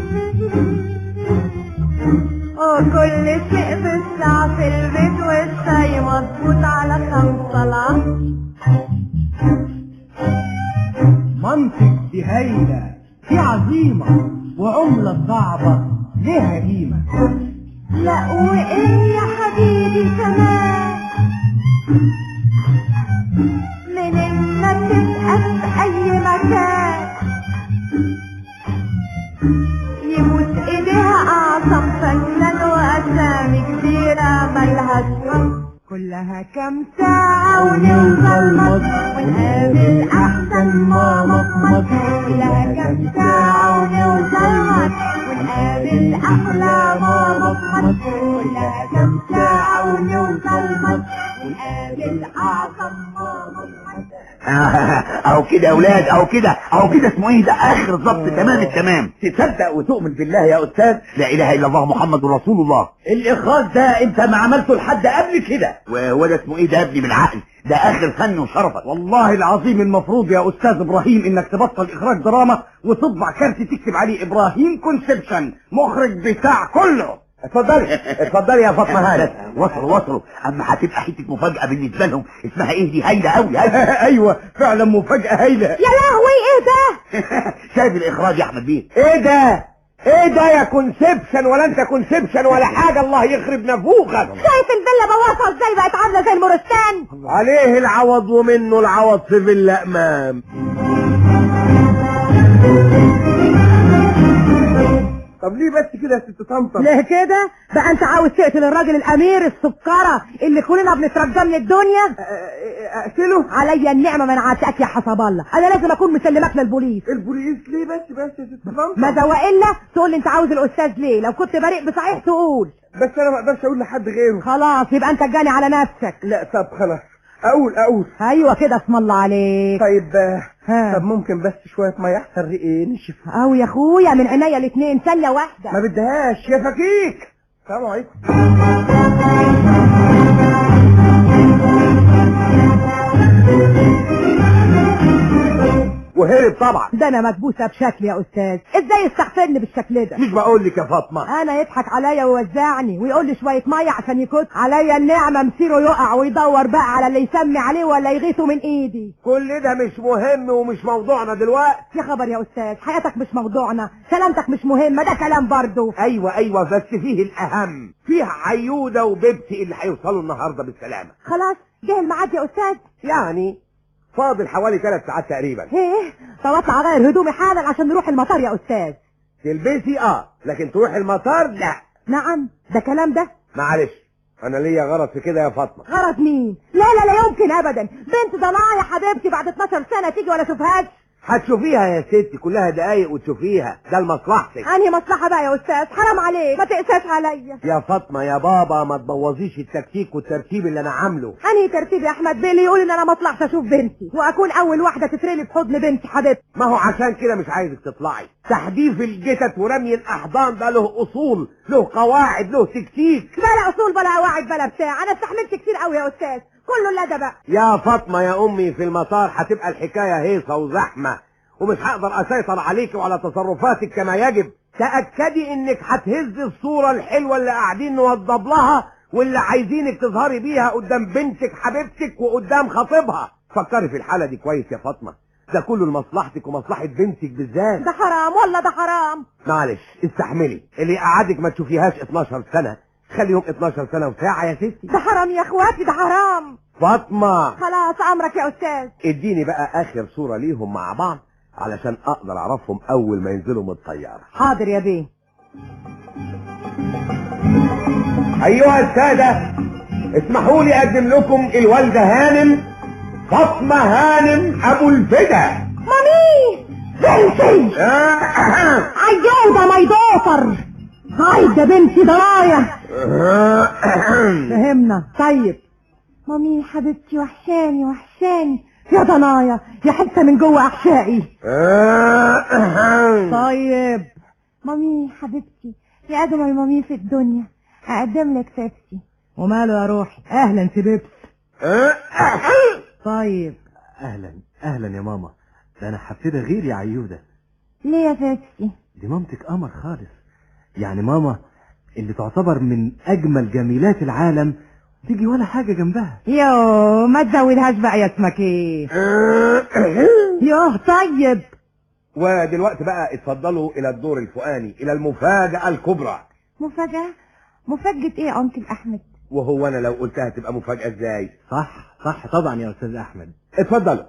وكل شيء بالساعة في البيت والشاي مظبوط على خمسة العصر منطق دي هايلة دي عظيمة وعملة صعبة ليها قيمة لا وإيه يا حبيبي كمان من إما تبقى في أي مكان يموت إيديها أعظم فنان وأسامي كبيرة ملهاش وصف كلها كام ساعة ونوصل مصر ونقابل أحسن ماما في مصر كلها كام ساعة ونوصل مصر ونقابل أحلى ماما في مصر كلها كام ساعة ونوصل مصر ونقابل أعظم ماما في مصر اهو كده يا اولاد اهو كده اهو كده اسمه ايه ده اخر ضبط تمام التمام تصدق وتؤمن بالله يا استاذ لا اله الا الله محمد رسول الله الاخراج ده انت ما عملته لحد قبل كده وهو ده اسمه ايه ده يا ابني بالعقل ده اخر فن وشرفك والله العظيم المفروض يا استاذ ابراهيم انك تبطل اخراج دراما وتطبع كارت تكتب عليه ابراهيم كونسبشن مخرج بتاع كله اتفضلي اتفضلي يا فاطمه هانم وصلوا وصلوا اما هتبقى حته مفاجاه بالنسبه لهم اسمها ايه دي هايله قوي هايله ايوه فعلا مفاجاه هايله يا لهوي ايه ده شايف الاخراج يا احمد بيه ايه ده ايه ده يا كونسبشن ولا انت كونسبشن ولا حاجه الله يخرب نفوخك شايف الفيلا بوظها ازاي بقت عامله زي المورستان عليه العوض ومنه العوض في فيلا امام طب ليه بس كده يا ست طمطم ليه كده بقى انت عاوز تقتل الراجل الامير السكرة اللي كلنا بنترجى من الدنيا اقتله عليا النعمة من عاتقك يا حسب الله انا لازم اكون مسلمك للبوليس البوليس ليه بس بس يا ست طمطم ماذا والا تقول لي انت عاوز الاستاذ ليه لو كنت بريء بصحيح تقول بس انا ما اقدرش اقول لحد غيره خلاص يبقى انت جاني على نفسك لا طب خلاص اقول اقول ايوه كده اسم الله عليك طيب آه، ها. طب ممكن بس شويه ميه احسن ريقي نشف او يا اخويا من عينيا الاثنين ثانيه واحده ما بدهاش يا فكيك السلام عليكم وهرب طبعا ده انا مكبوسه بشكل يا استاذ ازاي يستغفرني بالشكل ده مش بقول لك يا فاطمه انا يضحك عليا ويوزعني ويقول لي شويه ميه عشان يكت عليا النعمه مصيره يقع ويدور بقى على اللي يسمي عليه ولا يغيثه من ايدي كل ده مش مهم ومش موضوعنا دلوقتي يا خبر يا استاذ حياتك مش موضوعنا سلامتك مش مهمه ده كلام برضه ايوه ايوه بس فيه الاهم فيه عيوده وبيبتي اللي هيوصلوا النهارده بالسلامه خلاص جه الميعاد يا استاذ يعني فاضل حوالي ثلاث ساعات تقريبا ايه طب اطلع اغير هدومي حالا عشان نروح المطار يا استاذ تلبسي اه لكن تروحي المطار لا نعم ده كلام ده معلش انا ليا غرض في كده يا فاطمه غرض مين لا لا لا يمكن ابدا بنت ضنايا يا حبيبتي بعد 12 سنه تيجي ولا اشوفهاش هتشوفيها يا ستي كلها دقايق وتشوفيها ده لمصلحتك انهي مصلحه بقى يا استاذ حرام عليك ما تقساش عليا يا فاطمه يا بابا ما تبوظيش التكتيك والترتيب اللي انا عامله انهي ترتيب يا احمد بيه اللي يقول ان انا ما اطلعش اشوف بنتي واكون اول واحده تترمي في حضن بنتي حبيبتي ما هو عشان كده مش عايزك تطلعي تحديف الجتت ورمي الاحضان ده له اصول له قواعد له تكتيك بلا اصول بلا قواعد بلا بتاع انا استحملت كتير قوي يا استاذ كله لا ده بقى يا فاطمه يا امي في المطار هتبقى الحكايه هيصه وزحمه ومش هقدر اسيطر عليك وعلى تصرفاتك كما يجب تاكدي انك هتهزي الصوره الحلوه اللي قاعدين نوضب لها واللي عايزينك تظهري بيها قدام بنتك حبيبتك وقدام خطيبها فكري في الحاله دي كويس يا فاطمه ده كله لمصلحتك ومصلحه بنتك بالذات ده حرام والله ده حرام معلش استحملي اللي قعدك ما تشوفيهاش 12 سنه خليهم 12 سنه وساعه يا ستي ده حرام يا اخواتي ده حرام فاطمه خلاص امرك يا استاذ اديني بقى اخر صوره ليهم مع بعض علشان اقدر اعرفهم اول ما ينزلوا من الطياره حاضر يا بيه ايها الساده اسمحوا لي اقدم لكم الوالده هانم فاطمه هانم ابو الفدا مامي بنتي عيوده ما يدوفر عايده بنتي ضرايا فهمنا طيب مامي حبيبتي وحشاني وحشاني يا ضنايا يا حته من جوه احشائي طيب مامي حبيبتي يا أجمل مامي في الدنيا أقدم لك بيبسي وماله يا روحي اهلا سبيبس طيب اهلا اهلا يا ماما ده انا حفيده غير يا عيوده ليه يا بيبسي دي مامتك قمر خالص يعني ماما اللي تعتبر من اجمل جميلات العالم تيجي ولا حاجه جنبها يو ما تزودهاش بقى يا اسمك ايه يوه طيب ودلوقتي بقى اتفضلوا الى الدور الفوقاني الى المفاجاه الكبرى مفاجأة مفاجأة ايه يا أنكل أحمد وهو انا لو قلتها تبقى مفاجاه ازاي صح صح طبعا يا استاذ احمد اتفضلوا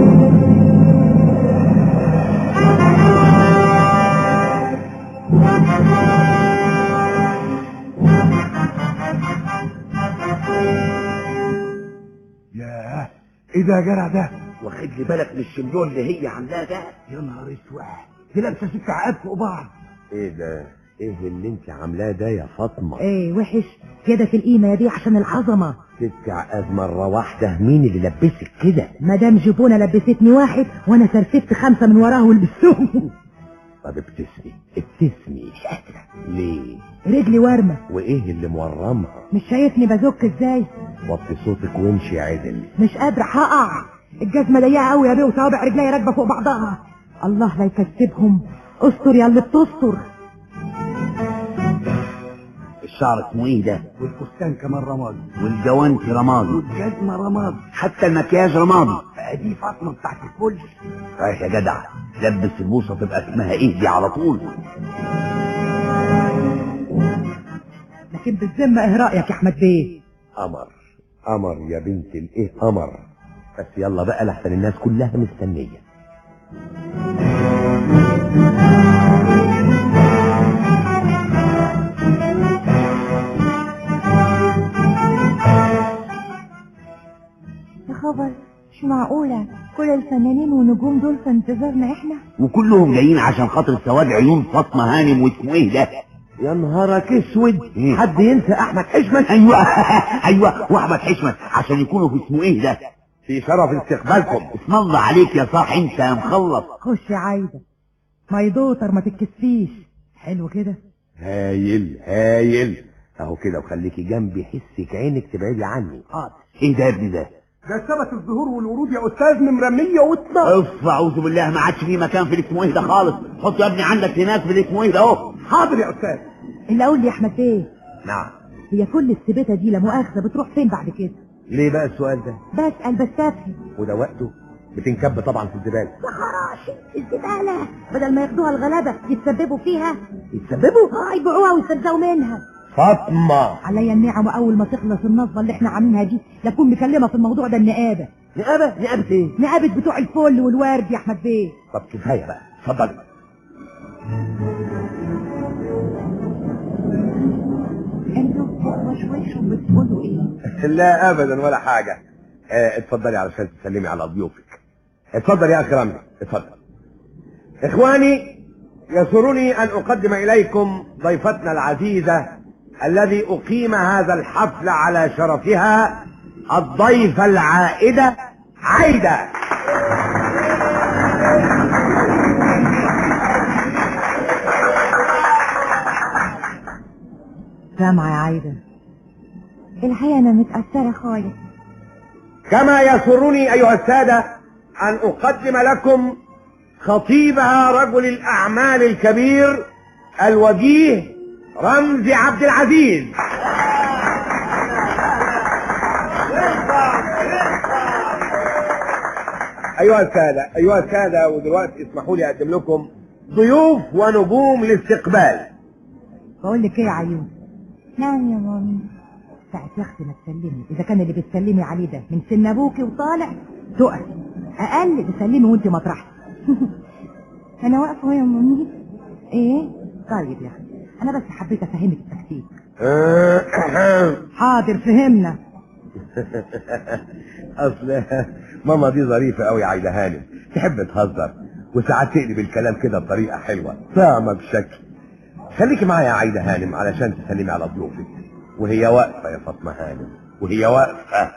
ياه ايه ده يا جدع ده واخد لي بالك من الشملون اللي هي عاملاه ده يا نهار اسود دي لابسه ست عقاد فوق بعض ايه ده ايه اللي انت عاملاه ده يا فاطمه ايه وحش كده في القيمه يا دي عشان العظمه ست عقاد مره واحده مين اللي لبسك كده مدام جبونه لبستني واحد وانا سرسبت خمسه من وراه ولبستهم طب ابتسمي ابتسمي ليه رجلي ورمه وايه اللي مورمها مش شايفني بزك ازاي وطي صوتك وامشي عدل مش قادره هقع الجزمه ضيقه قوي يا بيه وصوابع رجلي راكبه فوق بعضها الله لا يكسبهم استر يا اللي بتستر الشعر اسمه ايه ده والفستان كمان رمادي والجوانتي رمادي والجزمه رمادي حتى المكياج رمادي دي فاطمه بتاعت الكل رايح يا جدع لبس البوصه تبقى اسمها ايه دي على طول لكن بالذمه ايه رايك يا احمد بيه قمر قمر يا بنت الايه قمر بس يلا بقى لحسن الناس كلها مستنيه يا خبر مش معقولة كل الفنانين والنجوم دول في انتظارنا احنا وكلهم جايين عشان خاطر سواد عيون فاطمه هانم واسمه ايه ده يا نهارك اسود إيه؟ حد ينسى احمد حشمت ايوه ايوه واحمد حشمت عشان يكونوا في اسمه ايه ده في شرف استقبالكم اسم الله عليك يا صاح انت يا مخلص خش يا عايده ما يدوتر ما تتكسفيش حلو كده هايل هايل اهو كده وخليكي جنبي حسك عينك تبعدي عني حاضر ايه ده يا ابني ده ده ثبت الزهور والورود يا استاذ نمره 112 اف اعوذ بالله ما عادش في مكان في الاسمه ده خالص حط يا ابني عندك هناك في الاسمه ده اهو حاضر يا استاذ اللي اقول لي يا احمد ايه نعم هي كل السبيته دي لا مؤاخذه بتروح فين بعد كده ليه بقى السؤال ده بسال بس افهم وده وقته بتنكب طبعا في الزباله يا خراشي الزباله بدل ما ياخدوها الغلابه يتسببوا فيها يتسببوا اه يبيعوها ويسترزقوا منها فاطمه عليا النعمة أول ما تخلص النصبة اللي احنا عاملينها دي لكون مكلمة في الموضوع ده النقابة نقابه نقابه ايه نقابة بتوع الفل والورد يا أحمد بيه طب كفايه بقى اتفضل انتوا بتوشوشوا بتقولوا ايه؟ لا ابدا ولا حاجه اه اتفضلي علشان تسلمي على ضيوفك اتفضل يا اخي رمزي اتفضل اخواني يسرني ان اقدم اليكم ضيفتنا العزيزه الذي اقيم هذا الحفل على شرفها الضيفه العائده عايده سامعة يا عايدة الحقيقة أنا متأثرة خالص كما يسرني ايها الساده ان اقدم لكم خطيبها رجل الاعمال الكبير الوجيه رمزي عبد العزيز ايها الساده ايها الساده ودلوقتي اسمحوا لي اقدم لكم ضيوف ونجوم الاستقبال بقول لك ايه يا عيون نعم يا مامي ساعة يا اختي ما تسلمي اذا كان اللي بتسلمي عليه ده من سن ابوكي وطالع تقفي اقل تسلمي وانت مطرحك أنا واقفة يا مامي ايه طيب يا اختي انا بس حبيت افهمك التكتيك أه، حاضر فهمنا اصل ماما دي ظريفه قوي عايده هانم تحب تهزر وساعات تقلب الكلام كده بطريقه حلوه فاهمه بشكل خليكي معايا يا عايده هانم علشان تسلمي على ضيوفك وهي واقفه يا فاطمه هانم وهي واقفه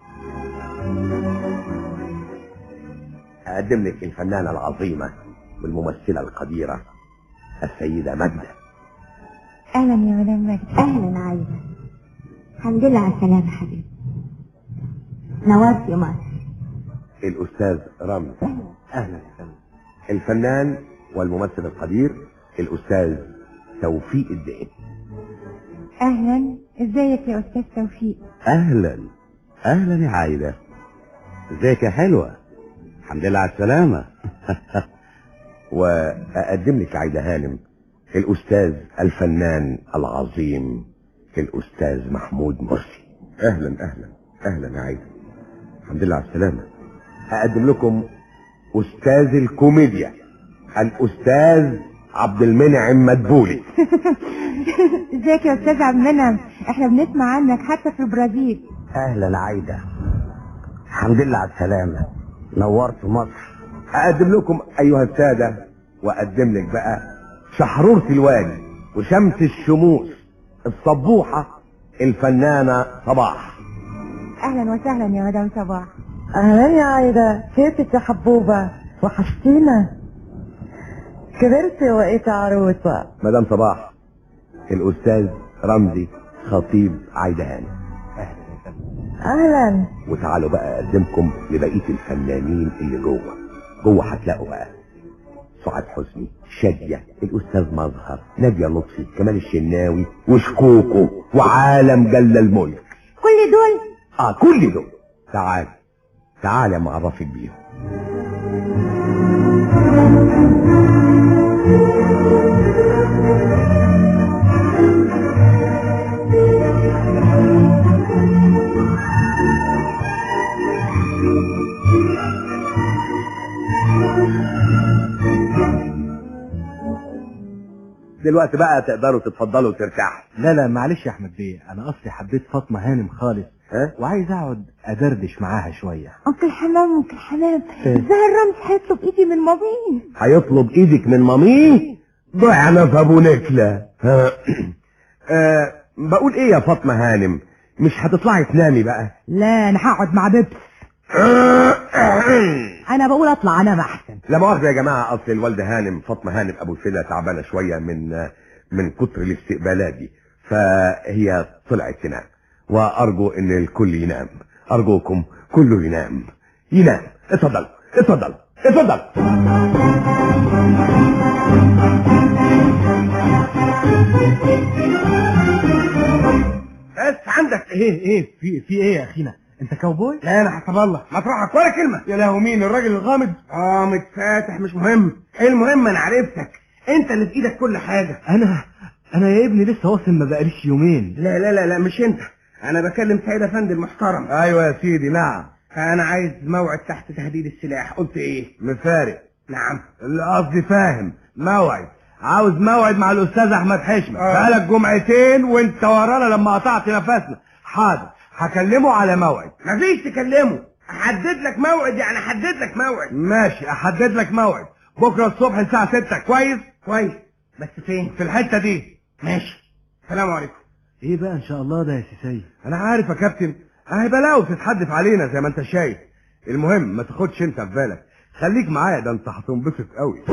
اقدم لك الفنانه العظيمه والممثله القديره السيده ماجده أهلا يا مدام مجد أهلا عايزة الحمد لله على السلامة حبيبي نورت يا مصر الاستاذ رمزي اهلا وسهلا الفنان والممثل القدير الاستاذ توفيق الدقن أهلا ازيك يا أستاذ توفيق اهلا اهلا يا عايده ازيك يا حلوه الحمد لله على السلامه واقدم لك عايده هانم الاستاذ الفنان العظيم الاستاذ محمود مرسي اهلا اهلا اهلا يا عايده الحمد لله على السلامه هقدم لكم استاذ الكوميديا الاستاذ عبد المنعم مدبولي ازيك يا أستاذ عبد المنعم احنا بنسمع عنك حتى في البرازيل اهلا عايده الحمد لله على السلامه نورت مصر اقدم لكم ايها الساده واقدم لك بقى شحرورة الوادي وشمس الشموس الصبوحة الفنانة صباح أهلا وسهلا يا مدام صباح اهلا يا عايدة كيفك يا حبوبة وحشتينا كبرتي وبقيت عروسة مدام صباح الاستاذ رمزي خطيب عايدة هاني اهلا وتعالوا بقى اقدمكم لبقية الفنانين اللي جوه جوه هتلاقوا بقى سعاد حسني شادية الأستاذ مظهر نادية لطفي كمال الشناوي وشكوكو وعالم جل الملك كل دول اه كل دول تعال تعال يا معرفك بيهم دلوقتي بقى تقدروا تتفضلوا وترتاحوا لا لا معلش يا احمد بيه انا اصلي حبيت فاطمه هانم خالص ها وعايز اقعد ادردش معاها شويه أنكل حمام أنكل حمام الظاهر رمز هيطلب إيدي من مامي هيطلب ايدك من ماميه ضعنا في ابو نكلة ها. آه بقول ايه يا فاطمة هانم مش هتطلعي تنامي بقى لا انا هقعد مع بيبس انا بقول اطلع انام احسن لا مؤاخذة يا جماعة اصل الوالدة هانم فاطمة هانم ابو الفدا تعبانة شوية من من كتر الاستقبالات دي فهي طلعت تنام وارجو ان الكل ينام ارجوكم كله ينام ينام اتفضل اتفضل اتفضل بس عندك ايه ايه في في ايه يا اخينا انت كاوبوي لا انا حسب الله مطرحك ولا كلمه يا له مين الراجل الغامض غامض فاتح مش مهم المهم انا عرفتك انت اللي في ايدك كل حاجه انا انا يا ابني لسه واصل ما بقاليش يومين لا لا لا لا مش انت انا بكلم سيد افندي المحترم ايوه يا سيدي نعم انا عايز موعد تحت تهديد السلاح قلت ايه مفارق نعم اللي قصدي فاهم موعد عاوز موعد مع الاستاذ احمد حشمت آه. بقالك جمعتين وانت ورانا لما قطعت نفسنا حاضر هكلمه على موعد مفيش تكلمه احدد لك موعد يعني احدد لك موعد ماشي احدد لك موعد بكره الصبح الساعه 6 كويس كويس بس فين في الحته دي ماشي السلام عليكم ايه بقى ان شاء الله ده يا سيسي انا عارف يا كابتن اهي بلاوي بتتحدف علينا زي ما انت شايف المهم ما تاخدش انت في بالك خليك معايا ده انت هتنبسط قوي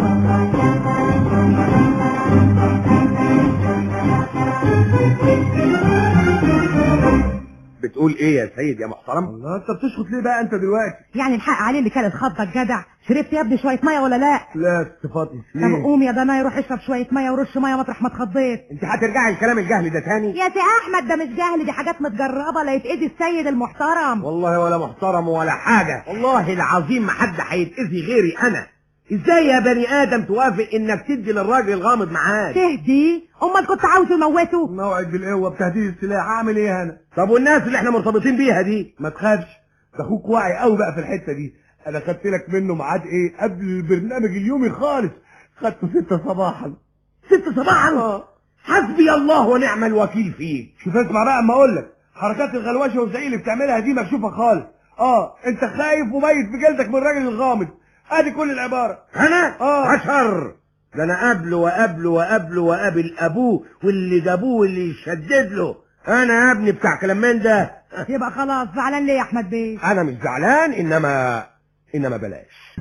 بتقول ايه يا سيد يا محترم الله انت بتشخط ليه بقى انت دلوقتي يعني الحق عليه اللي كان الخضه الجدع شربت يا ابني شويه ميه ولا لا لا استفاضي طب قوم يا ضناي روح اشرب شويه ميه ورش ميه مطرح ما اتخضيت انت هترجعي الكلام الجهل ده تاني يا سي احمد ده مش جهل دي حاجات متجربه لا يتأذي السيد المحترم والله ولا محترم ولا حاجة والله العظيم ما حد هيتأذي غيري أنا إزاي يا بني آدم توافق إنك تدي للراجل الغامض معاك تهدي امال كنت عاوز تموته موعد بالقوة بتهديد السلاح أعمل إيه أنا طب والناس اللي إحنا مرتبطين بيها دي ما تخافش ده أخوك واعي قوي بقى في الحتة دي أنا خدت لك منه ميعاد إيه قبل البرنامج اليومي خالص خدته ستة صباحا ستة صباحا حسبي الله ونعم الوكيل فيك شوف اسمع بقى اما اقول لك حركات الغلوشه والزعيق اللي بتعملها دي مكشوفه خالص اه انت خايف وميت في جلدك من الراجل الغامض ادي كل العباره انا آه. عشر ده انا قبله وقبله وقبله وقابل ابوه واللي جابوه واللي يشدد له انا يا ابني بتاع كلام من ده يبقى خلاص زعلان ليه يا احمد بيه انا مش زعلان انما انما بلاش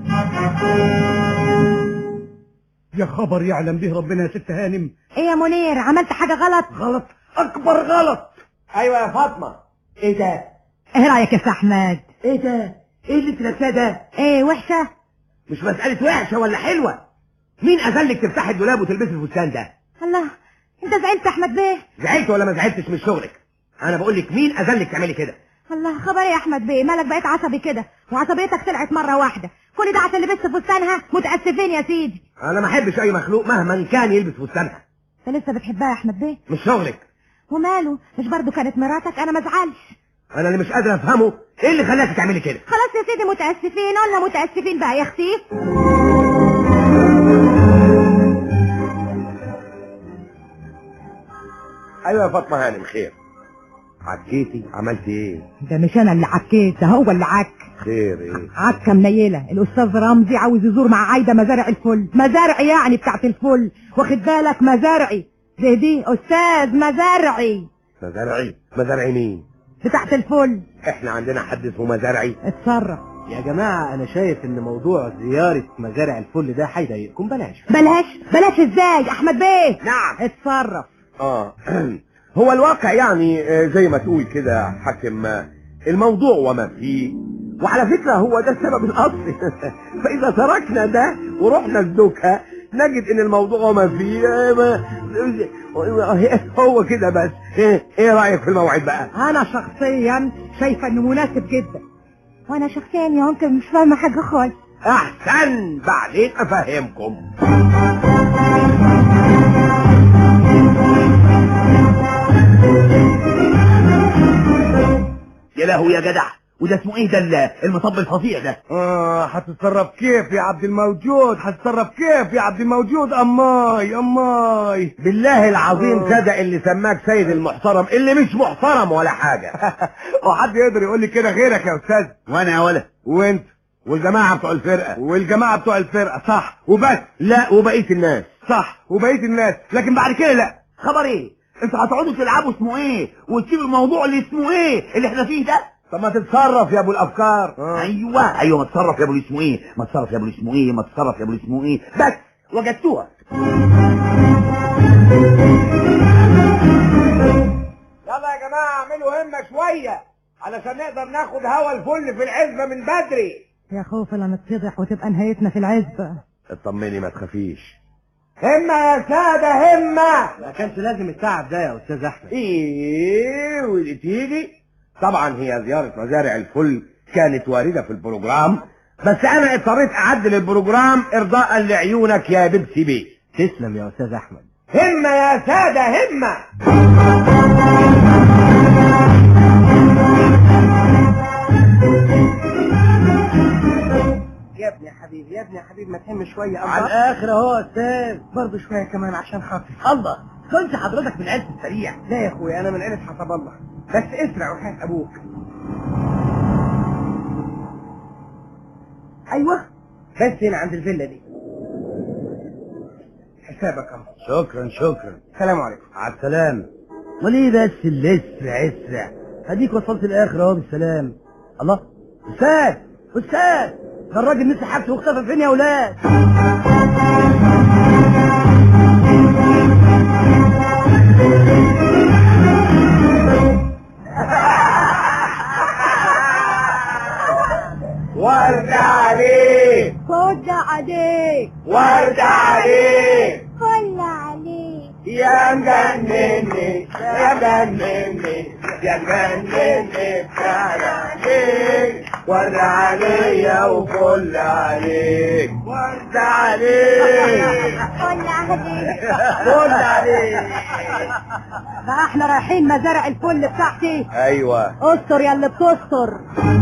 يا خبر يعلم به ربنا يا ست هانم ايه يا منير عملت حاجه غلط غلط اكبر غلط ايوه يا فاطمه ايه ده ايه رايك يا سي احمد ايه ده ايه اللي انت لابساه ده ايه وحشه مش مساله وحشه ولا حلوه مين اذلك تفتحي الدولاب وتلبسي الفستان ده الله انت زعلت يا احمد بيه زعلت ولا ما زعلتش من شغلك انا بقول لك مين اذلك تعملي كده الله خبر ايه يا احمد بيه مالك بقيت عصبي كده وعصبيتك طلعت مره واحده كل ده عشان لبست فستانها متاسفين يا سيدي انا ما احبش اي مخلوق مهما كان يلبس فستانها انت لسه بتحبها يا احمد بيه مش شغلك وماله مش برضو كانت مراتك انا ما ازعلش انا اللي مش قادر افهمه ايه اللي خلاكي تعملي كده خلاص يا سيدي متاسفين قلنا متاسفين بقى يا اختي ايوه يا فاطمه هانم خير عكيتي عملت ايه ده مش انا اللي عكيت ده هو اللي عك خير ايه عكه منيله الاستاذ رمزي عاوز يزور مع عايده مزارع الفل مزارعي يعني بتاعت الفل واخد بالك مزارعي زي دي استاذ مزارعي مزارعي مزارعي مين بتاعت الفل احنا عندنا حد اسمه مزارعي اتصرف يا جماعة أنا شايف إن موضوع زيارة مزارع الفل ده هيضايقكم بلاش بلاش بلاش ازاي احمد بيه نعم اتصرف اه هو الواقع يعني آه، زي ما تقول كده حاكم آه، الموضوع وما فيه وعلى فكرة هو ده السبب الأصلي فإذا تركنا ده ورحنا الدكة نجد إن الموضوع وما فيه آه، ما- هو كده بس إيه, إيه رأيك في الموعد بقى؟ انا شخصيا شايفه انه مناسب جدا وانا شخصيا يمكن مش فاهمه حاجه خالص أحسن بعدين أفهمكم يا لهو يا جدع وده اسمه ايه ده ال- المطب الفظيع ده آه هتتصرف كيف يا عبد الموجود هتتصرف كيف يا عبد الموجود أماي أماي بالله العظيم آه. صدق اللي سماك سيد المحترم اللي مش محترم ولا حاجه وحد يقدر يقول لي كده غيرك يا أستاذ وانا يا ولا وانت والجماعه بتوع الفرقه والجماعة بتوع الفرقة صح وبس لا وبقيه الناس صح وبقية الناس لكن بعد كده لا خبر ايه انتوا هتقعدوا تلعبوا اسمه ايه وتسيبوا الموضوع اللي اسمه ايه اللي احنا فيه ده طب ما تتصرف يا ابو الافكار ايوه ايوه ما تتصرف يا ابو اللي اسمه ايه ما تتصرف يا ابو اللي اسمه ايه ما تتصرف يا ابو اللي اسمه ايه بس وجدتوها يلا يا جماعة اعملوا همة شوية علشان نقدر ناخد هوا الفل في العزبة من بدري يا خوف لا نتفضح وتبقى نهايتنا في العزبة اطمني ما تخافيش همة يا سادة همة ما كانش لازم التعب ده يا استاذ احمد ايه واللي تيجي طبعا هي زيارة مزارع الفل كانت واردة في البروجرام بس انا اضطريت اعدل البروجرام ارضاء لعيونك يا بيبسي بيه تسلم يا استاذ احمد همة يا سادة همة يا ابني يا حبيبي يا ابني يا حبيبي ما تهم شويه على الاخر اهو يا استاذ برضه شويه كمان عشان خاطري الله كنت حضرتك من عيله السريع لا يا اخويا انا من عيله حسب الله بس اسرع وحياة ابوك ايوه بس هنا عند الفيلا دي حسابك اهو شكرا شكرا السلام عليكم على السلامة وليه بس اللي اسرع اسرع اديك وصلت الاخر اهو بالسلام الله استاذ استاذ ده الراجل نسي حاجته واختفى فين يا ولاد ورد عليك خد عليك ورد عليك فل عليك يا مجنني يا مجنني يا مجنني عليك ورد عليا وفل عليك ورد عليك فل عليك فل عليك بقى احنا رايحين مزارع الفل بتاعتي ايوه استر يا اللي بتستر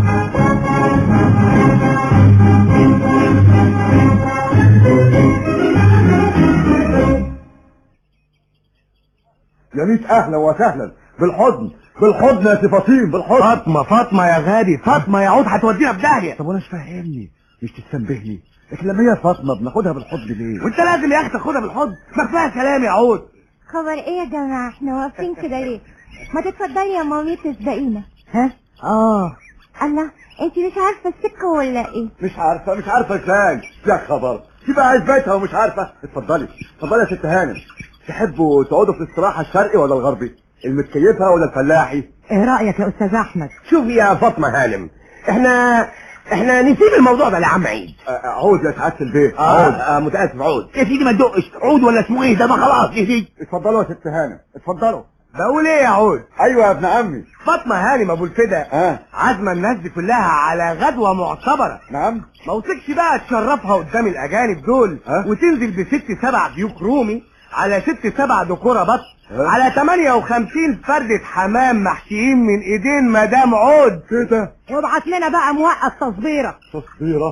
يا ميت اهلا وسهلا بالحضن بالحضن يا سي فاطين بالحضن فاطمه فاطمه يا غالي فاطمه يا عود هتودينا في داهيه طب وانا مش فاهمني مش تستنبهني لكن لما هي فاطمه بناخدها بالحضن ليه وانت لازم يا اخي تاخدها بالحضن ما كفايه كلام يا عود خبر ايه يا جماعة احنا واقفين كده ليه ما تتفضلي يا مامي تسبقينا ها اه الله انت مش عارفة السكة ولا ايه مش عارفه مش عارفه ازاي يا خبر تبقى عزبتها ومش عارفه اتفضلي اتفضلي يا ست هانم تحبوا تقعدوا في الاستراحه الشرقي ولا الغربي المتكيفه ولا الفلاحي ايه رأيك يا استاذ احمد شوفي يا فاطمه هانم احنا احنا نسيب الموضوع ده لعم عيد عود يا سعاده البيت عود آه متاسف عود يا سيدي ما تدقش عود ولا اسمه ايه ده ما خلاص يا سيدي اتفضلوا يا ست هانم اتفضلوا بقول ايه يا عود ايوه يا ابن عمي فاطمه هانم ابو الفدا اه عازمه الناس دي كلها على غدوه معتبره نعم ما وصلكش بقى تشرفها قدام الاجانب دول ها؟ وتنزل بست سبع ديوك رومي على ست سبع دكوره بط ها؟ على 58 فردة حمام محشيين من ايدين مدام عود كده وابعت لنا بقى موقف تصبيرة تصبيره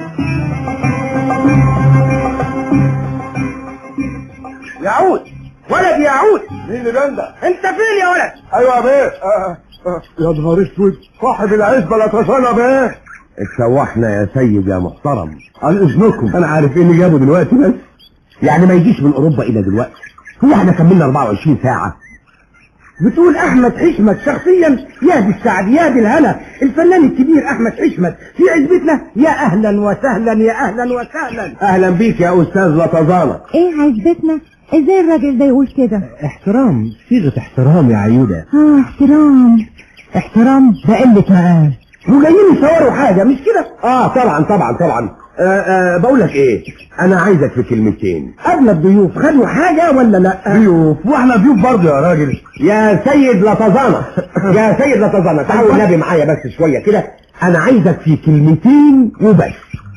يا عود ولد يا عود مين اللي بنده انت فين يا ولد ايوه يا بيه آه آه يا نهار اسود صاحب العزبه لا تصنع بيه اتسوحنا يا سيد يا محترم عن اذنكم انا عارف ايه اللي جابه دلوقتي بس يعني ما يجيش من اوروبا الى دلوقتي هو احنا كملنا 24 ساعه بتقول احمد حشمت شخصيا يا دي السعد يا دي الهنا الفنان الكبير احمد حشمت في عزبتنا يا اهلا وسهلا يا اهلا وسهلا اهلا بيك يا استاذ لطزانه ايه عزبتنا ازاي الراجل ده يقول كده احترام صيغه احترام يا عيوده اه احترام احترام ده قلة مقام وجايين يصوروا حاجه مش كده اه طبعا طبعا طبعا آه آه بقول لك ايه انا عايزك في كلمتين قبل الضيوف خدوا حاجه ولا لا ضيوف واحنا ضيوف برضه يا راجل يا سيد لطزانه يا سيد لطزانه تعالوا النبي معايا بس شويه كده انا عايزك في كلمتين وبس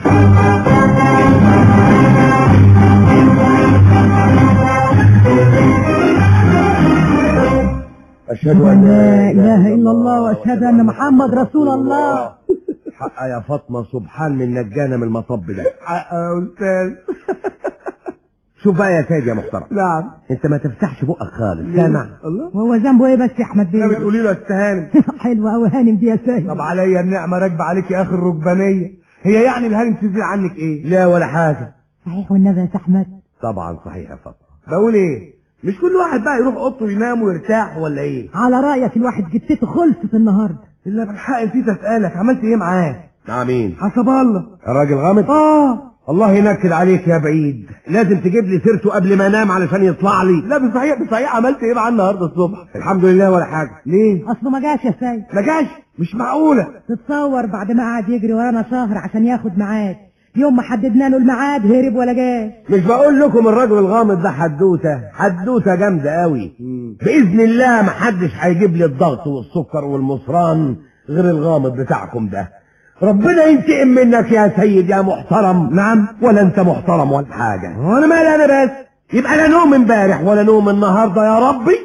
أشهد أن لا اله الا الله واشهد ان محمد رسول الله حق يا فاطمة سبحان من نجانا من المطب ده حق يا استاذ شوف بقى يا سيد يا محترم نعم انت ما تفتحش بقك خالص سامع الله وهو ذنبه ايه بس يا احمد بيه بتقولي له استهانم حلوه قوي هانم دي يا سيد طب عليا النعمه راكبه عليك يا اخي الركبانيه هي يعني الهانم تزيد عنك ايه لا ولا حاجة صحيح والنبي يا احمد طبعا صحيح يا فاطمة بقول ايه مش كل واحد بقى يروح اوضته ينام ويرتاح ولا ايه على رايك الواحد جبتته خلصت النهارده الا بالحق نسيت اسالك عملت ايه معاه مع مين حسب الله الراجل غامض اه الله ينكد عليك يا بعيد لازم تجيب لي سيرته قبل ما انام علشان يطلع لي لا بصحيح بصحيح عملت ايه معاه النهارده الصبح الحمد لله ولا حاجه ليه اصله ما جاش يا سيد ما جاش مش معقوله تتصور بعد ما قعد يجري ورانا شهر عشان ياخد ميعاد يوم ما حددنا له الميعاد هرب ولا جاش مش بقول لكم الراجل الغامض ده حدوته حدوته جامده قوي باذن الله ما حدش هيجيب لي الضغط والسكر والمصران غير الغامض بتاعكم ده ربنا ينتقم منك يا سيد يا محترم نعم ولا انت محترم ولا حاجه وانا مالي انا بس يبقى لا نوم امبارح ولا نوم النهارده يا ربي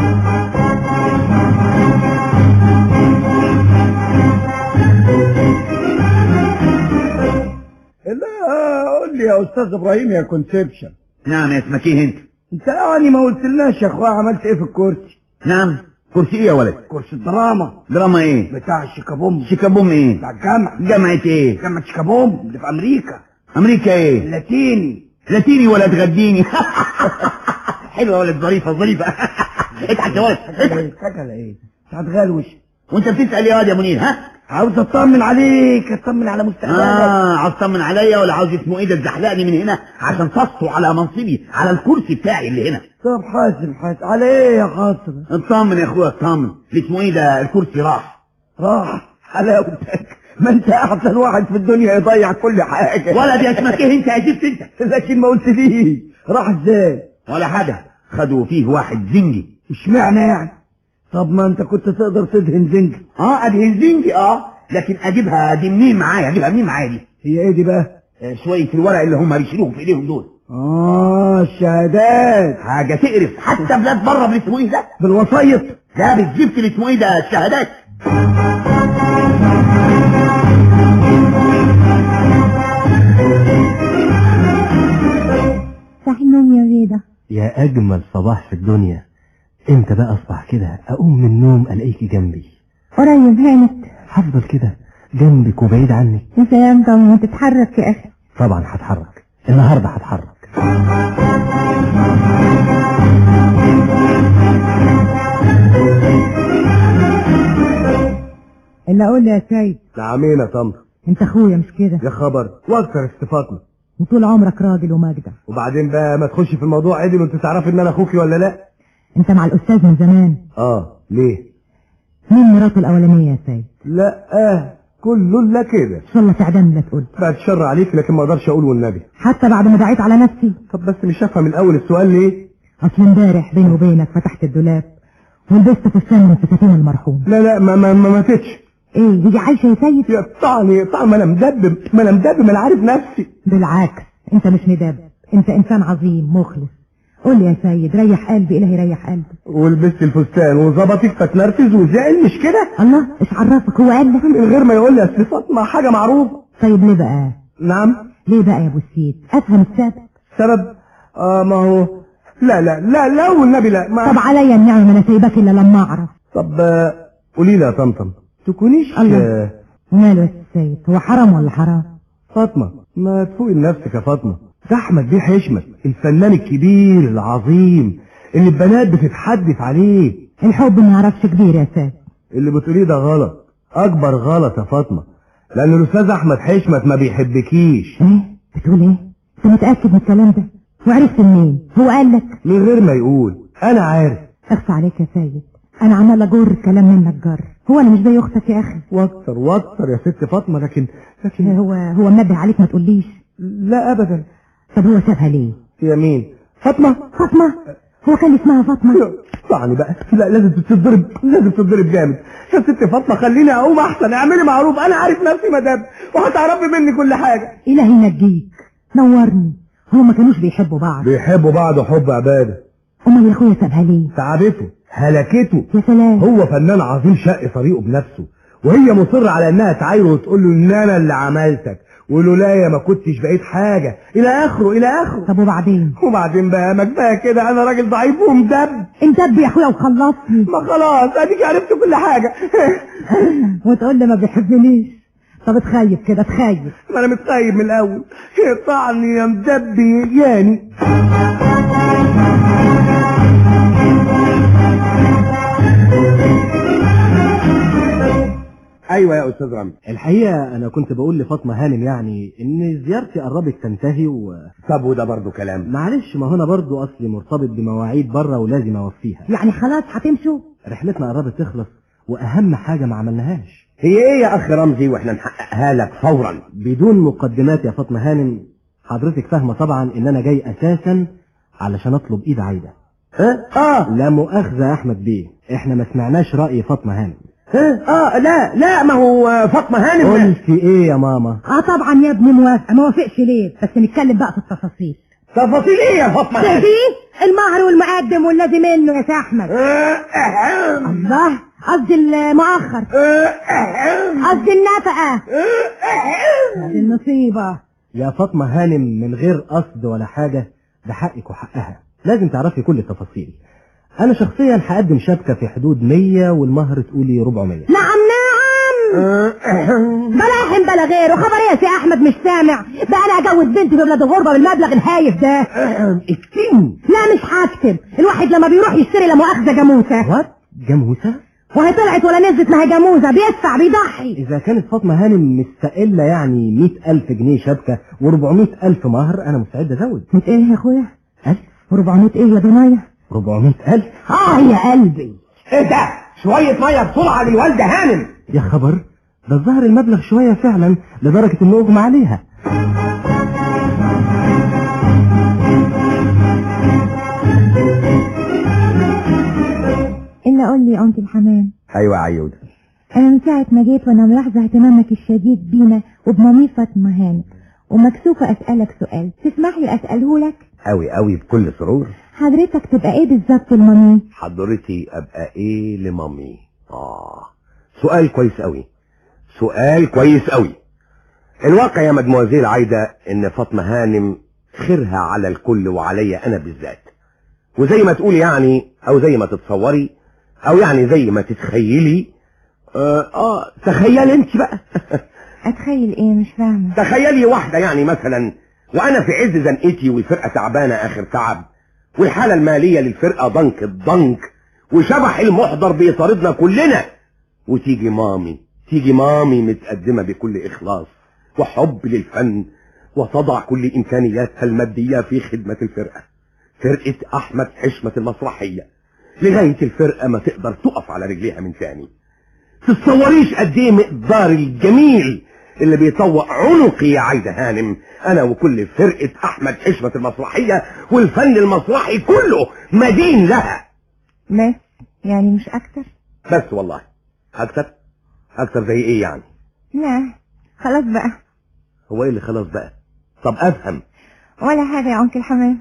لا قول لي يا استاذ ابراهيم يا كونسبشن نعم يا اسمك ايه انت انت يعني ما قلتلناش يا اخويا عملت ايه في الكرسي نعم كرسي ايه يا ولد كرسي الدراما دراما ايه بتاع الشيكابوم شيكابوم ايه بتاع الجامعة جامعة ايه جامعة شيكابوم اللي في امريكا امريكا ايه لاتيني لاتيني ولا تغديني حلوه يا ولد ظريفه ظريفه اضحك يا ولد اضحك سكلة ايه انت هتغلوش وانت بتسال يا واد يا منير ها عاوز اطمن عليك اطمن على مستقبلك اه عاوز تطمن عليا ولا عاوز اسمه ايه ده تزحلقني من هنا عشان تصفوا على منصبي على الكرسي بتاعي اللي هنا طب حاسب حاسب على ايه يا خاطر اطمن يا اخويا اطمن اسمه ايه ده الكرسي راح راح حلاوتك ما انت احسن واحد في الدنيا يضيع كل حاجة ولد يا اسمك ايه انت عجبت انت لكن ما قلت ليه راح ازاي ولا حاجه خدوا فيه واحد زنجي اشمعنى يعني طب ما انت كنت تقدر تدهن زنج اه ادهن زنجي اه لكن اجيبها دي منين معايا اجيبها منين معايا دي هي ايه دي بقى آه، شويه الورق اللي هم بيشيلوهم في ايديهم دول اه الشهادات حاجه تقرف حتى بلاد بره بالاسمه ايه ده بالوسايط لا بالزفت اللي اسمه ايه ده الشهادات صحي النوم يا ريدة يا اجمل صباح في الدنيا امتى بقى اصبح كده اقوم من النوم الاقيكي جنبي قريب هانت هفضل كده جنبك وبعيد عنك يا سلام طب ما تتحرك يا اخي طبعا هتحرك النهارده هتحرك اللي اقول لي يا سيد نعمين يا طنط انت اخويا مش كده يا خبر واكثر استفاضنا وطول عمرك راجل ومجدع وبعدين بقى ما تخش في الموضوع عدل وانت تعرفي ان انا اخوكي ولا لا انت مع الاستاذ من زمان اه ليه مين مراته الاولانيه يا سيد لا اه كله لا كده ان شاء الله تعدم لا تقول بعد شر عليك لكن ما اقدرش اقول والنبي حتى بعد ما دعيت على نفسي طب بس مش هفهم الاول السؤال ليه اصل امبارح بيني وبينك فتحت الدولاب ولبست فستان من فساتين المرحوم لا لا ما ما ما ماتتش ايه هي عايشه يا سيد يقطعني يقطعني ما انا مدبب ما انا مدبب ما انا عارف نفسي بالعكس انت مش مداب انت انسان عظيم مخلص قول لي يا سيد ريح قلبي الهي ريح قلبي ولبست الفستان وظبطك فتنرفز وزعل مش كده الله ايش عرفك هو قال لك من غير ما يقول لي اصل فاطمه حاجه معروفه طيب ليه بقى نعم ليه بقى يا ابو السيد افهم السبب سبب اه ما هو لا لا لا لا والنبي لا ما طب عليا النعمه ما انا سايباك الا لما اعرف طب آه، قولي لي يا طمطم تكونيش الله. آه، وماله يا سيد هو حرام ولا حرام فاطمه ما تفوقي لنفسك يا فاطمه ده احمد بيه حشمت الفنان الكبير العظيم اللي البنات بتتحدث عليه الحب ما يعرفش كبير يا سيد اللي بتقوليه ده غلط اكبر غلط يا فاطمه لان الاستاذ احمد حشمت ما بيحبكيش ايه بتقول ايه انت متاكد من الكلام ده وعرفت منين هو قال لك من غير ما يقول انا عارف اخفى عليك يا سيد انا عمال اجر الكلام منك جر هو انا مش زي اختك يا اخي واكتر واكتر يا ست فاطمه لكن لكن هو هو منبه عليك ما تقوليش لا ابدا طب هو سابها ليه يا مين فاطمه فاطمه هو كان اسمها فاطمه اسمعني بقى لا لازم تتضرب لازم تتضرب جامد يا ست فاطمه خليني اقوم احسن اعملي معروف انا عارف نفسي مدام وهتعرفي مني كل حاجه الهي ينجيك نورني هو ما كانوش بيحبوا بعض بيحبوا بعض حب عباده امال يا اخويا سابها ليه تعبته هلكته يا سلام هو فنان عظيم شق طريقه بنفسه وهي مصرة على انها تعايره وتقول له ان انا اللي عملتك ولولايا ما كنتش بقيت حاجة الى اخره الى اخره طب وبعدين وبعدين بقى ما كفايه كده انا راجل ضعيف ومدب انت يا اخويا وخلصني ما خلاص اديك عرفت كل حاجة وتقول لي ما بيحبنيش طب تخيب كده تخيب ما انا متخيب من الاول اقطعني يا مدبي ياني ايوه يا استاذ رمزي الحقيقة أنا كنت بقول لفاطمة هانم يعني إن زيارتي قربت تنتهي و طب وده برضه كلام معلش ما هنا برضو أصلي مرتبط بمواعيد بره ولازم أوفيها يعني خلاص هتمشوا رحلتنا قربت تخلص وأهم حاجة ما عملناهاش هي ايه يا اخ رمزي واحنا نحققها لك فورا بدون مقدمات يا فاطمة هانم حضرتك فاهمة طبعا إن أنا جاي أساسا علشان أطلب إيد عايدة ها اه لا مؤاخذة يا أحمد بيه إحنا ما سمعناش رأي فاطمة هانم ها اه لا لا ما هو آه، فاطمه هانم قلت إيه يا ماما اه طبعا يا ابني موافقه ما وافقش ليه بس نتكلم بقى في التفاصيل تفاصيل ايه يا فاطمه هانم في المهر والمقدم والذي منه يا سي احمد آه، أهم. الله قصدي المؤخر آه، أهم. قصدي النفقه آه، أهم. قصدي النصيبه يا فاطمة هانم من غير قصد ولا حاجة ده حقك وحقها لازم تعرفي كل التفاصيل أنا شخصيا هقدم شبكة في حدود 100 والمهر تقولي 400 نعم نعم آه، أهم. بلا احم بلا غيره خبر ايه يا سي احمد مش سامع بقى انا اجوز بنتي في بلاد الغربه بالمبلغ الهايف ده أهم. اكتم لا مش هكتب الواحد لما بيروح يشتري لا مؤاخذه جاموسه وات جاموسة وهي طلعت ولا نزلت ما هي جاموسه بيدفع بيضحي إذا كانت فاطمة هانم مستقلة يعني 100000 جنيه شبكة و400 ألف مهر أنا مستعد أزود مت ايه يا اخويا ألف 400 ايه يا ضنايا 400 ألف اه يا قلبي ايه ده شويه ميه بسرعه للوالده هانم يا خبر ده الظاهر المبلغ شوية فعلا لدرجة إنه أغمى عليها إلا قول لي أنت الحمام ايوه عيود أنا من ساعة ما جيت وأنا ملاحظة اهتمامك الشديد بينا وبمامي فاطمة هانم ومكسوفة أسألك سؤال تسمح لي أسأله لك قوي قوي بكل سرور حضرتك تبقى إيه بالظبط المامي حضرتي ابقى ايه لمامي اه سؤال كويس قوي سؤال كويس قوي الواقع يا مدموزيل عايدة ان فاطمة هانم خيرها على الكل وعليا انا بالذات وزي ما تقولي يعني او زي ما تتصوري او يعني زي ما تتخيلي اه, آه تخيلي انت بقى أتخيل إيه مش فاهمة تخيلي واحدة يعني مثلا وانا في عز زنقتي والفرقة تعبانة اخر تعب والحالة المالية للفرقة ضنك الضنك وشبح المحضر بيطاردنا كلنا وتيجي مامي تيجي مامي متقدمة بكل اخلاص وحب للفن وتضع كل امكانياتها المادية في خدمة الفرقة فرقة احمد حشمة المسرحية لغاية الفرقة ما تقدر تقف على رجليها من تاني تتصوريش قد ايه مقدار الجميل اللي بيطوق عنقي يا عايدة هانم انا وكل فرقة احمد حشمة المسرحية والفن المسرحي كله مدين لها بس يعني مش أكتر بس والله اكتر اكتر زي ايه يعني لا خلاص بقى هو ايه اللي خلاص بقى طب افهم ولا حاجة يا أنكل حمام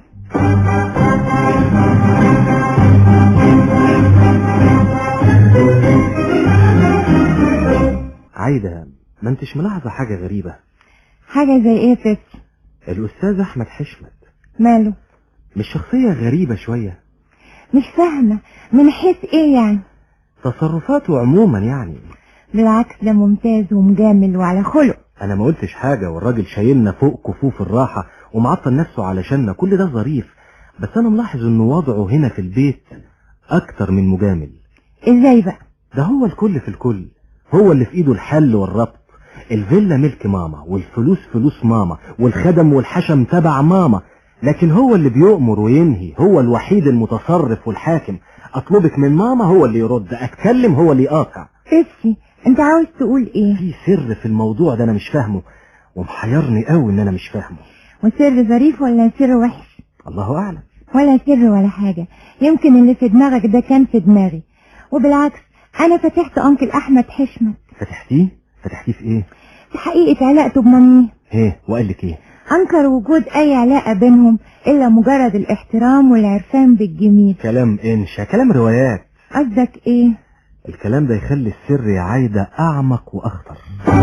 عايدة ما انتش ملاحظة حاجة غريبة حاجة زي إيه يا طفل الأستاذ أحمد حشمت ماله مش شخصية غريبة شوية مش فاهمة من حيث إيه يعني تصرفاته عموما يعني بالعكس ده ممتاز ومجامل وعلى خلق أنا ما قلتش حاجة والراجل شايلنا فوق كفوف الراحة ومعطل نفسه علشاننا كل ده ظريف بس أنا ملاحظ إنه وضعه هنا في البيت أكتر من مجامل إزاي بقى ده هو الكل في الكل هو اللي في ايده الحل والربط الفيلا ملك ماما والفلوس فلوس ماما والخدم والحشم تبع ماما لكن هو اللي بيؤمر وينهي هو الوحيد المتصرف والحاكم اطلبك من ماما هو اللي يرد اتكلم هو اللي يقاطع بصي انت عاوز تقول ايه في سر في الموضوع ده انا مش فاهمه ومحيرني قوي ان انا مش فاهمه وسر ظريف ولا سر وحش الله اعلم ولا سر ولا حاجة يمكن اللي في دماغك ده كان في دماغي وبالعكس انا فتحت انكل احمد حشمت فتحتيه فتحتيه في ايه في حقيقة علاقته بماميه ايه وقال لك ايه انكر وجود اي علاقة بينهم الا مجرد الاحترام والعرفان بالجميل كلام انشا كلام روايات قصدك ايه الكلام ده يخلي السر يا عايدة اعمق واخطر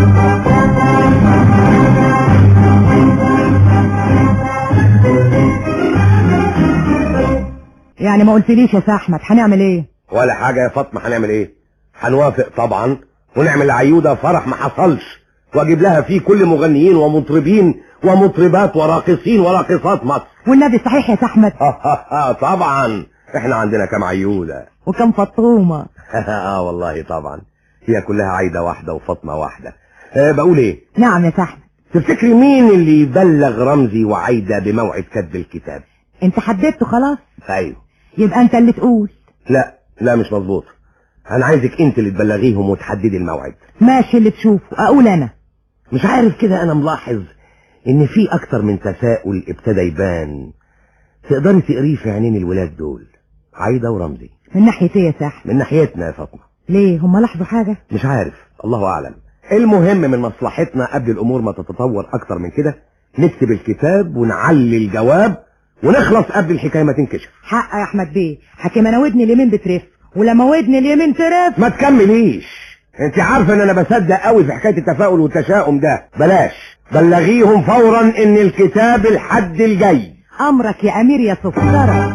يعني ما قلتليش يا سي احمد هنعمل ايه ولا حاجة يا فاطمة هنعمل ايه هنوافق طبعا ونعمل لعيودة فرح ما حصلش واجيب لها فيه كل مغنيين ومطربين ومطربات وراقصين وراقصات مصر والنبي صحيح يا سي احمد طبعا احنا عندنا كام عيودة وكم فطومة اه والله طبعا هي كلها عايدة واحدة وفاطمة واحدة أه بقول ايه نعم يا صاحبي تفتكري مين اللي يبلغ رمزي وعايدة بموعد كتب الكتاب انت حددته خلاص ايوه يبقى انت اللي تقول لا لا مش مظبوط انا عايزك انت اللي تبلغيهم وتحددي الموعد ماشي اللي تشوفه اقول انا مش عارف كده انا ملاحظ ان في اكتر من تساؤل ابتدى يبان تقدري تقريه في عينين الولاد دول عايدة ورمزي من ناحية ايه يا صاحبي من ناحيتنا يا فاطمة ليه هم لاحظوا حاجة مش عارف الله اعلم المهم من مصلحتنا قبل الامور ما تتطور اكتر من كده نكتب الكتاب ونعلي الجواب ونخلص قبل الحكايه ما تنكشف حق يا احمد بيه حكيم انا ودني اليمين بترف ولما ودني اليمين ترف ما تكمليش انت عارفه ان انا بصدق قوي في حكايه التفاؤل والتشاؤم ده بلاش بلغيهم فورا ان الكتاب الحد الجاي امرك يا امير يا صفارة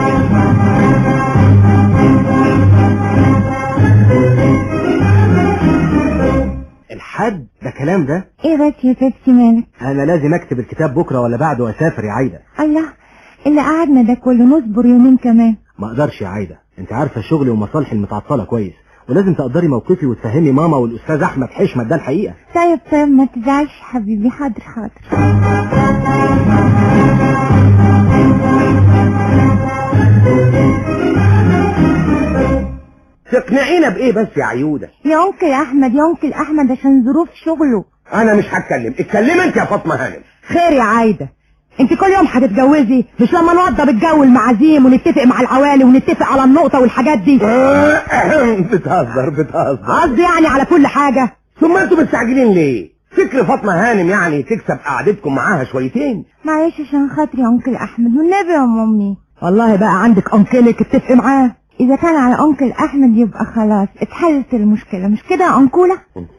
الحد ده كلام ده ايه بس يا بيبسي مالك انا لازم اكتب الكتاب بكره ولا بعده واسافر يا عايده الله اللي قعدنا ده كله نصبر يومين كمان ما اقدرش يا عايده انت عارفه شغلي ومصالحي المتعطله كويس ولازم تقدري موقفي وتفهمي ماما والاستاذ احمد حشمت ده الحقيقه طيب طيب ما تزعلش حبيبي حاضر حاضر تقنعينا بايه بس يا عيوده يا انكل احمد يا انكل احمد عشان ظروف شغله انا مش هتكلم اتكلمي انت يا فاطمه هانم خير يا عايدة انت كل يوم هتتجوزي مش لما نوضب الجو المعازيم ونتفق مع العوالي ونتفق على النقطة والحاجات دي بتهزر بتهزر قصدي يعني على كل حاجة ثم انتوا مستعجلين ليه فكر فاطمه هانم يعني تكسب قعدتكم معاها شويتين معلش عشان خاطري يا انكل احمد والنبي يا مامي والله بقى عندك انكلك اتفقي معاه اذا كان على انكل احمد يبقى خلاص اتحلت المشكله مش كده يا انكوله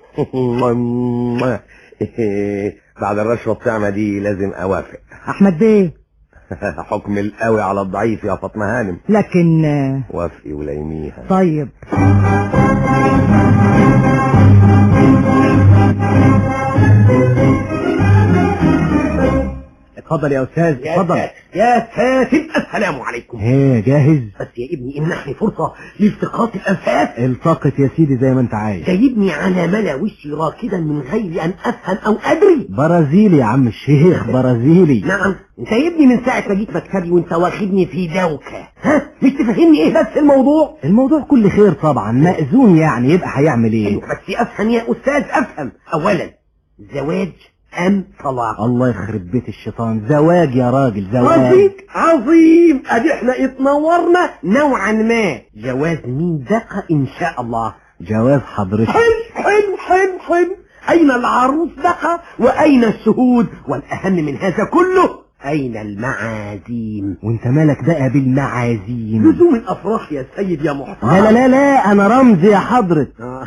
بعد الرشوه بتاعنا دي لازم اوافق احمد بيه حكم القوي على الضعيف يا فاطمه هانم لكن آه، وافقي وليميها طيب اتفضل يا استاذ اتفضل يا ساتر السلام عليكم ايه جاهز بس يا ابني امنحني فرصة لالتقاط الأنفاس التقط يا سيدي زي ما انت عايز جايبني على ملا وشي راكدا من غير أن أفهم أو أدري برازيلي يا عم الشيخ برازيلي نعم انت يا ابني من ساعة ما جيت مكتبي وانت واخدني في دوكة ها مش تفهمني ايه بس الموضوع الموضوع كل خير طبعا مأذون يعني يبقى هيعمل ايه ايوه بس افهم يا استاذ افهم اولا زواج ام طلاق الله يخرب بيت الشيطان زواج يا راجل زواج عظيم عظيم ادي احنا اتنورنا نوعا ما جواز مين دقة ان شاء الله جواز حضرتك حلو حلو حلو حلو اين العروس دقة واين الشهود والاهم من هذا كله اين المعازيم وانت مالك بقى بالمعازيم لزوم الافراح يا سيد يا محترم لا لا لا لا انا رمزي يا حضرة آه.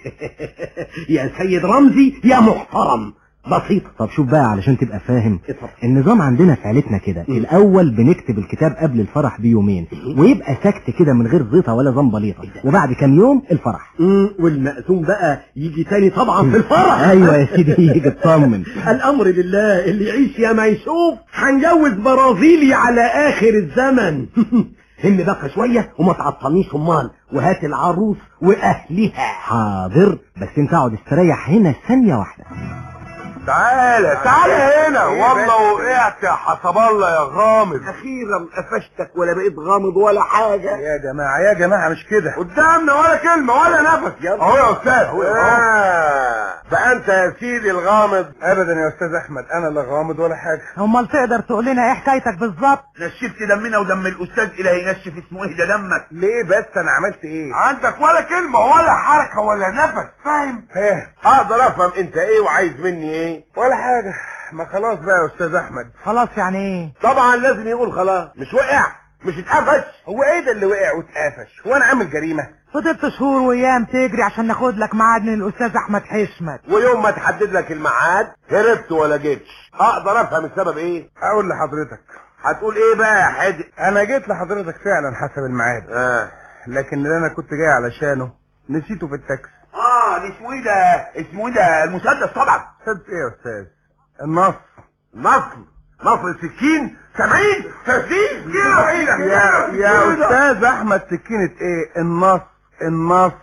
يا سيد رمزي يا محترم بسيطة طب شوف بقى علشان تبقى فاهم اتفضل. النظام عندنا في عيلتنا كده مم. الاول بنكتب الكتاب قبل الفرح بيومين ويبقى سكت كده من غير زيطه ولا زنبليطه وبعد كام يوم الفرح مم، والمأذون بقى يجي تاني طبعا في الفرح ايوه يا سيدي يجي اطمن الامر لله اللي يعيش يا ما يشوف هنجوز برازيلي على اخر الزمن هم بقى شوية وما تعطلنيش امال وهات العروس واهلها حاضر بس انت اقعد استريح هنا ثانيه واحده تعالى تعالى هنا والله وقعت يا حسب الله يا غامض اخيرا قفشتك ولا بقيت غامض ولا حاجة يا جماعة يا جماعة مش كده قدامنا ولا كلمة ولا نفس اهو يا استاذ اهو بقى انت يا سيدي الغامض ابدا يا استاذ احمد انا لا غامض ولا حاجة امال تقدر تقول لنا ايه حكايتك بالظبط نشفت دمنا ودم الاستاذ الهي ينشف اسمه ايه ده دمك ليه بس انا عملت ايه عندك ولا كلمة ولا حركة ولا نفس فاهم ايه اقدر افهم انت ايه وعايز مني ايه ولا حاجة ما خلاص بقى يا استاذ احمد خلاص يعني ايه طبعا لازم يقول خلاص مش وقع مش اتقفش هو ايه ده اللي وقع واتقفش هو انا عامل جريمة فضلت شهور وايام تجري عشان ناخد لك ميعاد من الاستاذ احمد حشمت ويوم ما تحدد لك الميعاد هربت ولا جيتش اقدر افهم السبب ايه اقول لحضرتك هتقول ايه بقى يا حدق انا جيت لحضرتك فعلا حسب الميعاد اه لكن اللي انا كنت جاي علشانه نسيته في التاكسي اه ده اسمه ايه ده اسمه ايه ده المسدس طبعا مسدس ايه يا استاذ النصر نصر نصر السكين 70 30 كيلو يا يا استاذ احمد سكينة ايه النص النص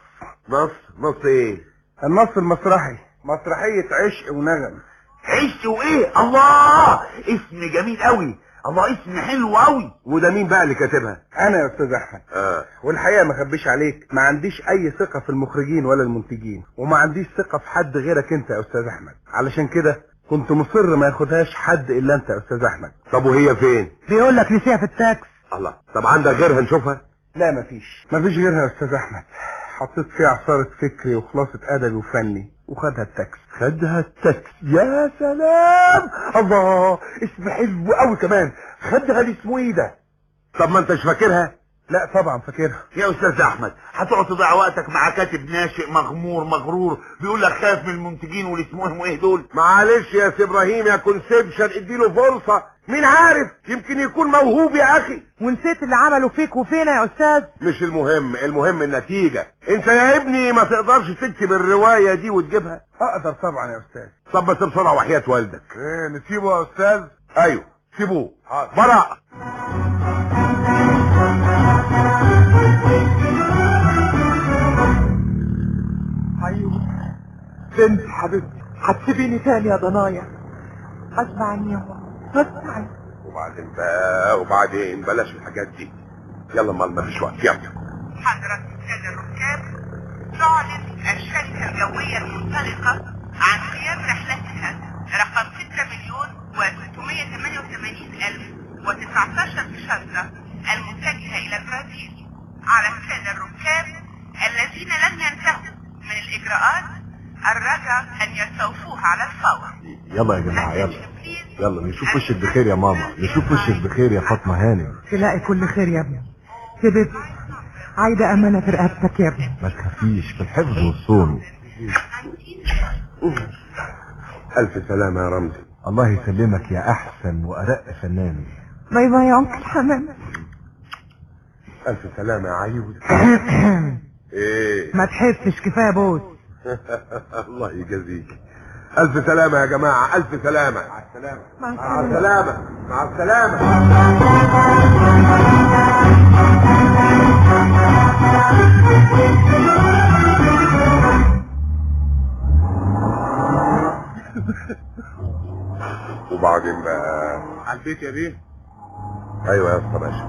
نص نص ايه النص المسرحي مسرحية عشق ونغم عشت وايه الله اسم جميل قوي الله اسم حلو قوي وده مين بقى اللي كاتبها انا يا استاذ احمد اه والحقيقه ما اخبيش عليك ما عنديش اي ثقه في المخرجين ولا المنتجين وما عنديش ثقه في حد غيرك انت يا استاذ احمد علشان كده كنت مصر ما ياخدهاش حد الا انت يا استاذ احمد طب وهي فين بيقول لك نسيها في التاكس الله طب عندك غيرها نشوفها لا مفيش مفيش غيرها يا استاذ احمد حطيت فيها عصارة فكري وخلاصة ادبي وفني وخدها التاكس خدها التاكس يا سلام الله اسم حلو قوي كمان خدها دي اسمه ايه ده طب ما انتش فاكرها لا طبعا فاكرها يا استاذ احمد هتقعد تضيع وقتك مع كاتب ناشئ مغمور مغرور بيقول لك خايف من المنتجين واللي اسمهم ايه دول معلش يا سي ابراهيم يا كونسبشن اديله فرصة مين عارف يمكن يكون موهوب يا اخي ونسيت اللي عمله فيك وفينا يا استاذ مش المهم المهم النتيجة انت يا ابني ما تقدرش تكتب الرواية دي وتجيبها اقدر طبعا يا استاذ طب بس بسرعة وحياة والدك ايه نسيبه يا استاذ ايوه سيبوه حاضر. براءة ايوه بنت حبيبتي هتسيبيني تاني يا ضنايا غصب عني يا ماما غصب عني وبعدين بقى وبعدين بلاش الحاجات دي يلا ما ما فيش وقت يلا حضرة السادة الركاب تعلن الشركة الجوية المنطلقة عن قيام رحلتها رقم 6 مليون و688 ألف و19 شنطة المتجهة إلى البرازيل على السادة الركاب الذين لم ينتهوا من الإجراءات الرجاء أن يستوفوها على الفور يلا يا جماعة يلا يلا نشوف وشك بخير يا ماما نشوف وشك بخير يا فاطمة هانم تلاقي كل خير يا ابني سيبت عايدة أمانة في رقبتك يا ابني ما تخافيش في الحفظ والصون الف سلامة يا رمزي الله يسلمك يا احسن وارق فنان باي باي يا أنكل حمام الف سلامة يا عيود ايه ما تحسش كفاية بوس الله يجازيك الف سلامة يا جماعة الف سلامة مع السلامة مع السلامة مع السلامة وبعدين بقى على البيت يا بيه ايوه يا اسطى باشا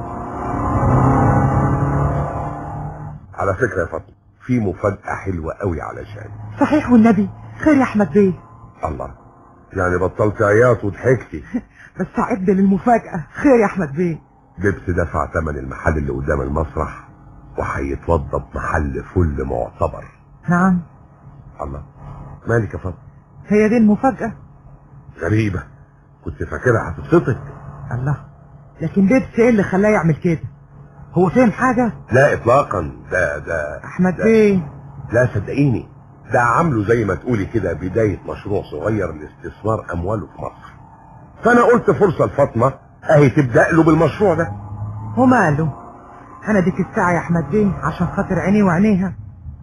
على فكرة يا فاطمة في مفاجأة حلوة قوي علشان صحيح والنبي خير يا أحمد بيه الله يعني بطلت عياط وضحكتي بس عد للمفاجأة خير يا أحمد بيه جبت دفع ثمن المحل اللي قدام المسرح وهيتوضب محل فل معتبر نعم الله مالك يا فاطمة هي دي المفاجأة غريبة كنت فاكرها هتبسطك الله لكن بيبس ايه اللي خلاه يعمل كده هو فين حاجة لا اطلاقا ده ده أحمد ده- بيه لا صدقيني ده عامله زي ما تقولي كده بداية مشروع صغير لاستثمار أمواله في مصر فأنا قلت فرصة لفاطمة أهي تبدأ له بالمشروع ده وماله أنا ديك الساعة يا أحمد بيه عشان خاطر عيني وعينيها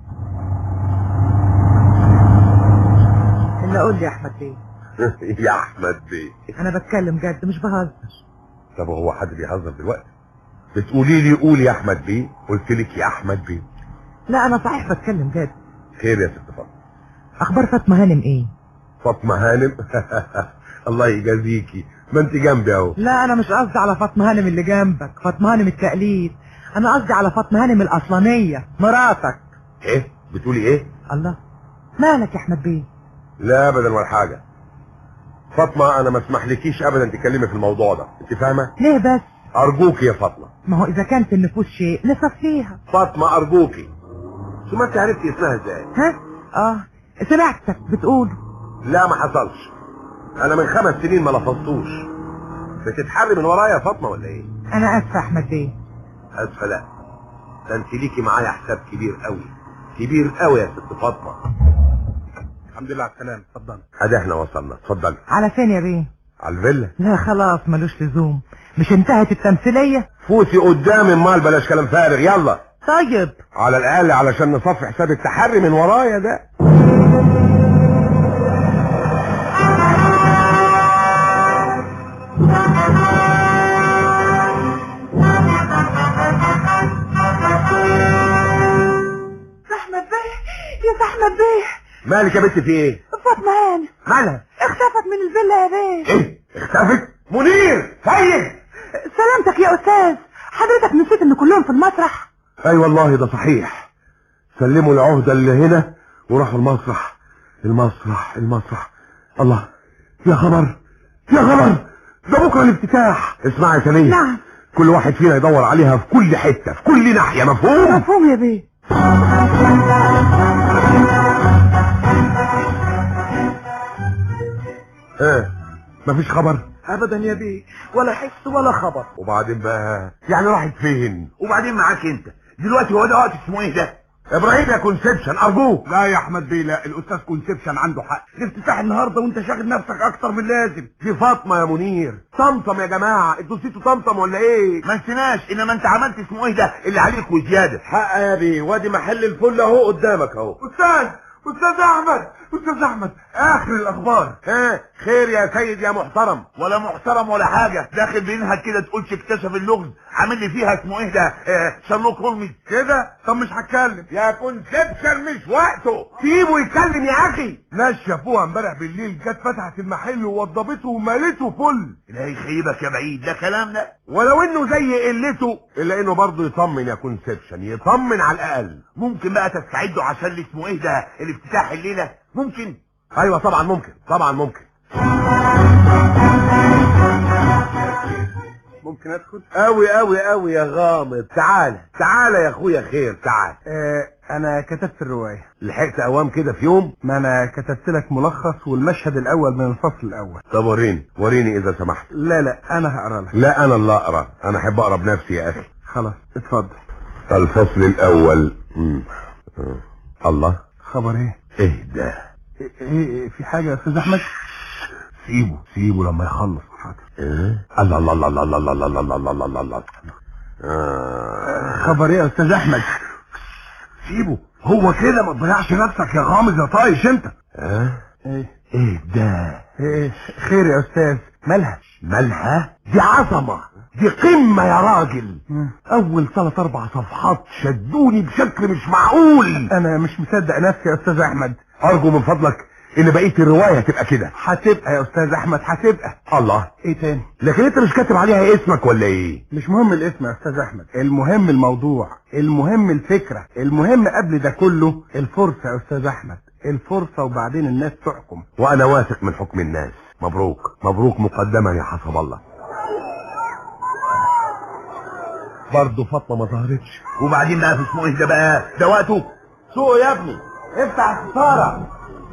إلا قول لي يا أحمد بيه يا أحمد بيه أنا بتكلم جد مش بهزر طب هو حد بيهزر دلوقتي بتقولي لي قول يا أحمد بيه قلت لك يا أحمد بيه لا أنا صحيح بتكلم جد خير يا ست فاطمة أخبار فاطمة هانم إيه فاطمة هانم الله يجازيكي ما انت جنبي اهو لا أنا مش قصدي على فاطمة هانم اللي جنبك فاطمة هانم التقليد أنا قصدي على فاطمة هانم الأصلانية مراتك ايه بتقولي ايه الله مالك يا أحمد بيه لا ابدا ولا حاجة فاطمة انا ما اسمحلكيش ابدا تتكلمي في الموضوع ده انت فاهمة ليه بس ارجوكي يا فاطمة ما هو إذا كان في النفوس شيء نصفيها فاطمة ارجوكي ثم انت عرفتي اسمها ازاي ها اه سمعتك بتقول لا ما حصلش انا من خمس سنين ما لفظتوش بتتحري من ورايا يا فاطمة ولا ايه انا اسفه يا احمد بيه اسفة لا ده انت ليكي معايا حساب كبير قوي كبير قوي يا ست فاطمة الحمد لله على السلامة اتفضل ادي احنا وصلنا اتفضلي على فين يا بيه على الفيلا لا خلاص ملوش لزوم مش انتهت التمثيلية فوتي قدامي امال بلاش كلام فارغ يلا طيب على الاقل علشان نصفي حساب التحري من ورايا ده احمد بيه احمد بيه مالك يا بنت في ايه فاطمه هانم مالها اختفت من الفيلا يا بيه ايه اختفت منير سيد سلامتك يا استاذ حضرتك نسيت ان كلهم في المسرح اي والله ده صحيح سلموا العهدة اللي هنا وراحوا المسرح المسرح المسرح الله يا خبر يا خبر ده بكره الافتتاح اسمع يا سليم نعم. كل واحد فينا يدور عليها في كل حتة في كل ناحية مفهوم مفهوم يا بيه ايه مفيش خبر ابدا يا بيه ولا حس ولا خبر وبعدين بقى يعني راحت فين وبعدين معاك انت دلوقتي هو ده وقت اسمه ايه ده ابراهيم يا كونسبشن ارجوك لا يا احمد بيه لا الاستاذ كونسبشن عنده حق الافتتاح النهارده وانت شاغل نفسك اكتر من لازم دي فاطمة يا منير طمطم يا جماعة انتوا نسيتوا طمطم ولا ايه ما نسيناش انما انت عملت اسمه ايه ده اللي عليك وزياده حق يا بيه وادي محل الفل اهو قدامك اهو استاذ استاذ احمد استاذ احمد اخر الاخبار ها خير يا سيد يا محترم ولا محترم ولا حاجه داخل بينها كده تقولش اكتشف اللغز عامل لي فيها اسمه ايه ده آه شارلوك هولمز كده طب مش هتكلم يا كونسبشن مش وقته سيبه يتكلم يا اخي ناس شافوها امبارح بالليل جت فتحت المحل ووضبته ومالته فل الهي يخيبك يا بعيد ده كلام ده ولو انه زي قلته الا انه برضه يطمن يا كونسبشن يطمن على الاقل ممكن بقى تستعدوا عشان اللي اسمه ايه ده الافتتاح الليله ممكن ايوه طبعا ممكن طبعا ممكن ممكن ادخل قوي قوي قوي يا غامض تعال تعال يا اخويا خير تعال آه انا كتبت الروايه لحقت اوام كده في يوم ما انا كتبت لك ملخص والمشهد الاول من الفصل الاول طب وريني وريني اذا سمحت لا لا انا هقرا لك لا انا اللي اقرا انا احب اقرا بنفسي يا اخي خلاص اتفضل الفصل الاول مم. آه. الله خبر ايه ايه ده ايه, إيه في حاجه يا استاذ احمد سيبه سيبه لما يخلص ايه الله الله الله الله الله الله الله الله الله الله الله آه. خبر ايه يا استاذ احمد سيبه هو كده ما تضيعش نفسك يا غامض يا طايش انت اه ايه ايه ده ايه خير يا استاذ مالها مالها دي عظمة دي قمة يا راجل مم. اول ثلاث اربع صفحات شدوني بشكل مش معقول انا مش مصدق نفسي يا استاذ احمد ارجو من فضلك ان بقية الرواية تبقى كده هتبقى يا استاذ احمد هتبقى الله ايه تاني لكن انت مش كاتب عليها اسمك ولا ايه مش مهم الاسم يا استاذ احمد المهم الموضوع المهم الفكرة المهم قبل ده كله الفرصة يا استاذ احمد الفرصة وبعدين الناس تحكم وانا واثق من حكم الناس مبروك مبروك مقدما يا حسب الله برضه فاطمه ما ظهرتش وبعدين بقى في اسمه ايه ده بقى ده وقته سوق يا ابني افتح الستاره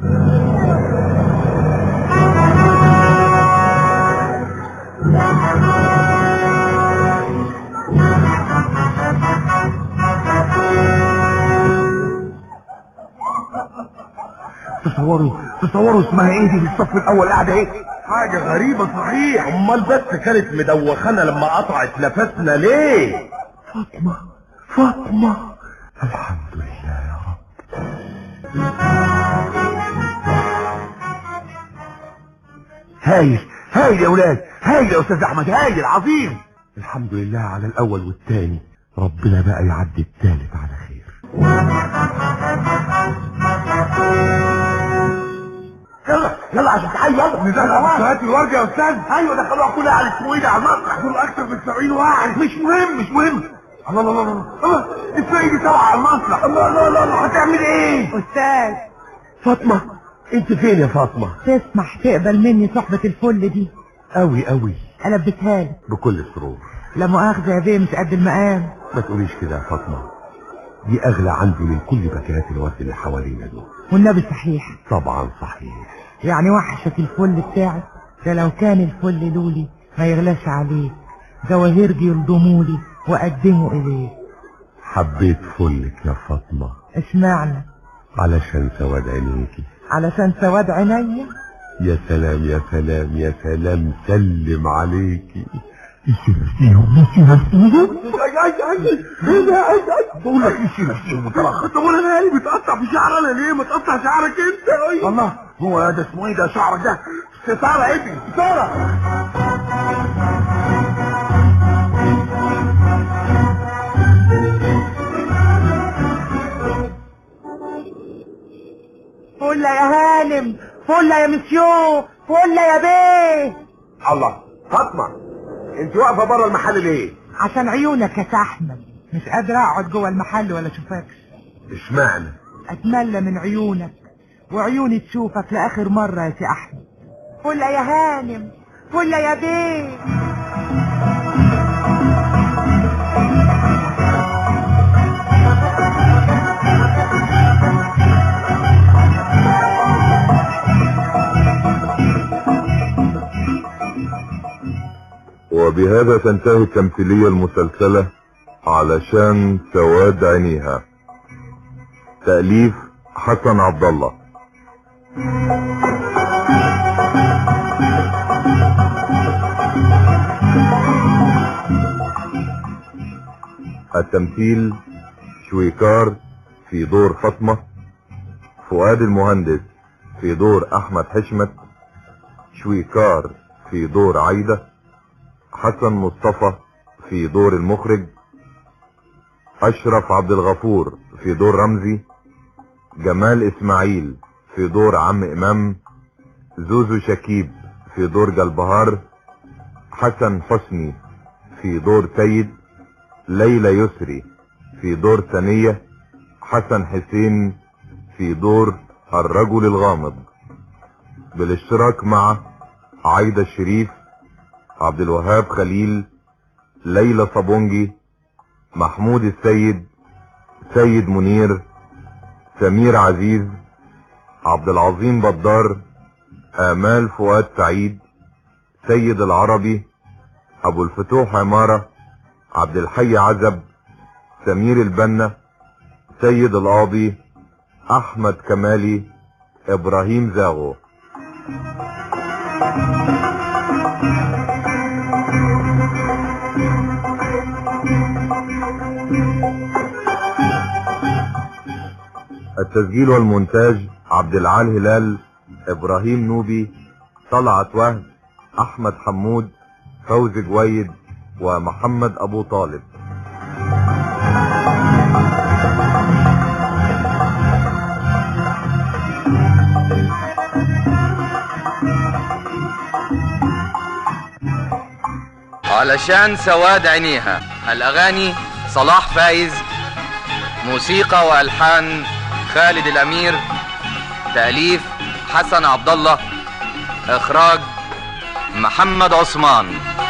تصوروا تصوروا اسمها ايه دي في الصف الاول قاعده ايه حاجه غريبه صحيح امال بس كانت مدوخانه لما قطعت نفسنا ليه فاطمه فاطمه الحمد لله يا رب هايل هايل يا ولاد هايل يا استاذ احمد هايل عظيم الحمد لله على الاول والتاني ربنا بقى يعدي التالت على خير يلا يلا عشان تعال يلا نزل هات الورد يا استاذ ايوه دخلوها كلها على اسمه ايه ده على المسرح دول اكتر من 70 واحد مش مهم مش مهم الله الله الله الله ازاي دي طالعه على المسرح الله الله الله الله هتعمل ايه استاذ فاطمه انت فين يا فاطمه تسمح تقبل مني صحبة الفل دي قوي قوي قلبتها لي بكل سرور لا مؤاخذة يا بيه مش قد المقام ما تقوليش كده يا فاطمه دي اغلى عندي من كل باكيات الورد اللي حوالينا دول والنبي صحيح طبعا صحيح يعني وحشك الفل بتاعي ده لو كان الفل لولي ما يغلاش عليه جواهرجي يلضمولي وأقدمه إليه حبيت فلك يا فاطمه اشمعنى علشان سواد عينيكي علشان سواد عينيا يا سلام يا سلام يا سلام سلم عليكي بقول لك ايش نفسيهم متلخص طب انا مالي بتقطع في شعر انا ليه ما تقطع شعرك انت الله هو ده اسمه ايه ده شعرك ده ستاره ابني ستاره فله يا هانم فله يا مسيو فله يا بيه الله فاطمه انت واقفه بره المحل ليه عشان عيونك يا سي احمد مش قادر اقعد جوه المحل ولا اشوفكش اشمعنى اتملى من عيونك وعيوني تشوفك لاخر مره يا سي احمد فله يا هانم فله يا بيه وبهذا تنتهي التمثيلية المسلسلة علشان سواد عينيها تأليف حسن عبد الله التمثيل شويكار في دور فاطمة فؤاد المهندس في دور احمد حشمت شويكار في دور عايدة حسن مصطفى في دور المخرج اشرف عبد الغفور في دور رمزي جمال اسماعيل في دور عم امام زوزو شكيب في دور جلبهار حسن حسني في دور سيد ليلى يسري في دور ثانية حسن حسين في دور الرجل الغامض بالاشتراك مع عايدة الشريف عبد الوهاب خليل ليلى صابونجي محمود السيد سيد منير سمير عزيز عبد العظيم بدار آمال فؤاد سعيد سيد العربي أبو الفتوح عمارة عبد الحي عزب سمير البنا سيد القاضي أحمد كمالي إبراهيم زاغو التسجيل والمونتاج عبد العال هلال ابراهيم نوبي طلعت وهب احمد حمود فوزي جويد ومحمد ابو طالب علشان سواد عينيها الأغاني صلاح فايز موسيقى وألحان خالد الأمير تأليف حسن عبد الله إخراج محمد عثمان